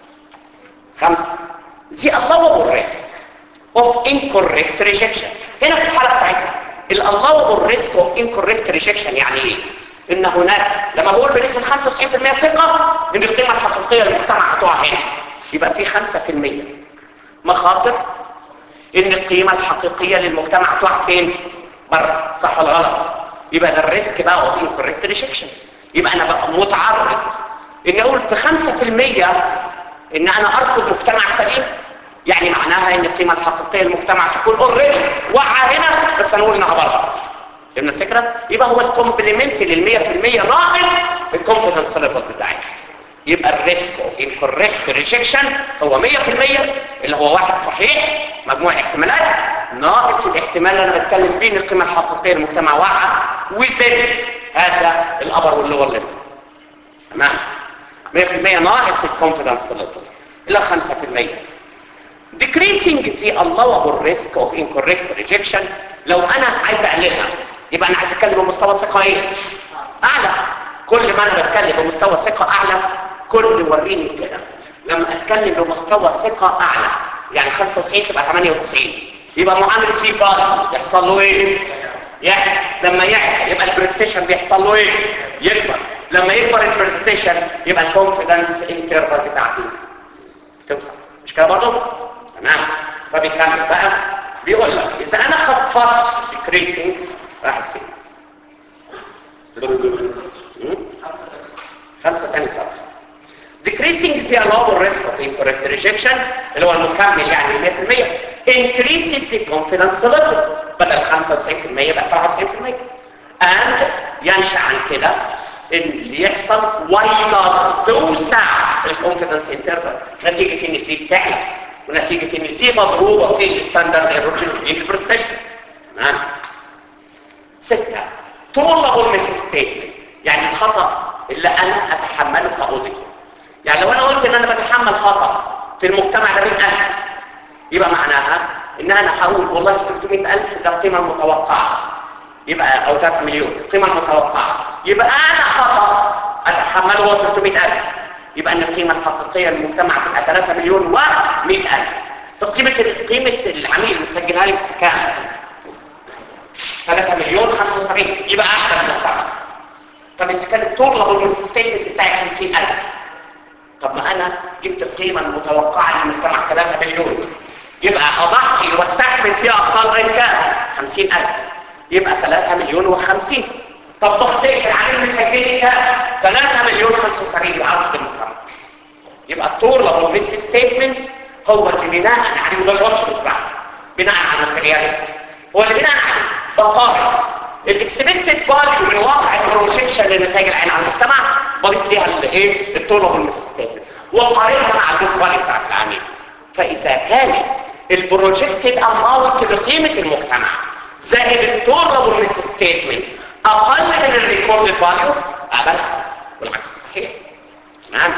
خمسة The allowable risk of incorrect rejection. هنا في الحالة بتاعتنا ال allowable risk of incorrect rejection يعني ايه؟ ان هناك لما بقول بنسبة 95% ثقة ان القيمة الحقيقية للمجتمع هتقع هنا يبقى في 5% مخاطر ان القيمة الحقيقية للمجتمع تقع فين؟ بره صح ولا غلط؟ يبقى ده الريسك بقى اوف انكوريكت ريجكشن يبقى انا بقى متعرض ان اقول في 5% ان انا ارفض مجتمع سليم يعني معناها ان القيمه الحقيقيه للمجتمع تكون اوريدي واقعه هنا بس هنقول انها بره فهمنا الفكره يبقى هو الكومبلمنت لل 100% ناقص الكونفدنس ليفل بتاعي يبقى الريسك اوف انكوريكت ريجكشن هو 100% اللي هو واحد صحيح مجموع احتمالات ناقص الاحتمال اللي انا بتكلم بيه ان القيمه الحقيقيه للمجتمع واقعه وزد هذا الابر واللور ليفل تمام 100% ناقص الكونفدنس ليفل الى 5% decreasing the allowable risk of incorrect rejection لو انا عايز اقللها يبقى انا عايز اتكلم بمستوى ثقه ايه اعلى كل ما انا بتكلم بمستوى ثقه اعلى كل وريني كده لما اتكلم بمستوى ثقه اعلى يعني 95 تبقى 98 يبقى معامل سي فار يحصل له ايه يعني لما يعلى يبقى البريسيشن بيحصل له ايه يكبر لما يكبر البريسيشن يبقى الكونفيدنس انترفال بتاعتي توسع مش كده برضه تمام فبيكمل بقى بيقول لك اذا انا خفضت decreasing راحت فين خمسة تاني صفحة decreasing the allowable risk of incorrect rejection اللي هو المكمل يعني 100% increases the confidence level بدل 95% يبقى 97% and ينشأ عن كده ان اللي يحصل wider توسع الكونفدنس انترفال نتيجة ان زي تعلى ونتيجة ان زي مضروبة في الستاندرد ايرور في البرسيشن تمام ستة طولب الميسستيتمنت يعني الخطأ اللي انا اتحمله كاوديتور يعني لو انا قلت ان انا بتحمل خطأ في المجتمع ده 100000 يبقى معناها ان انا هقول والله 300000 ده القيمة المتوقعة يبقى او 3 مليون القيمة المتوقعة يبقى انا خطأ اتحمله هو 300000 يبقى ان القيمة الحقيقية للمجتمع تبقى 3 مليون و100000 طب قيمة قيمة العميل مسجلها لي كام 3 مليون 75 يبقى احسن المجتمع طب اذا كان الطول الستيتمنت بتاعي 50000 طب ما انا جبت القيمة المتوقعة للمجتمع 3 مليون يبقى اضحي واستحمل فيها اخطاء غير كام 50000 يبقى 3 مليون و50 طب تخسير العميل مسجل كام 3 مليون 75 العرض المجتمع يبقى الطول لو ميس ستيتمنت هو اللي بناء عليه ده الواتش بتاعه بناء على الماتيرياليتي هو اللي بناء على بقارن الاكسبكتد فاليو من واقع البروجيكشن لنتائج العين على المجتمع بضيف ليها الايه الطلب والمسستات وقارنها مع الجود فاليو بتاعت العميل فاذا كانت البروجكتد اماونت لقيمه المجتمع زائد الطلب والمسستيتمنت اقل من الريكورد فاليو اقبلها والعكس صحيح نعم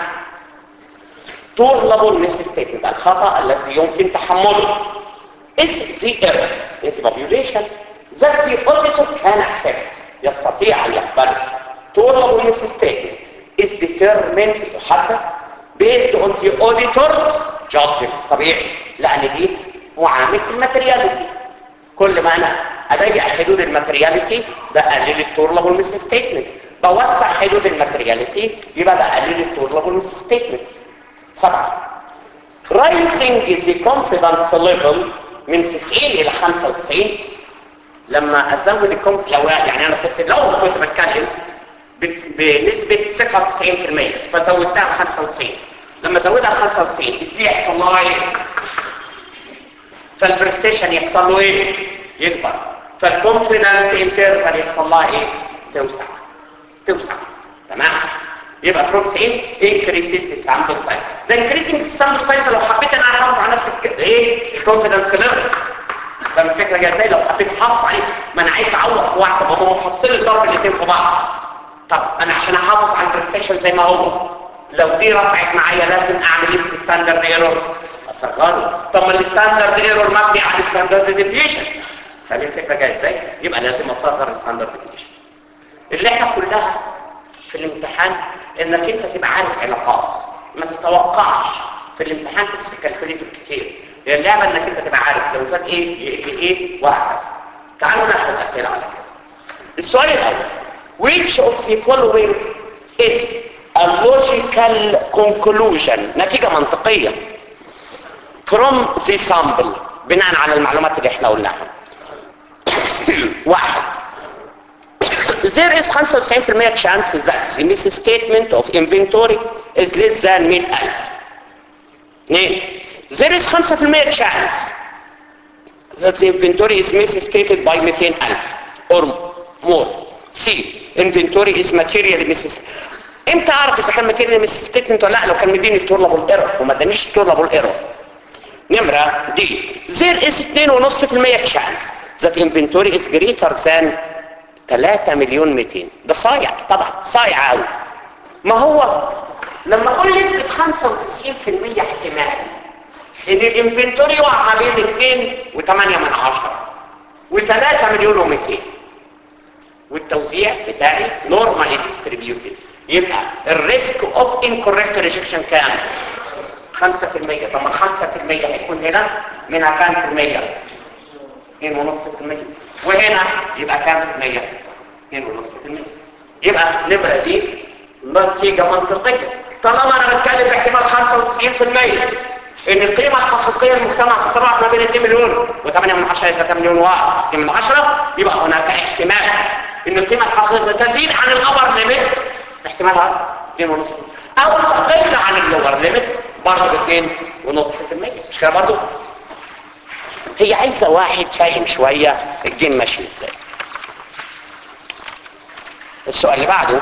طلب المسستيتمنت الخطا الذي يمكن تحمله is the error in the population that the auditor can accept يستطيع أن يقبله طلب المسستيتمنت is determined يحدد based on the auditor's judgment طبيعي لأن دي معامل في الماترياليتي كل ما أنا أضيق حدود الماترياليتي بقلل الطلب والمسستيتمنت بوسع حدود الماترياليتي يبقى بقلل الطلب والمسستيتمنت سبعة rising the confidence level من 90 إلى 95 لما أزود الكونف لو يعني أنا كنت لو كنت بتكلم بنسبة ثقة 90% فزودتها ل 95 لما زودها ل 95 ازاي يحصل لها ايه؟ فالبرسيشن يحصل له ايه؟ يكبر فالكونفدنس انترفال يحصل لها ايه؟ توسع توسع تمام؟ يبقى فروم 90 increases the sample size ده increasing the sample size لو حبيت انا احافظ على نفس ايه الكونفدنس ليفل فاهم الفكره جايه ازاي لو حبيت احافظ عليه ما انا عايز اعوض في واحده ما هو محصل الضرب الاثنين في بعض طب انا عشان احافظ على البرستيشن زي ما هو لو دي رفعت معايا لازم اعمل ايه في الستاندرد ايرور اصغره طب ما الستاندرد ايرور مبني على الستاندرد ديفيشن فاهم الفكره جايه ازاي يبقى لازم اصغر الستاندرد ديفيشن اللي احنا كلها في الامتحان انك انت تبقى عارف علاقات ما تتوقعش في الامتحان تمسك كالكوليتور كتير هي اللعبه انك انت تبقى عارف لو زاد ايه ايه ايه وهكذا تعالوا ناخد اسئله على كده السؤال الاول which of the following is a logical conclusion نتيجه منطقيه from the sample بناء على المعلومات اللي احنا قلناها واحد there is 95% chance that the misstatement of inventory is less than 100,000 اثنين there is 5% chance that the inventory is misstated by 200,000 or more C inventory is materially misstated امتى اعرف اذا كان materially misstatement ولا لا لو كان مديني التورلابل ايرور وما ادانيش التورلابل ايرور نمرة دي there is 2.5% chance that inventory is greater than 3 مليون 200 ده صايع طبعا صايع قوي ما هو لما اقول نسبة 95% احتمال ان الانفنتوري يقع ما بين 2 و8 من 10 و3 مليون و200 والتوزيع بتاعي نورمالي ديستريبيوتد يبقى الريسك اوف انكوريكت ريجكشن كام 5% طب ما 5% هيكون هنا منها كام في المية 2.5% وهنا يبقى كام في المية 2.5% يبقى النمرة دي نتيجة منطقية طالما انا بتكلم في احتمال 95% ان القيمة الحقيقية للمجتمع تتراوح ما بين 2 مليون و8 من 10 الى 3 مليون واحد 2 من 10 يبقى هناك احتمال ان القيمة الحقيقية تزيد عن الابر ليميت احتمالها 2.5 او تقل عن اللور ليميت برضه ب 2.5% مش كده برضه هي عايزة واحد فاهم شوية الجيم ماشي ازاي السؤال اللي بعده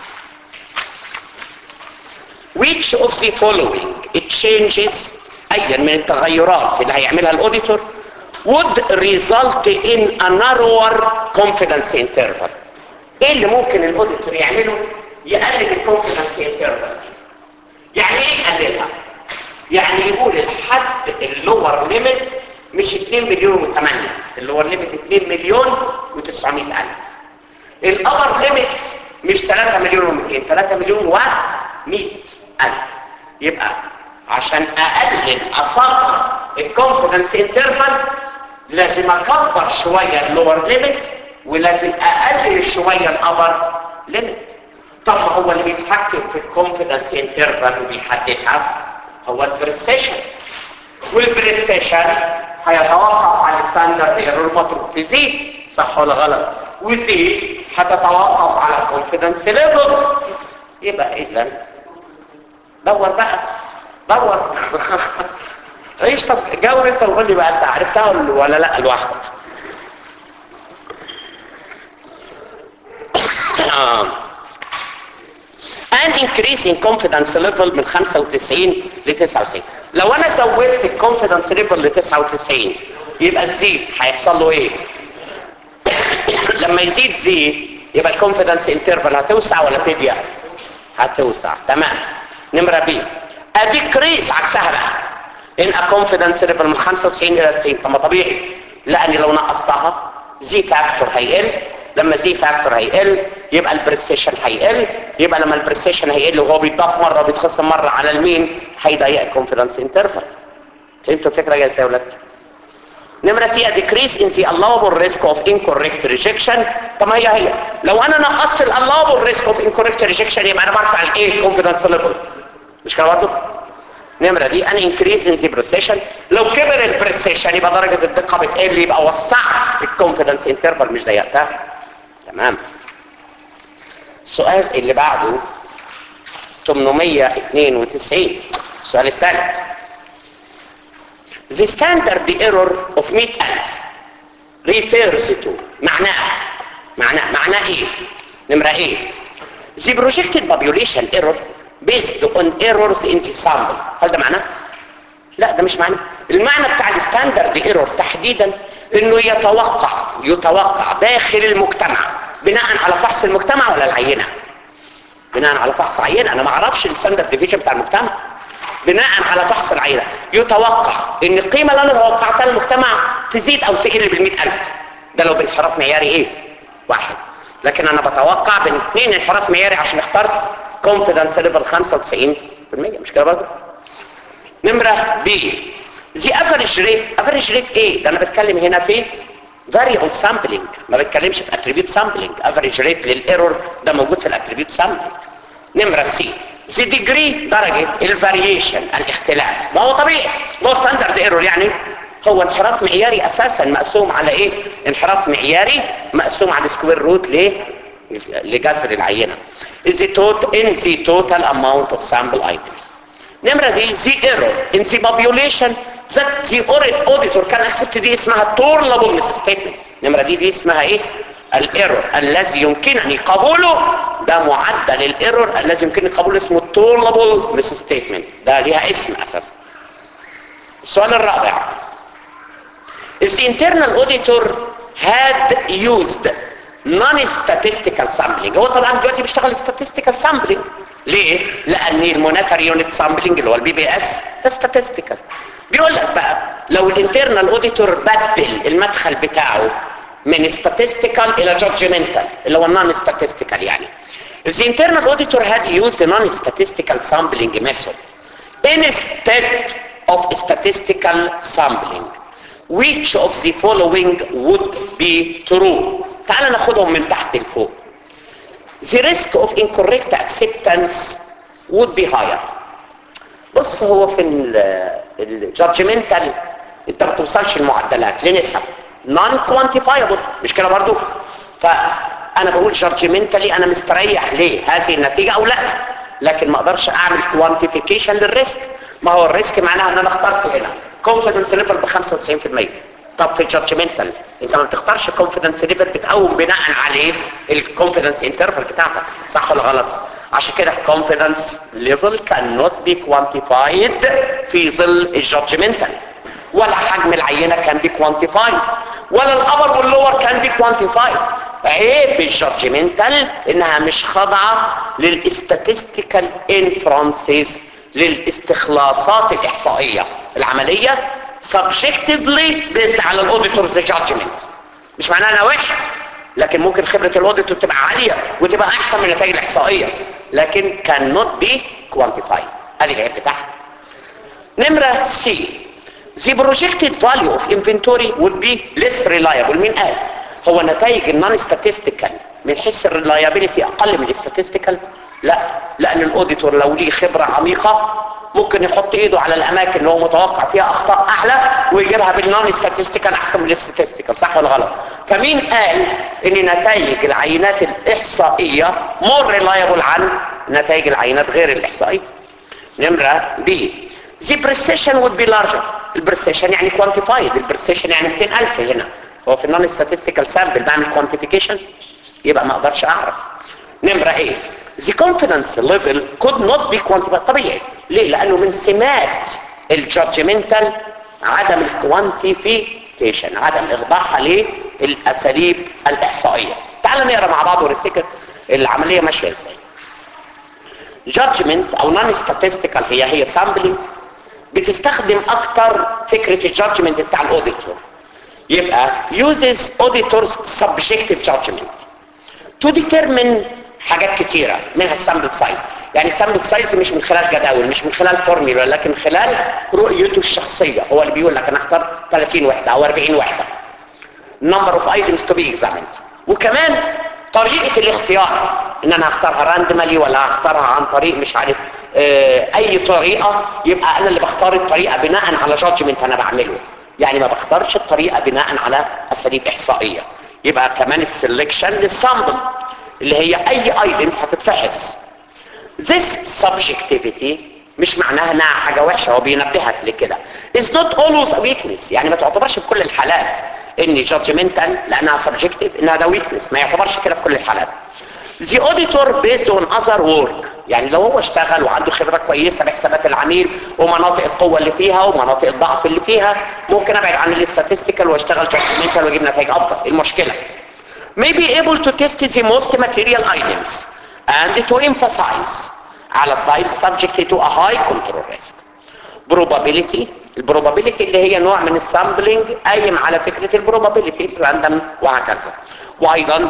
which of the following changes ايا من التغيرات اللي هيعملها الاوديتور would result in a narrower confidence interval ايه اللي ممكن الاوديتور يعمله يقلل الكونفدنس انترفال يعني ايه يقللها يعني يقول الحد اللور ليميت مش 2 مليون و8 اللور ليميت 2 مليون و900 الف الابر ليميت مش 3 مليون و200 3 مليون و100 الف يبقى عشان اقلل اصغر الكونفدنس انترفال لازم اكبر شويه اللور ليميت ولازم اقلل شويه الابر ليميت طب ما هو اللي بيتحكم في الكونفدنس انترفال وبيحددها هو البريسيشن والبريسيشن هيتوقف على الستاندرد ايرور مطلوب في زي صح ولا غلط وزي هتتوقف على الكونفدنس ليفل يبقى اذا دور بقى دور ايش طب جاوب انت وقول لي بقى انت عرفتها ولا- ولا لا لوحدك آه. an increase in confidence level من 95 ل 99 لو انا زودت الكونفيدنس ليفل ل 99 يبقى الزي هيحصل له ايه لما يزيد زي يبقى الكونفيدنس انترفال هتوسع ولا تضيق هتوسع تمام نمره بي اديكريس عكسها بقى ان كونفيدنس ليفل من 95 الى 90 طب ما طبيعي لاني لو نقصتها زي فاكتور هيقل لما زي فاكتور هيقل يبقى البريسيشن هيقل يبقى لما البريسيشن هيقل وهو بيتضاف مره وبيتخصم مره على المين هيضيق الكونفيدنس انترفال فهمتوا الفكره جايه ازاي يا ولاد نمرة سي decrease in the allowable risk of incorrect rejection طب ما هي هي لو انا نقصت ال allowable risk of incorrect rejection يبقى انا برفع الايه confidence level مش كده برضه نمرة دي an increase in the precision لو كبر البريسيشن يبقى درجة الدقة بتقل يبقى وسعت الكونفيدنس انترفال مش ضيقتها تمام السؤال اللي بعده 892 السؤال الثالث The standard error of 100,000 refers to معناه معناه معناه ايه نمرة ايه The projected population error based on errors in the sample هل ده معناه لا ده مش معنى المعنى بتاع الستاندرد ايرور تحديدا انه يتوقع يتوقع داخل المجتمع بناء على فحص المجتمع ولا العينه بناء على فحص عينه انا ما اعرفش الستاندرد ديفيجن بتاع المجتمع بناء على فحص العينه يتوقع ان القيمه اللي انا توقعتها للمجتمع تزيد او تقل بال ده لو بانحراف معياري ايه واحد لكن انا بتوقع بين اثنين انحراف معياري عشان اخترت كونفيدنس ليفل 95% مش كده برضه نمرة بي دي افريج ريت افريج ريت ايه ده انا بتكلم هنا في فاريبل سامبلينج ما بتكلمش في اتريبيوت سامبلينج افريج ريت للايرور ده موجود في الاتريبيوت سامبلينج نمرة سي دي ديجري درجة الفاريشن الاختلاف ما هو طبيعي ما هو ستاندرد ايرور يعني هو انحراف معياري اساسا مقسوم على ايه انحراف معياري مقسوم على سكوير روت ليه لجذر العينة is the total in the total amount of sample items نمرة دي the error in the population that the auditor كان accept دي اسمها tolerable misstatement نمرة دي دي اسمها ايه الايرور الذي يمكنني قبوله ده معدل الايرور الذي يمكنني قبوله اسمه tolerable misstatement ده ليها اسم اساسا السؤال الرابع if the internal auditor had used non-statistical sampling هو طبعا دلوقتي بيشتغل statistical sampling ليه؟ لأن المونيتر يونت سامبلينج اللي هو البي بي اس ده statistical بيقول لك بقى لو الانترنال اوديتور بدل المدخل بتاعه من statistical إلى judgmental اللي هو النون statistical يعني if the internal auditor had used the non-statistical sampling method instead of statistical sampling which of the following would be true تعال ناخدهم من تحت لفوق the risk of incorrect acceptance would be higher بص هو في الجادجمنتال انت ما بتوصلش المعدلات لنسب non quantifiable مش كده برضو فانا بقول جادجمنتالي انا مستريح ليه هذه النتيجه او لا لكن ما اقدرش اعمل كوانتيفيكيشن للريسك ما هو الريسك معناها ان انا اخترت هنا confidence level ب 95% طب في الجادجمنتال انت ما بتختارش confidence level بتقوم بناء عليه الكونفيدنس انترفال بتاعتك صح ولا غلط عشان كده confidence level cannot be quantified في ظل الجادجمنتال ولا حجم العينة كان بي quantified ولا الابر واللور كان بي quantified عيب الجادجمنتال انها مش خاضعة للاستاتستيكال انفرانسز للاستخلاصات الاحصائية العملية subjectively based على الاوديتورز جادجمنت مش معناها انها وحشه لكن ممكن خبره الاوديتور تبقى عاليه وتبقى احسن من النتائج الاحصائيه لكن cannot be quantified ادي العيب بتاعها نمره سي the projected value of inventory would be less reliable مين قال هو نتائج النون statistical من حيث الريلايابيلتي اقل من الاستاتستيكال لا لان الاوديتور لو ليه خبره عميقه ممكن يحط ايده على الاماكن اللي هو متوقع فيها اخطاء اعلى ويجيبها بالنون statistical احسن من الاستاتستيكال صح ولا غلط فمين قال ان نتائج العينات الاحصائيه مور ريلايبل عن نتائج العينات غير الاحصائيه نمره بي the precision would be larger البرسيشن يعني كوانتيفايد البرسيشن يعني 200000 هنا هو في النون statistical سامبل بعمل كوانتيفيكيشن يبقى ما اقدرش اعرف نمرة ايه the confidence level could not be quantified طبيعي ليه لانه من سمات الجادجمنتال عدم الكوانتيفيكيشن عدم اخضاعها للاساليب الاحصائيه تعال نقرا مع بعض ونفتكر العمليه ماشيه ازاي judgment او non statistical هي هي sampling بتستخدم اكتر فكره الجادجمنت بتاع الاوديتور يبقى uses auditors subjective judgment to determine حاجات كتيرة منها السامبل سايز يعني السامبل سايز مش من خلال جداول مش من خلال فورميولا لكن من خلال رؤيته الشخصية هو اللي بيقول لك انا اختار 30 وحدة او 40 وحدة number of items to be examined وكمان طريقة الاختيار ان انا هختارها راندمالي ولا هختارها عن طريق مش عارف اه اي طريقة يبقى انا اللي بختار الطريقة بناء على جادجمنت انا بعمله يعني ما بختارش الطريقة بناء على اساليب احصائية يبقى كمان السلكشن للسامبل اللي هي اي ايتمز هتتفحص this subjectivity مش معناها انها حاجة وحشة هو بينبهك لكده is not always a weakness يعني ما تعتبرش في كل الحالات ان judgmental لانها subjective انها ده weakness ما يعتبرش كده في كل الحالات the auditor based on other work يعني لو هو اشتغل وعنده خبرة كويسة بحسابات العميل ومناطق القوة اللي فيها ومناطق الضعف اللي فيها ممكن ابعد عن الاستاتستيكال واشتغل judgmental واجيب نتائج افضل المشكلة may be able to test the most material items and to emphasize على الطيب subject to a high control risk probability البروبابيلتي اللي هي نوع من السامبلينج قايم على فكرة البروبابيلتي راندم وهكذا وايضا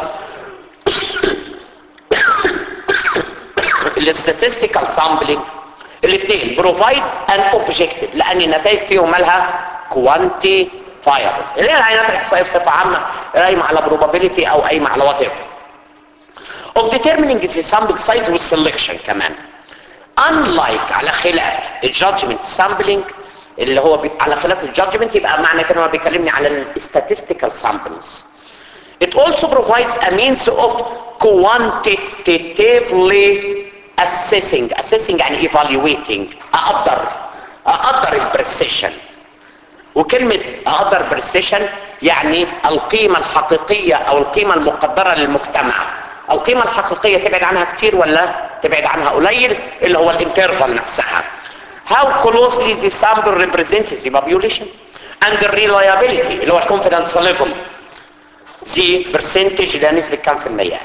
الاستاتستيكال سامبلينج الاثنين بروفايد ان اوبجكتيف لان النتائج فيهم مالها كوانتي فايبل اللي هي العينات الاحصائيه بصفه عامه قايمه على probability او قايمه على وات of determining the sample size والselection كمان unlike على خلاف الجادجمنت sampling اللي هو بي... على خلاف الجادجمنت يبقى معنى كده ما بيكلمني على ال statistical samples it also provides a means of quantitatively assessing assessing يعني evaluating اقدر اقدر البرسيشن وكلمة اقدر برسيشن يعني القيمة الحقيقية او القيمة المقدرة للمجتمع القيمة الحقيقية تبعد عنها كتير ولا تبعد عنها قليل اللي هو الانترفال نفسها how closely the sample represents the population and the reliability اللي هو الconfidence level the percentage ده نسبة كام في المية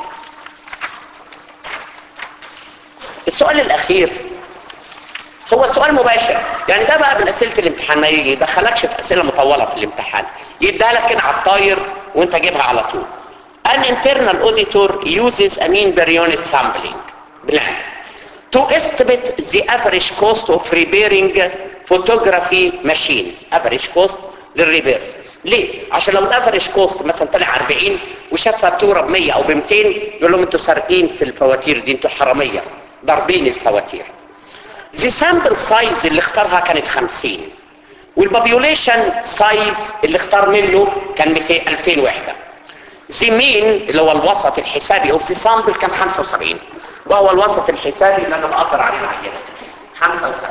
السؤال الاخير هو سؤال مباشر يعني ده بقى من اسئله الامتحان ما يدخلكش في اسئله مطوله في الامتحان يديها لك كده على الطاير وانت جيبها على طول an internal auditor uses a mean per unit sampling plan to estimate the average cost of repairing photography machines average cost للريبيرز ليه عشان لو الافريج كوست مثلا طلع 40 وشاف فاتوره ب 100 او ب 200 يقول لهم انتوا سارقين في الفواتير دي انتوا حراميه ضاربين الفواتير the sample size اللي اختارها كانت 50 والبابيوليشن سايز اللي اختار منه كان 200 2000 وحده the mean اللي هو الوسط الحسابي اوف the sample كان 75 وهو الوسط الحسابي اللي انا بقدر عليه العينه 75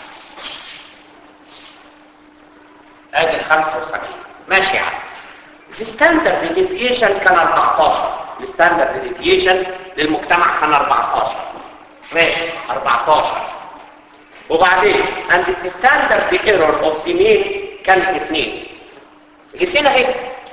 ادي 75 ماشي يا عم the standard deviation كان 14 الستاندرد ديفيشن للمجتمع كان 14 ماشي 14 وبعدين عند الستاندرد ايرور اوف ذا مين كانت 2 الاثنين اهي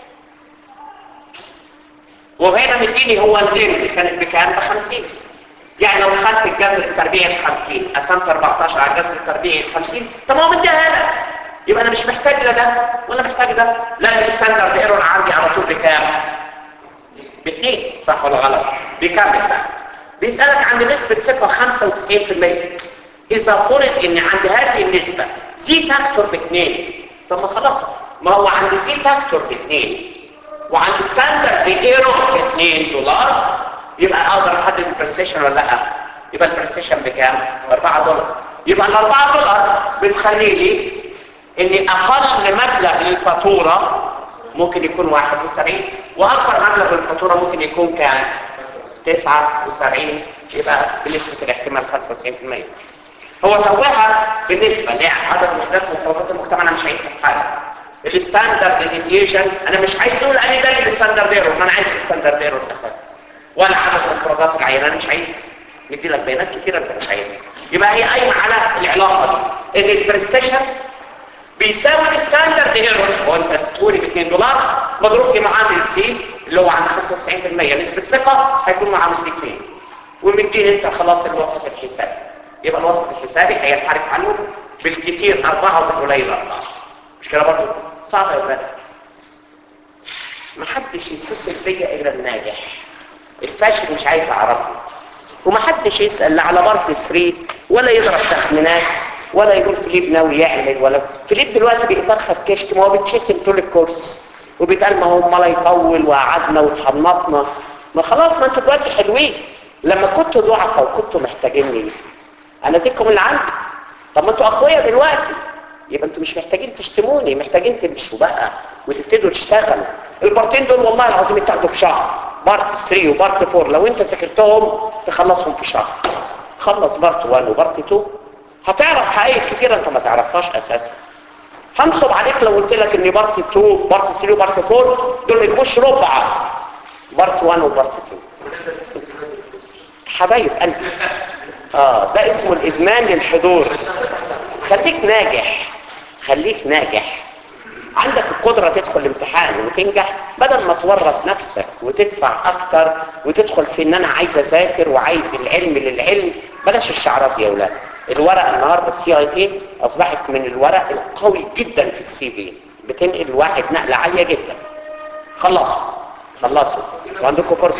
وهنا مديني هو الليل كانت بكام ب 50 يعني لو خدت الجذر التربيعي ب 50 قسمت 14 على الجذر التربيعي ب 50 طب ما هو مديها لك يبقى انا مش محتاج لا ده ولا محتاج ده لا الستاندرد ايرور عندي على طول بكام باثنين صح ولا غلط بكام بقى بيسالك عن نسبه ثقه 95% اذا فرض ان عند هذه النسبه زي فاكتور باثنين طب ما خلاص ما هو عند زي فاكتور باثنين وعند ستاندرد ايرور ب 2 دولار يبقى اقدر احدد البرسيشن ولا لا يبقى البرسيشن بكام ب 4 دولار يبقى ال 4 دولار بتخلي لي ان اقل مبلغ للفاتوره ممكن يكون 71 واكبر مبلغ للفاتوره ممكن يكون كام 79 يبقى بنسبه الاحتمال 95% هو توهها بالنسبه لعدد وحدات مفردات المجتمع انا مش عايزها في حاجه الستاندرد ديفيشن انا مش عايز اقول انا ده الستاندرد ايرور ما انا عايز الستاندرد ايرور اساسا ولا عدد مفردات العينه انا مش عايزها مدي لك بيانات كتيره انت مش عايزها يبقى هي قايمه على العلاقه دي ان البرستيشن بيساوي الستاندرد ايرور هو انت تقولي ب 2 دولار مضروب في معامل سي اللي هو عند 95% نسبه ثقه هيكون معامل سي 2 ومدين انت خلاص الوسط الحسابي يبقى الوسط الحسابي هينحرف عنه بالكتير أربعة وبالقليل أربعة مش كده برضه صعب يا ولاد محدش يتصل بيا إلا الناجح الفاشل مش عايز أعرفه ومحدش يسأل لا على بارت 3 ولا يضرب تخمينات ولا يقول فيليب ناوي يعمل ولا فيليب دلوقتي بيفرخ في كشك ما هو بيتشتم طول الكورس وبيتقال ما هو امال يطول وقعدنا وتحنطنا ما خلاص ما انتوا دلوقتي حلوين لما كنتوا ضعفاء وكنتوا محتاجيني انا اديكم اللي عندي طب ما انتوا اقوياء دلوقتي يبقى انتوا مش محتاجين تشتموني محتاجين تمشوا بقى وتبتدوا تشتغلوا البارتين دول والله العظيم اتاخدوا في شهر بارت 3 وبارت 4 لو انت ذاكرتهم تخلصهم في شهر خلص بارت 1 وبارت 2 هتعرف حقائق كتير انت ما تعرفهاش اساسا هنصب عليك لو قلت لك ان بارت 2 بارت 3 وبارت 4 دول ما يجيبوش ربع بارت 1 وبارت 2 حبايب قلبي اه ده اسمه الادمان للحضور خليك ناجح خليك ناجح عندك القدرة تدخل الامتحان وتنجح بدل ما تورط نفسك وتدفع اكتر وتدخل في ان انا عايز اذاكر وعايز العلم للعلم بلاش الشعارات دي يا اولاد الورقه النهارده السي اي اي اصبحت من الورق القوي جدا في السي في بتنقل واحد نقله عاليه جدا خلصوا خلصوا وعندكم فرصه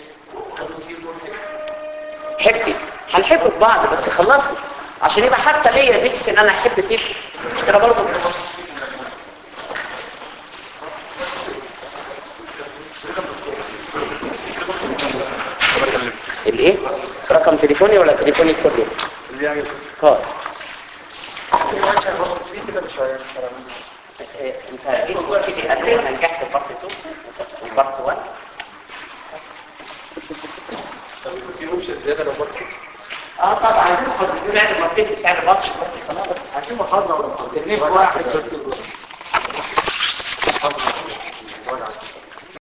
حبي هنحب بعض بس خلصنا عشان يبقى حتى ليا نفسي ان انا احب فيك مش كده برضه الايه رقم تليفوني ولا تليفوني كله اللي يعجبك اه كده مش هيعمل إيه، انت جيت قلت لي قبل ما نجحت في بارت 2 في بارت 1 في اوبشن زياده لو برضه اه طبعا عايزين نحط سعر مرتين سعر بطش خلاص عايزين محاضره ولا محاضرتين في واحد بس